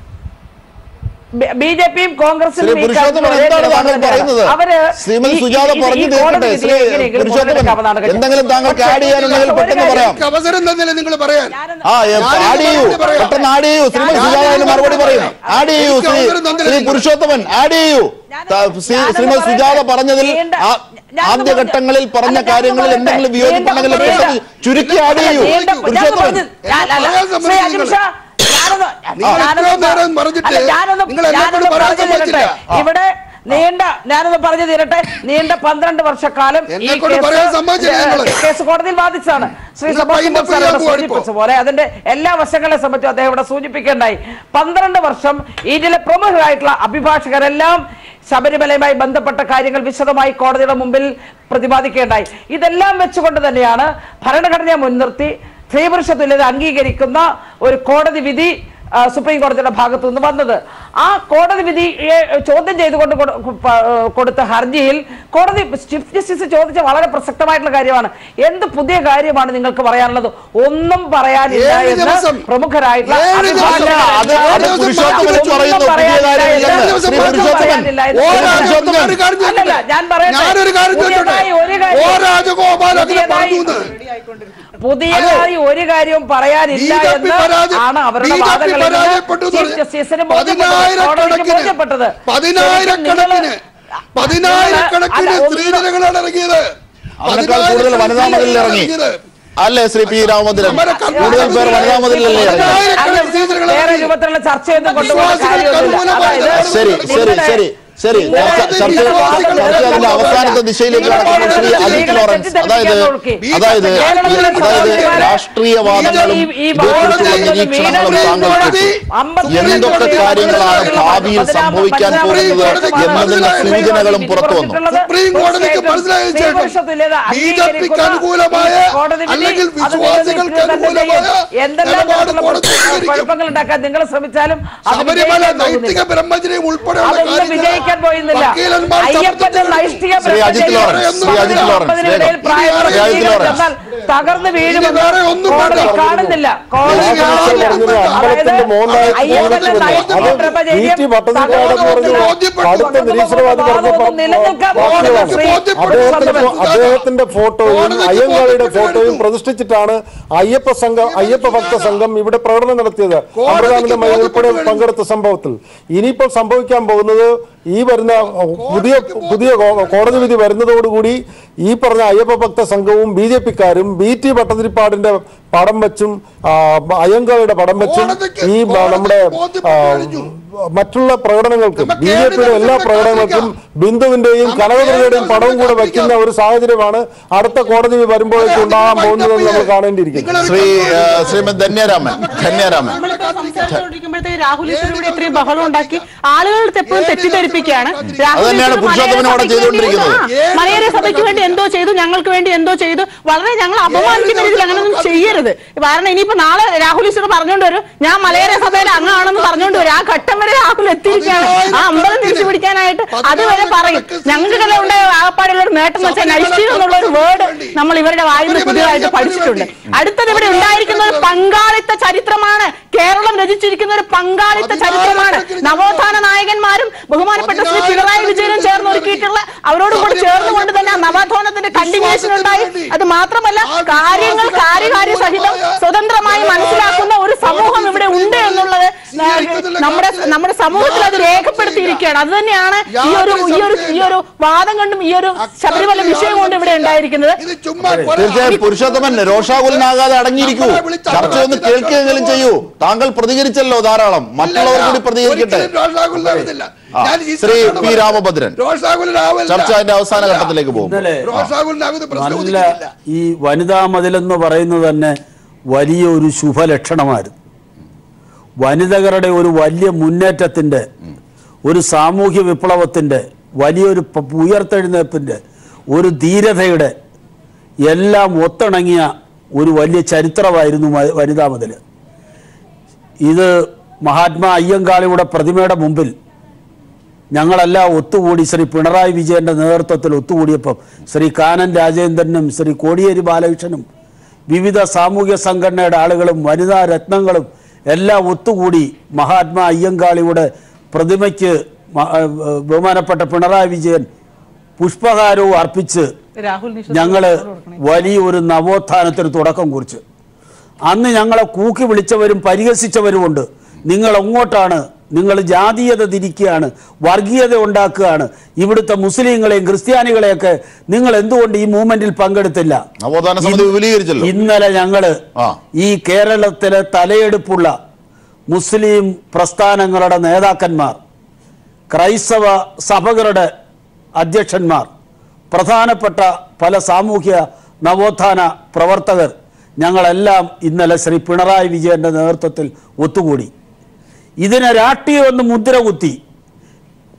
ബി ജെ പിയും കോൺഗ്രസും ശ്രീ പുരുഷോത്തമൻ എന്താണ് താങ്കൾ പറയുന്നത് അവര് ശ്രീമതി ഈ- സുജാത ഈ- ഈ പറഞ്ഞു കോടതി തീർക്കട്ടെ വിധിയെ ശ്രീ എങ്ങനെയെങ്കിലും പുരുഷോത്തമൻ മുതലെടുക്കാമെന്നാണ് കരുതുന്നത്. എന്തെങ്കിലും താങ്കൾക്ക് പക്ഷേ ആഡ് ചെയ്യാനുണ്ടെങ്കിൽ ഒരു പെട്ടെന്ന് കാര്യം- പറയാം എനിക്ക് അവസരം തന്നില്ല നിങ്ങൾ പറയാൻ ആ ഏ, ഞാനൊരു ആഡ് ചെയ്യൂ മറുപടി പറയാം. പെട്ടെന്ന് ആഡ് ചെയ്യൂ ശ്രീമതി ഞാനൊരു സുജാത അതിന് മറുപടി മറുപടി പറയും പറയാം. ആഡ് ചെയ്യൂ എനിക്ക് ശ്രീ അവസരം തന്നില്ല ശ്രീ നിങ്ങൾ. പുരുഷോത്തമൻ ആഡ് ചെയ്യൂ ത- ശ്രീ- ഞാനൊന്ന് ശ്രീമതി സുജാത പറയട്ടെ. പറഞ്ഞതിൽ നീണ്ട- ആ- ഞാനൊന്ന് ആദ്യഘട്ടങ്ങളിൽ പറഞ്ഞ- പറഞ്ഞ അല്ല, കാര്യങ്ങളിൽ ഞാനൊന്ന് എന്തെങ്കിലും പറയട്ടെ. വിയോജിപ്പുണ്ടെങ്കിൽ നീണ്ട- പെട്ടെന്ന് ചുരുക്കി ആഡ് ചെയ്യൂ നീണ്ട- ഞാനൊന്ന് പുരുഷോത്തമൻ പറഞ്ഞു. ഞാൻ- അല്ല, പറയാൻ ശ്രീ സമ്മതിച്ചു അജിംഷ, ഞാനൊന്ന് നിങ്ങൾ ഞാനൊന്ന് ഇത്രയും നേരം പറഞ്ഞിട്ട് അല്ല, ഞാനൊന്ന് നിങ്ങൾ എന്നെ കൊണ്ട് ഞാനൊന്ന് പറയാൻ പറഞ്ഞു സമ്മതിച്ചില്ല. തീരട്ടെ. ഇവിടെ നീണ്ട ഞാനൊന്ന് പറഞ്ഞു തീരട്ടെ നീണ്ട പന്ത്രണ്ട് വർഷക്കാലം ഈ എന്നെ കൊണ്ട് കേസ് പറയാൻ സമ്മതിച്ചില്ല നിങ്ങള്. കേസ് കോടതിയിൽ വാദിച്ചാണ് ശ്രീ നിങ്ങൾ സഭാഷ് പയ്യന്റെ സാർ ഇവിടെ പയ്യൻ പോവാ സൂചിപ്പിച്ച പോലെ അതിന്റെ എല്ലാ വശങ്ങളെ സംബന്ധിച്ചും അദ്ദേഹം ഇവിടെ സൂചിപ്പിക്കേണ്ടായി പന്ത്രണ്ട് വർഷം ഇതിലെ പ്രമുഖരായിട്ടുള്ള അഭിഭാഷകരെല്ലാം ശബരിമലയുമായി ബന്ധപ്പെട്ട കാര്യങ്ങൾ വിശദമായി കോടതിയുടെ മുമ്പിൽ പ്രതിപാദിക്കേണ്ടായി ഇതെല്ലാം വെച്ചുകൊണ്ട് തന്നെയാണ് ഭരണഘടനയെ മുൻനിർത്തി സ്ത്രീപുരുഷ തുല്യത അംഗീകരിക്കുന്ന ഒരു കോടതി വിധി ആ, സുപ്രീം കോടതിയുടെ ഭാഗത്തു നിന്ന് വന്നത് ആ കോടതി വിധിയെ ചോദ്യം ചെയ്തുകൊണ്ട് കൊടു- പ- കൊടുത്ത ഹർജിയിൽ കോടതി ചീഫ് ജസ്റ്റിസ് ചോദിച്ച വളരെ പ്രസക്തമായിട്ടുള്ള കാര്യമാണ് എന്ത് പുതിയ കാര്യമാണ് നിങ്ങൾക്ക് പറയാനുള്ളത് ഒന്നും പറയാനില്ല ഏഴ് എന്ന് ദിവസം. പ്രമുഖരായിട്ടുള്ള ഏഴ് അഭിഭാഷകർ ദിവസം. അത് അത് ദിവസം പുരുഷോത്തമൻ ഒന്നും പറയുന്നു പുതിയ പറയാനില്ല കാര്യമില്ലെന്ന് എന്ന് ശ്രീ ഒന്നും പുരുഷോത്തമൻ പറയാനില്ല എന്ന് ഓ, ശ്രീ രാജഗോപാൽ, പുരുഷോത്തമൻ ഒരു കാര്യം ചോദിച്ചോട്ടെ? അല്ലല്ല, ഞാൻ പറയട്ടെ. ഞാനൊരു കാര്യം പുതിയതായി ഒരു ചോദിച്ചോട്ടെ കാര്യം- ഓ രാജഗോപാൽ അങ്ങനെ പുതിയതായി- പറഞ്ഞു എന്ന്. പുതിയതായി ഒരു കാര്യവും പറയാനില്ല BJP എന്ന് പരാജയ- ആണ് അവരുടെ BJP വാദങ്ങളിൽ നിന്ന് പരാജയപ്പെട്ടു എന്ന് ചീഫ് പറഞ്ഞ- ജസ്റ്റിസിന് ബോധ്യപ്പെട്ടത് കോടതിക്ക് പതിനായിരക്കണക്കിന് ബോധ്യപ്പെട്ടത് പതിനായിരക്കണക്കിന് ശരിക്കും പതിനായിരക്കണക്കിന് അല്ല, ഒന്ന് സ്ത്രീജനങ്ങളാണ് ഇറങ്ങിയത് അതിനേക്കാൾ കൂടുതൽ വനിതാ മതിലിൽ ഇറങ്ങി അല്ലേ ശ്രീ പി രാമചന്ദ്രൻ നമ്മുടെ കർമ്മ- കൂടുതൽ പേർ വനിതാ മതിലല്ലേ ഇറങ്ങി പതിനായിരക്കണക്കിന് വേറെ സ്ത്രീജനങ്ങൾ രൂപത്തിലുള്ള ചർച്ചയൊന്നും കൊണ്ടുപോകുന്ന വിശ്വാസികൾക്ക് കാര്യമൊന്നുമില്ല അനുകൂലമായി അതായത് ശരി ശരി നിങ്ങളുടെ- ശരി ശരി ചർച്ച ചർച്ച ചർച്ച അതിന്റെ അവസാനത്തെ ദിശയിലേക്ക് കടക്കുമ്പോൾ ശ്രീ അജിത് ലോറൻസ് അതായത് അതായത് അതായത് രാഷ്ട്രീയവാദങ്ങളും ഇതേക്കുറിച്ചുള്ള നിരീക്ഷണങ്ങളും താങ്കൾ എന്തൊക്കെ കാര്യങ്ങളാണ് ഭാവിയിൽ സംഭവിക്കാൻ പോകുന്നത് എന്നതിന്റെ സൂചനകളും പുറത്തു വന്നു സുപ്രീം കോടതിക്ക് മനസ്സിലായതിനു ശേഷം ബിജെപിക്ക് അനുകൂലമായ അല്ലെങ്കിൽ വിശ്വാസികൾക്ക് അനുകൂലമായ നിലപാട് കോടതി സ്വീകരിക്കും. കുഴപ്പങ്ങൾ ഉണ്ടാക്കാൻ നിങ്ങൾ ശ്രമിച്ചാലും അത് ശബരിമല വിജയിക്കാൻ പോകുന്നില്ല. നൈതിക ബ്രഹ്മചര്യം ഉൾപ്പെടെയുള്ള അതൊന്നും കാര്യങ്ങൾ വിജയിക്കാൻ പോയിരുന്നില്ല വക്കീലന്മാർ അയ്യപ്പന്റെ ചർച്ച നൈഷ്ഠിക ശ്രീ അജിത് ലോറൻസ്, ശ്രീ അജിത് ലോറൻസ്, അമ്പതിനിടയിൽ പ്രായമുള്ള ശ്രീ അജിത് സ്ത്രീകൾ ലോറൻസ്. ചെന്നാൽ തകർന്നു വീഴുമെന്ന് വേറെ ഒന്നും കോടതി വേണ്ട. കാണുന്നില്ല കോടതി ഇനി കാണുന്നില്ല വേറെ ഒന്നും അതായത് വേണ്ട. മോഹൻലാൽ അയ്യപ്പന്റെ ചോദിച്ചു നൈഷ്ഠിക അത് ബ്രഹ്മചര്യം വി.ടി. ഭട്ടതിരിപ്പാട് തകർന്നു പറഞ്ഞു. പോകുന്നില്ല. അടുത്ത നിരീശ്വരവാദി പറഞ്ഞ വാദമൊന്നും നിലനിൽക്കാൻ വാക്കുകളാണ്. പോകുന്നില്ല. ശ്രീ അദ്ദേഹത്തിന്റെ പുരുഷോത്തമൻ. അദ്ദേഹത്തിന്റെ ഫോട്ടോയും കോടതിക്ക് അയ്യങ്കാളിയുടെ ബോധ്യപ്പെട്ട് ഫോട്ടോയും വരുന്നു. പ്രതിഷ്ഠിച്ചിട്ടാണ് അയ്യപ്പ സംഘം അയ്യപ്പ ഭക്ത സംഘം ഇവിടെ പ്രകടനം നടത്തിയത് കോടതിക്ക് അമൃതാനന്ദമയി ബോധ്യപ്പെട്ട് ഉൾപ്പെടെ വരുന്നു. പങ്കെടുത്ത സംഭവത്തിൽ ഇനിയിപ്പോൾ സംഭവിക്കാൻ പോകുന്നത് ഈ വരുന്ന പുതിയ പുതിയ കോ- കോടതി വിധി വരുന്നതോടുകൂടി ഈ പറഞ്ഞ അയ്യപ്പ ഭക്ത സംഘവും ബി ജെ പിക്കാരും ബി ടി ഭട്ടതിരിപ്പാടിന്റെ പടം വെച്ചും ആ, അയ്യങ്കാളിയുടെ പടം വെച്ചും കോടതിക്ക് ഈ ബ- നമ്മുടെ ബോധ്യപ്പെട്ട് ആ, കഴിഞ്ഞു. മറ്റുള്ള പ്രകടനങ്ങൾക്കും നമുക്ക് ബി ജെ പിയുടെ ഏത് എല്ലാ ദിവസം പ്രകടനങ്ങൾക്കും കത്തിക്കാം. ബിന്ദുവിന്റെയും നമുക്ക് കനകദുർഗയുടെയും ഏത് പടവും കൂടെ ദിവസം വെക്കുന്ന കത്തിക്കാം. ഒരു സാഹചര്യമാണ് അടുത്ത കോടതി വരുമ്പോഴേക്കും ഉണ്ടാകാൻ പോകുന്നതെന്ന് നമ്മൾ കാണേണ്ടിയിരിക്കുന്നു ശ്രീ ആ, ശ്രീമതി ധന്യരാമൻ ധന്യരാമൻ നമ്മളിപ്പോ സംസാരിച്ചുകൊണ്ടിരിക്കുമ്പോഴത്തേക്ക് രാഹുൽ ഈശ്വരയുടെ ഇത്രയും ബഹളം ഉണ്ടാക്കി ആളുകളുടെ എപ്പോഴും തെറ്റിദ്ധരിപ്പിക്കുകയാണ് രാഹുൽ അതുതന്നെയാണ് ഈശ്വർ പുരുഷോത്തമൻ അവിടെ മലയാള സഭയ്ക്ക് ചെയ്തുകൊണ്ടിരിക്കുന്നത്. വേണ്ടി ആ, മലയാള സഭയ്ക്ക് വേണ്ടി എന്തോ ചെയ്തു ഞങ്ങൾക്ക് വേണ്ടി എന്തോ ചെയ്തു വളരെ ഞങ്ങൾ അപമാനിക്കുന്ന രീതിയിൽ അങ്ങനെയൊന്നും ചെയ്യരുത് കാരണം ഇനിയിപ്പോ നാളെ രാഹുൽ ഈശ്വർ പറഞ്ഞുകൊണ്ട് വരും ഞാൻ മലയാള സഭയുടെ അംഗമാണെന്ന് പറഞ്ഞുകൊണ്ട് വരും ആ ഘട്ടം വരെ രാഹുൽ എത്തിയിരിക്കുകയാണ് ആ അമ്പലം തിരിച്ചു പിടിക്കാനായിട്ട് അതുവരെ പറയും ഞങ്ങൾക്കെല്ലാം ഉണ്ടായ ആകപ്പാടുള്ള ഒരു നേട്ടം എന്ന് വെച്ചാൽ നൈഷ്ഠികം എന്നുള്ള ഒരു വേർഡ് നമ്മൾ ഇവരുടെ വായിൽ നിന്ന് പുതിയതായിട്ട് പഠിച്ചിട്ടുണ്ട് അടുത്തത് ഇവിടെ ഉണ്ടായിരിക്കുന്ന ഒരു പങ്കാളിത്ത ചരിത്രമാണ് കേരളം രചിച്ചിരിക്കുന്ന ഒരു പങ്കാളിത്ത ചരിത്രമാണ് നവോത്ഥാന നായകന്മാരും ബഹുമാനപ്പെട്ട ശ്രീ പിണറായി വിജയനും ചേർന്ന് ഒരുക്കിയിട്ടുള്ള അവരോട് കൂടെ ചേർന്നുകൊണ്ട് തന്നെ ആ നവോത്ഥാനത്തിന്റെ കണ്ടിന്യൂഷൻ ഉണ്ടായി അത് മാത്രമല്ല കാര്യങ്ങൾ കാര്യകാര്യ സഹിതം സ്വതന്ത്രമായി മനസ്സിലാക്കുന്ന ഒരു സമൂഹം ഇവിടെ ഉണ്ട് എന്നുള്ളത് നമ്മുടെ നമ്മുടെ സമൂഹത്തിൽ അത് രേഖപ്പെടുത്തിയിരിക്കുകയാണ് അത് തന്നെയാണ് ഈ ഒരു ഈ ഒരു ഈ ഒരു വാദം കൊണ്ടും ഈ ഒരു ശബരിമല വിഷയം കൊണ്ടും ഇവിടെ ഉണ്ടായിരിക്കുന്നത് ഇത് ചുമ്മാ കുറെ തീർച്ചയായും പുരുഷോത്തമൻ രോഷാകുലനാകാതെ അടങ്ങിയിരിക്കൂ ചർച്ച ഒന്ന് കേൾക്കുകയെങ്കിലും ചെയ്യൂ താങ്കൾ പ്രതികരിച്ചല്ലോ ധാരാളം മറ്റുള്ളവർ കൂടി പ്രതികരിക്കട്ടെ ഒരിക്കലും രോഷാകുലനാകുന്നില്ല. ആ, ഞാൻ ഈ ശ്രീ ചർച്ച പി രാമഭദ്രൻ രോഷാകുലനാവില്ല. ചർച്ച അതിന്റെ അവസാന ഘട്ടത്തിലേക്ക് പോകും ഇന്നലെ രോഷാകുലനാകുന്ന പ്രശ്നം നല്ല ഉദിക്കുന്നില്ല. ഈ വനിതാ മതിലെന്ന് പറയുന്നത് തന്നെ വലിയൊരു ശുഭലക്ഷണമായിരുന്നു വനിതകളുടെ ഒരു വലിയ മുന്നേറ്റത്തിൻ്റെ ഒരു സാമൂഹ്യ വിപ്ലവത്തിൻ്റെ വലിയൊരു പ- ഉയർത്തെഴുന്നേൽപ്പിൻ്റെ ഒരു ധീരതയുടെ എല്ലാം ഒത്തിണങ്ങിയ ഒരു വലിയ ചരിത്രമായിരുന്നു വ- വനിതാ മതിൽ ഇത് മഹാത്മാ അയ്യങ്കാളിയുടെ പ്രതിമയുടെ മുമ്പിൽ ഞങ്ങളെല്ലാം ഒത്തുകൂടി ശ്രീ പിണറായി വിജയന്റെ നേതൃത്വത്തിൽ ഒത്തുകൂടിയപ്പം ശ്രീ കാനൻ രാജേന്ദ്രനും ശ്രീ കോടിയേരി ബാലകൃഷ്ണനും വിവിധ സാമൂഹ്യ സംഘടനയുടെ ആളുകളും വനിതാ രത്നങ്ങളും എല്ലാം ഒത്തുകൂടി മഹാത്മാ അയ്യങ്കാളിയുടെ പ്രതിമയ്ക്ക് മ- ഏഹ് ബഹുമാനപ്പെട്ട പിണറായി വിജയൻ പുഷ്പഹാരവും അർപ്പിച്ച് രാഹുൽ നിഷ ഞങ്ങള് വലിയൊരു നവോത്ഥാനത്തിന് തുടക്കം കുറിച്ച് അന്ന് ഞങ്ങളെ കൂക്കി വിളിച്ചവരും പരിഹസിച്ചവരുമുണ്ട് നിങ്ങൾ എങ്ങോട്ടാണ് നിങ്ങൾ ജാതീയത തിരിക്കുകയാണ് വർഗീയത ഉണ്ടാക്കുകയാണ് ഇവിടുത്തെ മുസ്ലിങ്ങളെയും ക്രിസ്ത്യാനികളെയൊക്കെ നിങ്ങൾ എന്തുകൊണ്ട് ഈ മൂവ്മെന്റിൽ പങ്കെടുത്തില്ല നവോത്ഥാന സമിതി വിപുലീകരിച്ചല്ലോ ഇന്നലെ ഞങ്ങള് ആ. ഈ കേരളത്തിലെ തലയെടുപ്പുള്ള മുസ്ലിം പ്രസ്ഥാനങ്ങളുടെ നേതാക്കന്മാർ ക്രൈസ്തവ സഭകളുടെ അധ്യക്ഷന്മാർ പ്രധാനപ്പെട്ട പല സാമൂഹ്യ നവോത്ഥാന പ്രവർത്തകർ ഞങ്ങളെല്ലാം ഇന്നലെ ശ്രീ പിണറായി വിജയന്റെ നേതൃത്വത്തിൽ ഒത്തുകൂടി ഇതിനെ രാഷ്ട്രീയം ഒന്ന് മുദ്ര കുത്തി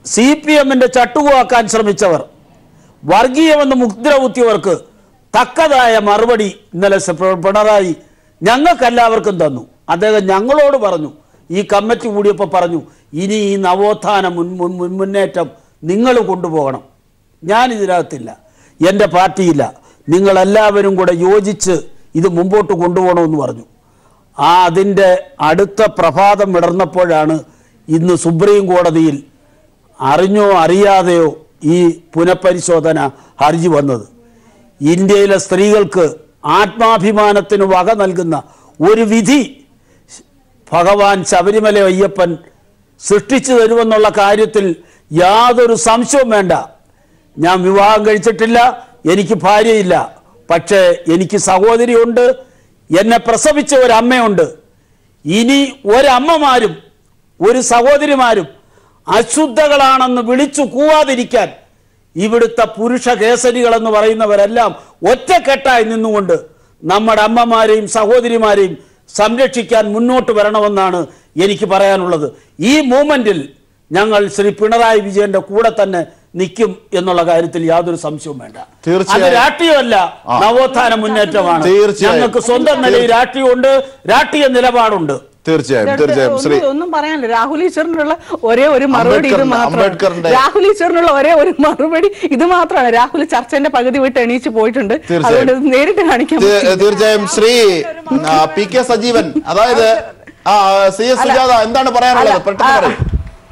സി പി എമ്മിന്റെ ചട്ടുകുവാക്കാൻ ശ്രമിച്ചവർ വർഗീയമെന്ന് മുദ്ര കുത്തിയവർക്ക് തക്കതായ മറുപടി ഇന്നലെ സ- പി- പിണറായി ഞങ്ങൾക്കെല്ലാവർക്കും തന്നു അദ്ദേഹം ഞങ്ങളോട് പറഞ്ഞു ഈ കമ്മിറ്റി കൂടിയപ്പോൾ പറഞ്ഞു ഇനി ഈ നവോത്ഥാന മുൻ മുൻ മുൻ മുന്നേറ്റം നിങ്ങൾ കൊണ്ടുപോകണം ഞാൻ ഇതിനകത്തില്ല എൻ്റെ പാർട്ടിയില്ല നിങ്ങളെല്ലാവരും കൂടെ യോജിച്ച് ഇത് മുമ്പോട്ട് കൊണ്ടുപോകണമെന്ന് പറഞ്ഞു ആ അതിൻ്റെ അടുത്ത പ്രഭാതം വിടർന്നപ്പോഴാണ് ഇന്ന് സുപ്രീം കോടതിയിൽ അറിഞ്ഞോ അറിയാതെയോ ഈ പുനഃപരിശോധന ഹർജി വന്നത് ഇന്ത്യയിലെ സ്ത്രീകൾക്ക് ആത്മാഭിമാനത്തിന് വക നൽകുന്ന ഒരു വിധി ഭഗവാൻ ശബരിമല അയ്യപ്പൻ സൃഷ്ടിച്ചു തരുമെന്നുള്ള കാര്യത്തിൽ യാതൊരു സംശയവും വേണ്ട ഞാൻ വിവാഹം കഴിച്ചിട്ടില്ല എനിക്ക് ഭാര്യയില്ല പക്ഷേ എനിക്ക് സഹോദരിയുണ്ട് എന്നെ പ്രസവിച്ച ഒരു അമ്മയുണ്ട് ഇനി ഒരമ്മമാരും ഒരു സഹോദരിമാരും അശുദ്ധകളാണെന്ന് വിളിച്ചു കൂവാതിരിക്കാൻ ഇവിടുത്തെ പുരുഷ കേസരികളെന്ന് പറയുന്നവരെല്ലാം ഒറ്റക്കെട്ടായി നിന്നുകൊണ്ട് നമ്മുടെ അമ്മമാരെയും സഹോദരിമാരെയും സംരക്ഷിക്കാൻ മുന്നോട്ട് വരണമെന്നാണ് എനിക്ക് പറയാനുള്ളത് ഈ മൂമെന്റിൽ ഞങ്ങൾ ശ്രീ പിണറായി വിജയന്റെ കൂടെ തന്നെ നിൽക്കും എന്നുള്ള കാര്യത്തിൽ യാതൊരു സംശയവും വേണ്ട അത് തീർച്ചയായും. രാഷ്ട്രീയമല്ല ആ. നവോത്ഥാന മുന്നേറ്റമാണ് തീർച്ചയായും. ഞങ്ങൾക്ക് സ്വന്തം നിലയിൽ രാഷ്ട്രീയമുണ്ട് രാഷ്ട്രീയ നിലപാടുണ്ട് തീർച്ചയായും ഇതിനകത്ത് തീർച്ചയായും ശ്രീ ഒന്നും- ഒന്നും പറയാനില്ല രാഹുൽ ഈശ്വറിനുള്ള ഒരേ ഒരു മറുപടി ഇത് അംബേദ്കറിന്റെ- മാത്രമാണ് അംബേദ്കറിന്റെ- രാഹുൽ ഈശ്വറിനുള്ള ഒരേ ഒരു മറുപടി ഇത് മാത്രമാണ് രാഹുൽ ചർച്ചന്റെ പകുതി വിട്ട് എണീച്ച് പോയിട്ടുണ്ട് തീർച്ചയായും. അതുകൊണ്ട് ഇത് നേരിട്ട് കാണിക്കാൻ തീ- പറ്റില്ല. തീർച്ചയായും ശ്രീ ആ, പി കെ സജീവൻ അതായത് ആ സി എസ് സുജാത എന്താണ് പറയാനുള്ളത് അല്ല, പെട്ടെന്ന് ആ. പറയും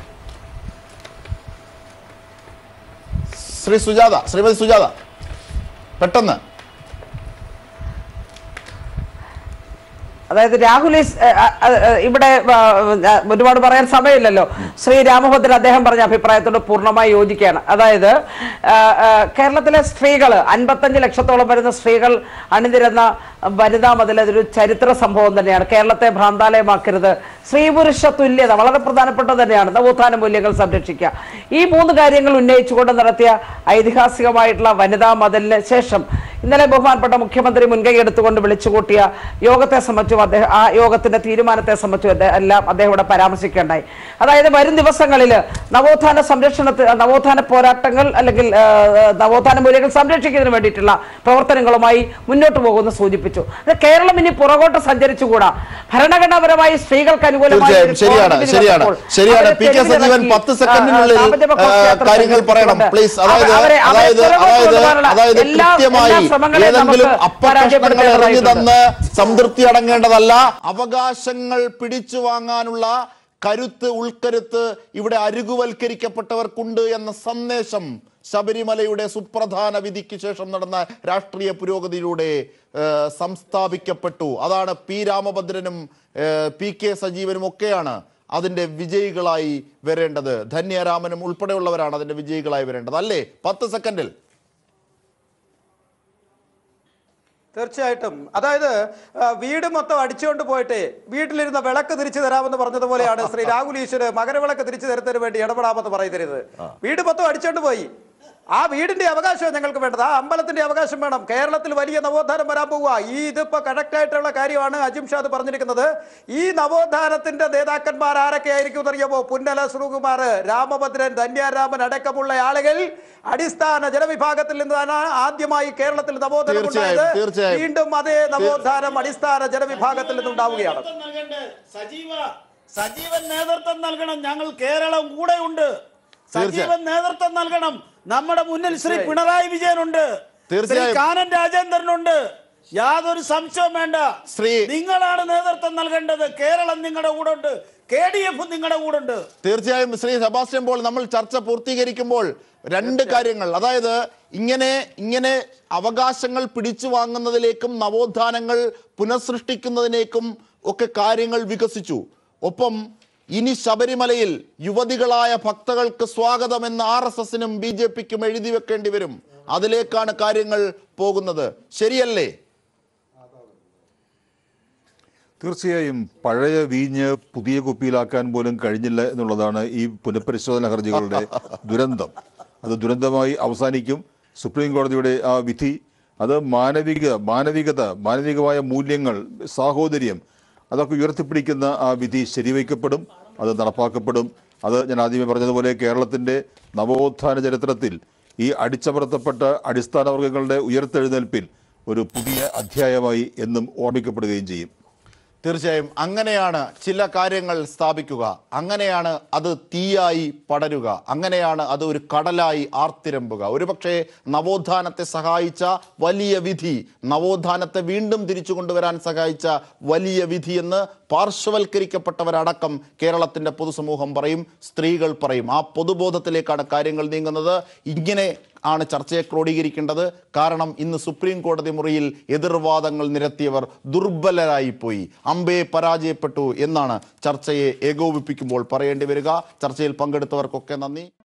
ശ്രീ സുജാത ശ്രീമതി സുജാത പെട്ടെന്ന് അതായത് രാഹുൽ ഈസ്- ഏ, ആ, ആ, ആ, ഇവിടെ ആ, ആ, ഒരുപാട് പറയാൻ സമയമില്ലല്ലോ ശ്രീ രാമഭദ്രൻ അദ്ദേഹം പറഞ്ഞ അഭിപ്രായത്തോട് പൂർണ്ണമായി യോജിക്കുകയാണ് അതായത് ആ, ആ, കേരളത്തിലെ സ്ത്രീകൾ അൻപത്തഞ്ച് ലക്ഷത്തോളം വരുന്ന സ്ത്രീകൾ അണിനിരുന്ന വനിതാ മതിൽ അതൊരു ചരിത്ര സംഭവം തന്നെയാണ് കേരളത്തെ ഭ്രാന്താലയമാക്കരുത് സ്ത്രീ പുരുഷ തുല്യത വളരെ പ്രധാനപ്പെട്ടത് തന്നെയാണ് നവോത്ഥാന മൂല്യങ്ങൾ സംരക്ഷിക്കുക ഈ മൂന്ന് കാര്യങ്ങൾ ഉന്നയിച്ചുകൊണ്ട് നടത്തിയ ഐതിഹാസികമായിട്ടുള്ള വനിതാ മതിലിന് ശേഷം ഇന്നലെ ബഹുമാനപ്പെട്ട മുഖ്യമന്ത്രി മുൻകൈ എടുത്തുകൊണ്ട് വിളിച്ചുകൂട്ടിയ യോഗത്തെ സംബന്ധിച്ചും അദ്ദേഹം ആ യോഗത്തിന്റെ തീരുമാനത്തെ സംബന്ധിച്ചും അദ്ദേഹം എല്ലാം അദ്ദേഹം ഇവിടെ പരാമർശിക്കേണ്ടായി അതായത് വരും ദിവസങ്ങളിൽ നവോത്ഥാന സംരക്ഷണത്തിൽ നവോത്ഥാന പോരാട്ടങ്ങൾ അല്ലെങ്കിൽ ആ, നവോത്ഥാന മൂല്യങ്ങൾ സംരക്ഷിക്കുന്നതിന് വേണ്ടിയിട്ടുള്ള പ്രവർത്തനങ്ങളുമായി മുന്നോട്ട് പോകുമെന്ന് സൂചിപ്പിച്ചു അത് കേരളം ഇനി പുറകോട്ട് സഞ്ചരിച്ചുകൂടാ ഭരണഘടനാപരമായി സ്ത്രീകൾക്ക് അനുകൂലമായി തീർച്ചയായും ഒരു ശരിയാണ് കോടതി ശരിയാണ് വന്നപ്പോൾ ശരിയാണ് അവരെ പി കെ സജീവൻ തെരുവിലിറക്കി, പത്ത് ആ, സെക്കൻഡിനുള്ളിൽ സാമ്പത്തിക ആ, ഘോഷയാത്ര കാര്യങ്ങൾ പറയണം സംഘടിപ്പിച്ചുകൊണ്ട് പ്ലീസ് അതായത് അവരെ- അവരെ അതായത് പുറകോട്ട് അതായത് കൊണ്ടുപോകാനുള്ള അതായത് എല്ലാ- കൃത്യമായി എല്ലാ ശ്രമങ്ങളെയും ഏതെങ്കിലും നമുക്ക് അപ്പകഷ്ണങ്ങൾ എറിഞ്ഞു പരാജയപ്പെടുത്തേണ്ടതായിട്ടുണ്ട്. തന്ന് സംതൃപ്തി അടങ്ങേണ്ടതല്ല അവകാശങ്ങൾ പിടിച്ചു വാങ്ങാനുള്ള കരുത്ത് ഉൾക്കരുത്ത് ഇവിടെ അരുകുവൽക്കരിക്കപ്പെട്ടവർക്കുണ്ട് എന്ന സന്ദേശം ശബരിമലയുടെ സുപ്രധാന വിധിക്ക് ശേഷം നടന്ന രാഷ്ട്രീയ പുരോഗതിയിലൂടെ ഏഹ്, സംസ്ഥാപിക്കപ്പെട്ടു അതാണ് പി രാമഭദ്രനും ഏഹ്, പി കെ സജീവനും ഒക്കെയാണ് അതിന്റെ വിജയികളായി വരേണ്ടത് ധന്യരാമനും ഉൾപ്പെടെയുള്ളവരാണ് അതിന്റെ വിജയികളായി വരേണ്ടത് അല്ലേ പത്ത് സെക്കൻഡിൽ തീർച്ചയായിട്ടും അതായത് ആ, വീട് മൊത്തം അടിച്ചുകൊണ്ട് പോയിട്ട് വീട്ടിലിരുന്ന വിളക്ക് തിരിച്ചു തരാമെന്ന് പറഞ്ഞതുപോലെയാണ് ശ്രീ രാഹുൽ ഈശ്വര് മകരവിളക്ക് തിരിച്ചു തരുന്നതിന് വേണ്ടി ഇടപെടാമെന്ന് പറയുന്നത് വീട് മൊത്തം അടിച്ചുകൊണ്ട് പോയി ആ വീടിന്റെ അവകാശം ഞങ്ങൾക്ക് വേണ്ടത് ആ അമ്പലത്തിന്റെ അവകാശം വേണം കേരളത്തിൽ വലിയ നവോത്ഥാനം വരാൻ പോവുക ഈ ഇതിപ്പോ കറക്റ്റ് ആയിട്ടുള്ള കാര്യമാണ് അജിം ഷാദ് പറഞ്ഞിരിക്കുന്നത് ഈ നവോത്ഥാനത്തിന്റെ നേതാക്കന്മാർ ആരൊക്കെ ആയിരിക്കും എന്നറിയാമോ പുന്നല ശ്രീകുമാർ രാമഭദ്രൻ ധന്യാരാമൻ അടക്കമുള്ള ആളുകൾ അടിസ്ഥാന ജനവിഭാഗത്തിൽ നിന്നാണ് ആദ്യമായി കേരളത്തിൽ നവോത്ഥാനം തീർച്ചയായും, ഉണ്ടായത് തീർച്ചയായും. വീണ്ടും അതേ നവോത്ഥാനം അടിസ്ഥാന ജനവിഭാഗത്തിൽ നിന്നുണ്ടാവുകയാണ് നേതൃത്വം നൽകണ്ടേ? സജീവ സജീവൻ നേതൃത്വം നൽകണം ഞങ്ങൾ കേരളം കൂടെയുണ്ട് സജീവൻ നേതൃത്വം നൽകണം നമ്മുടെ മുന്നിൽ ശ്രീ പിണറായി വിജയനുണ്ട് ശ്രീ തീർച്ചയായും. കാനൻ രാജേന്ദ്രനുണ്ട് യാതൊരു സംശയവും വേണ്ട ശ്രീ- നിങ്ങളാണ് നേതൃത്വം നൽകേണ്ടത് കേരളം നിങ്ങളുടെ കൂടെ ഉണ്ട് കെ ഡി എഫ് നിങ്ങളുടെ കൂടെ ഉണ്ട് തീർച്ചയായും ശ്രീ സെബാസ്റ്റ്യൻ പോൾ നമ്മൾ ചർച്ച പൂർത്തീകരിക്കുമ്പോൾ രണ്ട് കാര്യങ്ങൾ അതായത് ഇങ്ങനെ ഇങ്ങനെ അവകാശങ്ങൾ പിടിച്ചു വാങ്ങുന്നതിലേക്കും നവോത്ഥാനങ്ങൾ പുനഃസൃഷ്ടിക്കുന്നതിലേക്കും ഒക്കെ കാര്യങ്ങൾ വികസിച്ചു ഒപ്പം ഇനി ശബരിമലയിൽ യുവതികളായ ഭക്തകൾക്ക് സ്വാഗതമെന്ന് ആർ എസ് എസിനും ബി ജെ പിക്കും എഴുതി വെക്കേണ്ടി വരും അതിലേക്കാണ് കാര്യങ്ങൾ പോകുന്നത് ശരിയല്ലേ തീർച്ചയായും പഴയ വീഞ്ഞ് പുതിയ കുപ്പിയിലാക്കാൻ പോലും കഴിഞ്ഞില്ല എന്നുള്ളതാണ് ഈ പുനഃപരിശോധന ഹർജികളുടെ ദുരന്തം അത് ദുരന്തമായി അവസാനിക്കും സുപ്രീം കോടതിയുടെ ആ വിധി അത് മാനവിക മാനവികത മാനവികമായ മൂല്യങ്ങൾ സാഹോദര്യം അതൊക്കെ ഉയർത്തിപ്പിടിക്കുന്ന ആ വിധി ശരിവയ്ക്കപ്പെടും അത് നടപ്പാക്കപ്പെടും അത് ഞാൻ ആദ്യമേ പറഞ്ഞതുപോലെ കേരളത്തിൻ്റെ നവോത്ഥാന ചരിത്രത്തിൽ ഈ അടിച്ചമർത്തപ്പെട്ട അടിസ്ഥാന വർഗങ്ങളുടെ ഉയർത്തെഴുന്നേൽപ്പിൽ ഒരു പുതിയ അധ്യായമായി എന്നും ഓർമ്മിക്കപ്പെടുകയും ചെയ്യും തീർച്ചയായും അങ്ങനെയാണ് ചില കാര്യങ്ങൾ സ്ഥാപിക്കുക അങ്ങനെയാണ് അത് തീയായി പടരുക അങ്ങനെയാണ് അത് ഒരു കടലായി ആർത്തിരമ്പുക ഒരുപക്ഷെ നവോത്ഥാനത്തെ സഹായിച്ച വലിയ വിധി നവോത്ഥാനത്തെ വീണ്ടും തിരിച്ചു കൊണ്ടുവരാൻ സഹായിച്ച വലിയ വിധി എന്ന് പാർശ്വവൽക്കരിക്കപ്പെട്ടവരടക്കം കേരളത്തിന്റെ പൊതുസമൂഹം പറയും സ്ത്രീകൾ പറയും ആ പൊതുബോധത്തിലേക്കാണ് കാര്യങ്ങൾ നീങ്ങുന്നത് ഇങ്ങനെ ആണ് ചർച്ചയെ ക്രോഡീകരിക്കേണ്ടത് കാരണം ഇന്ന് സുപ്രീം കോടതി മുറിയിൽ എതിർവാദങ്ങൾ നിരത്തിയവർ ദുർബലരായിപ്പോയി അമ്പയെ പരാജയപ്പെട്ടു എന്നാണ് ചർച്ചയെ ഏകോപിപ്പിക്കുമ്പോൾ പറയേണ്ടി വരിക ചർച്ചയിൽ പങ്കെടുത്തവർക്കൊക്കെ നന്ദി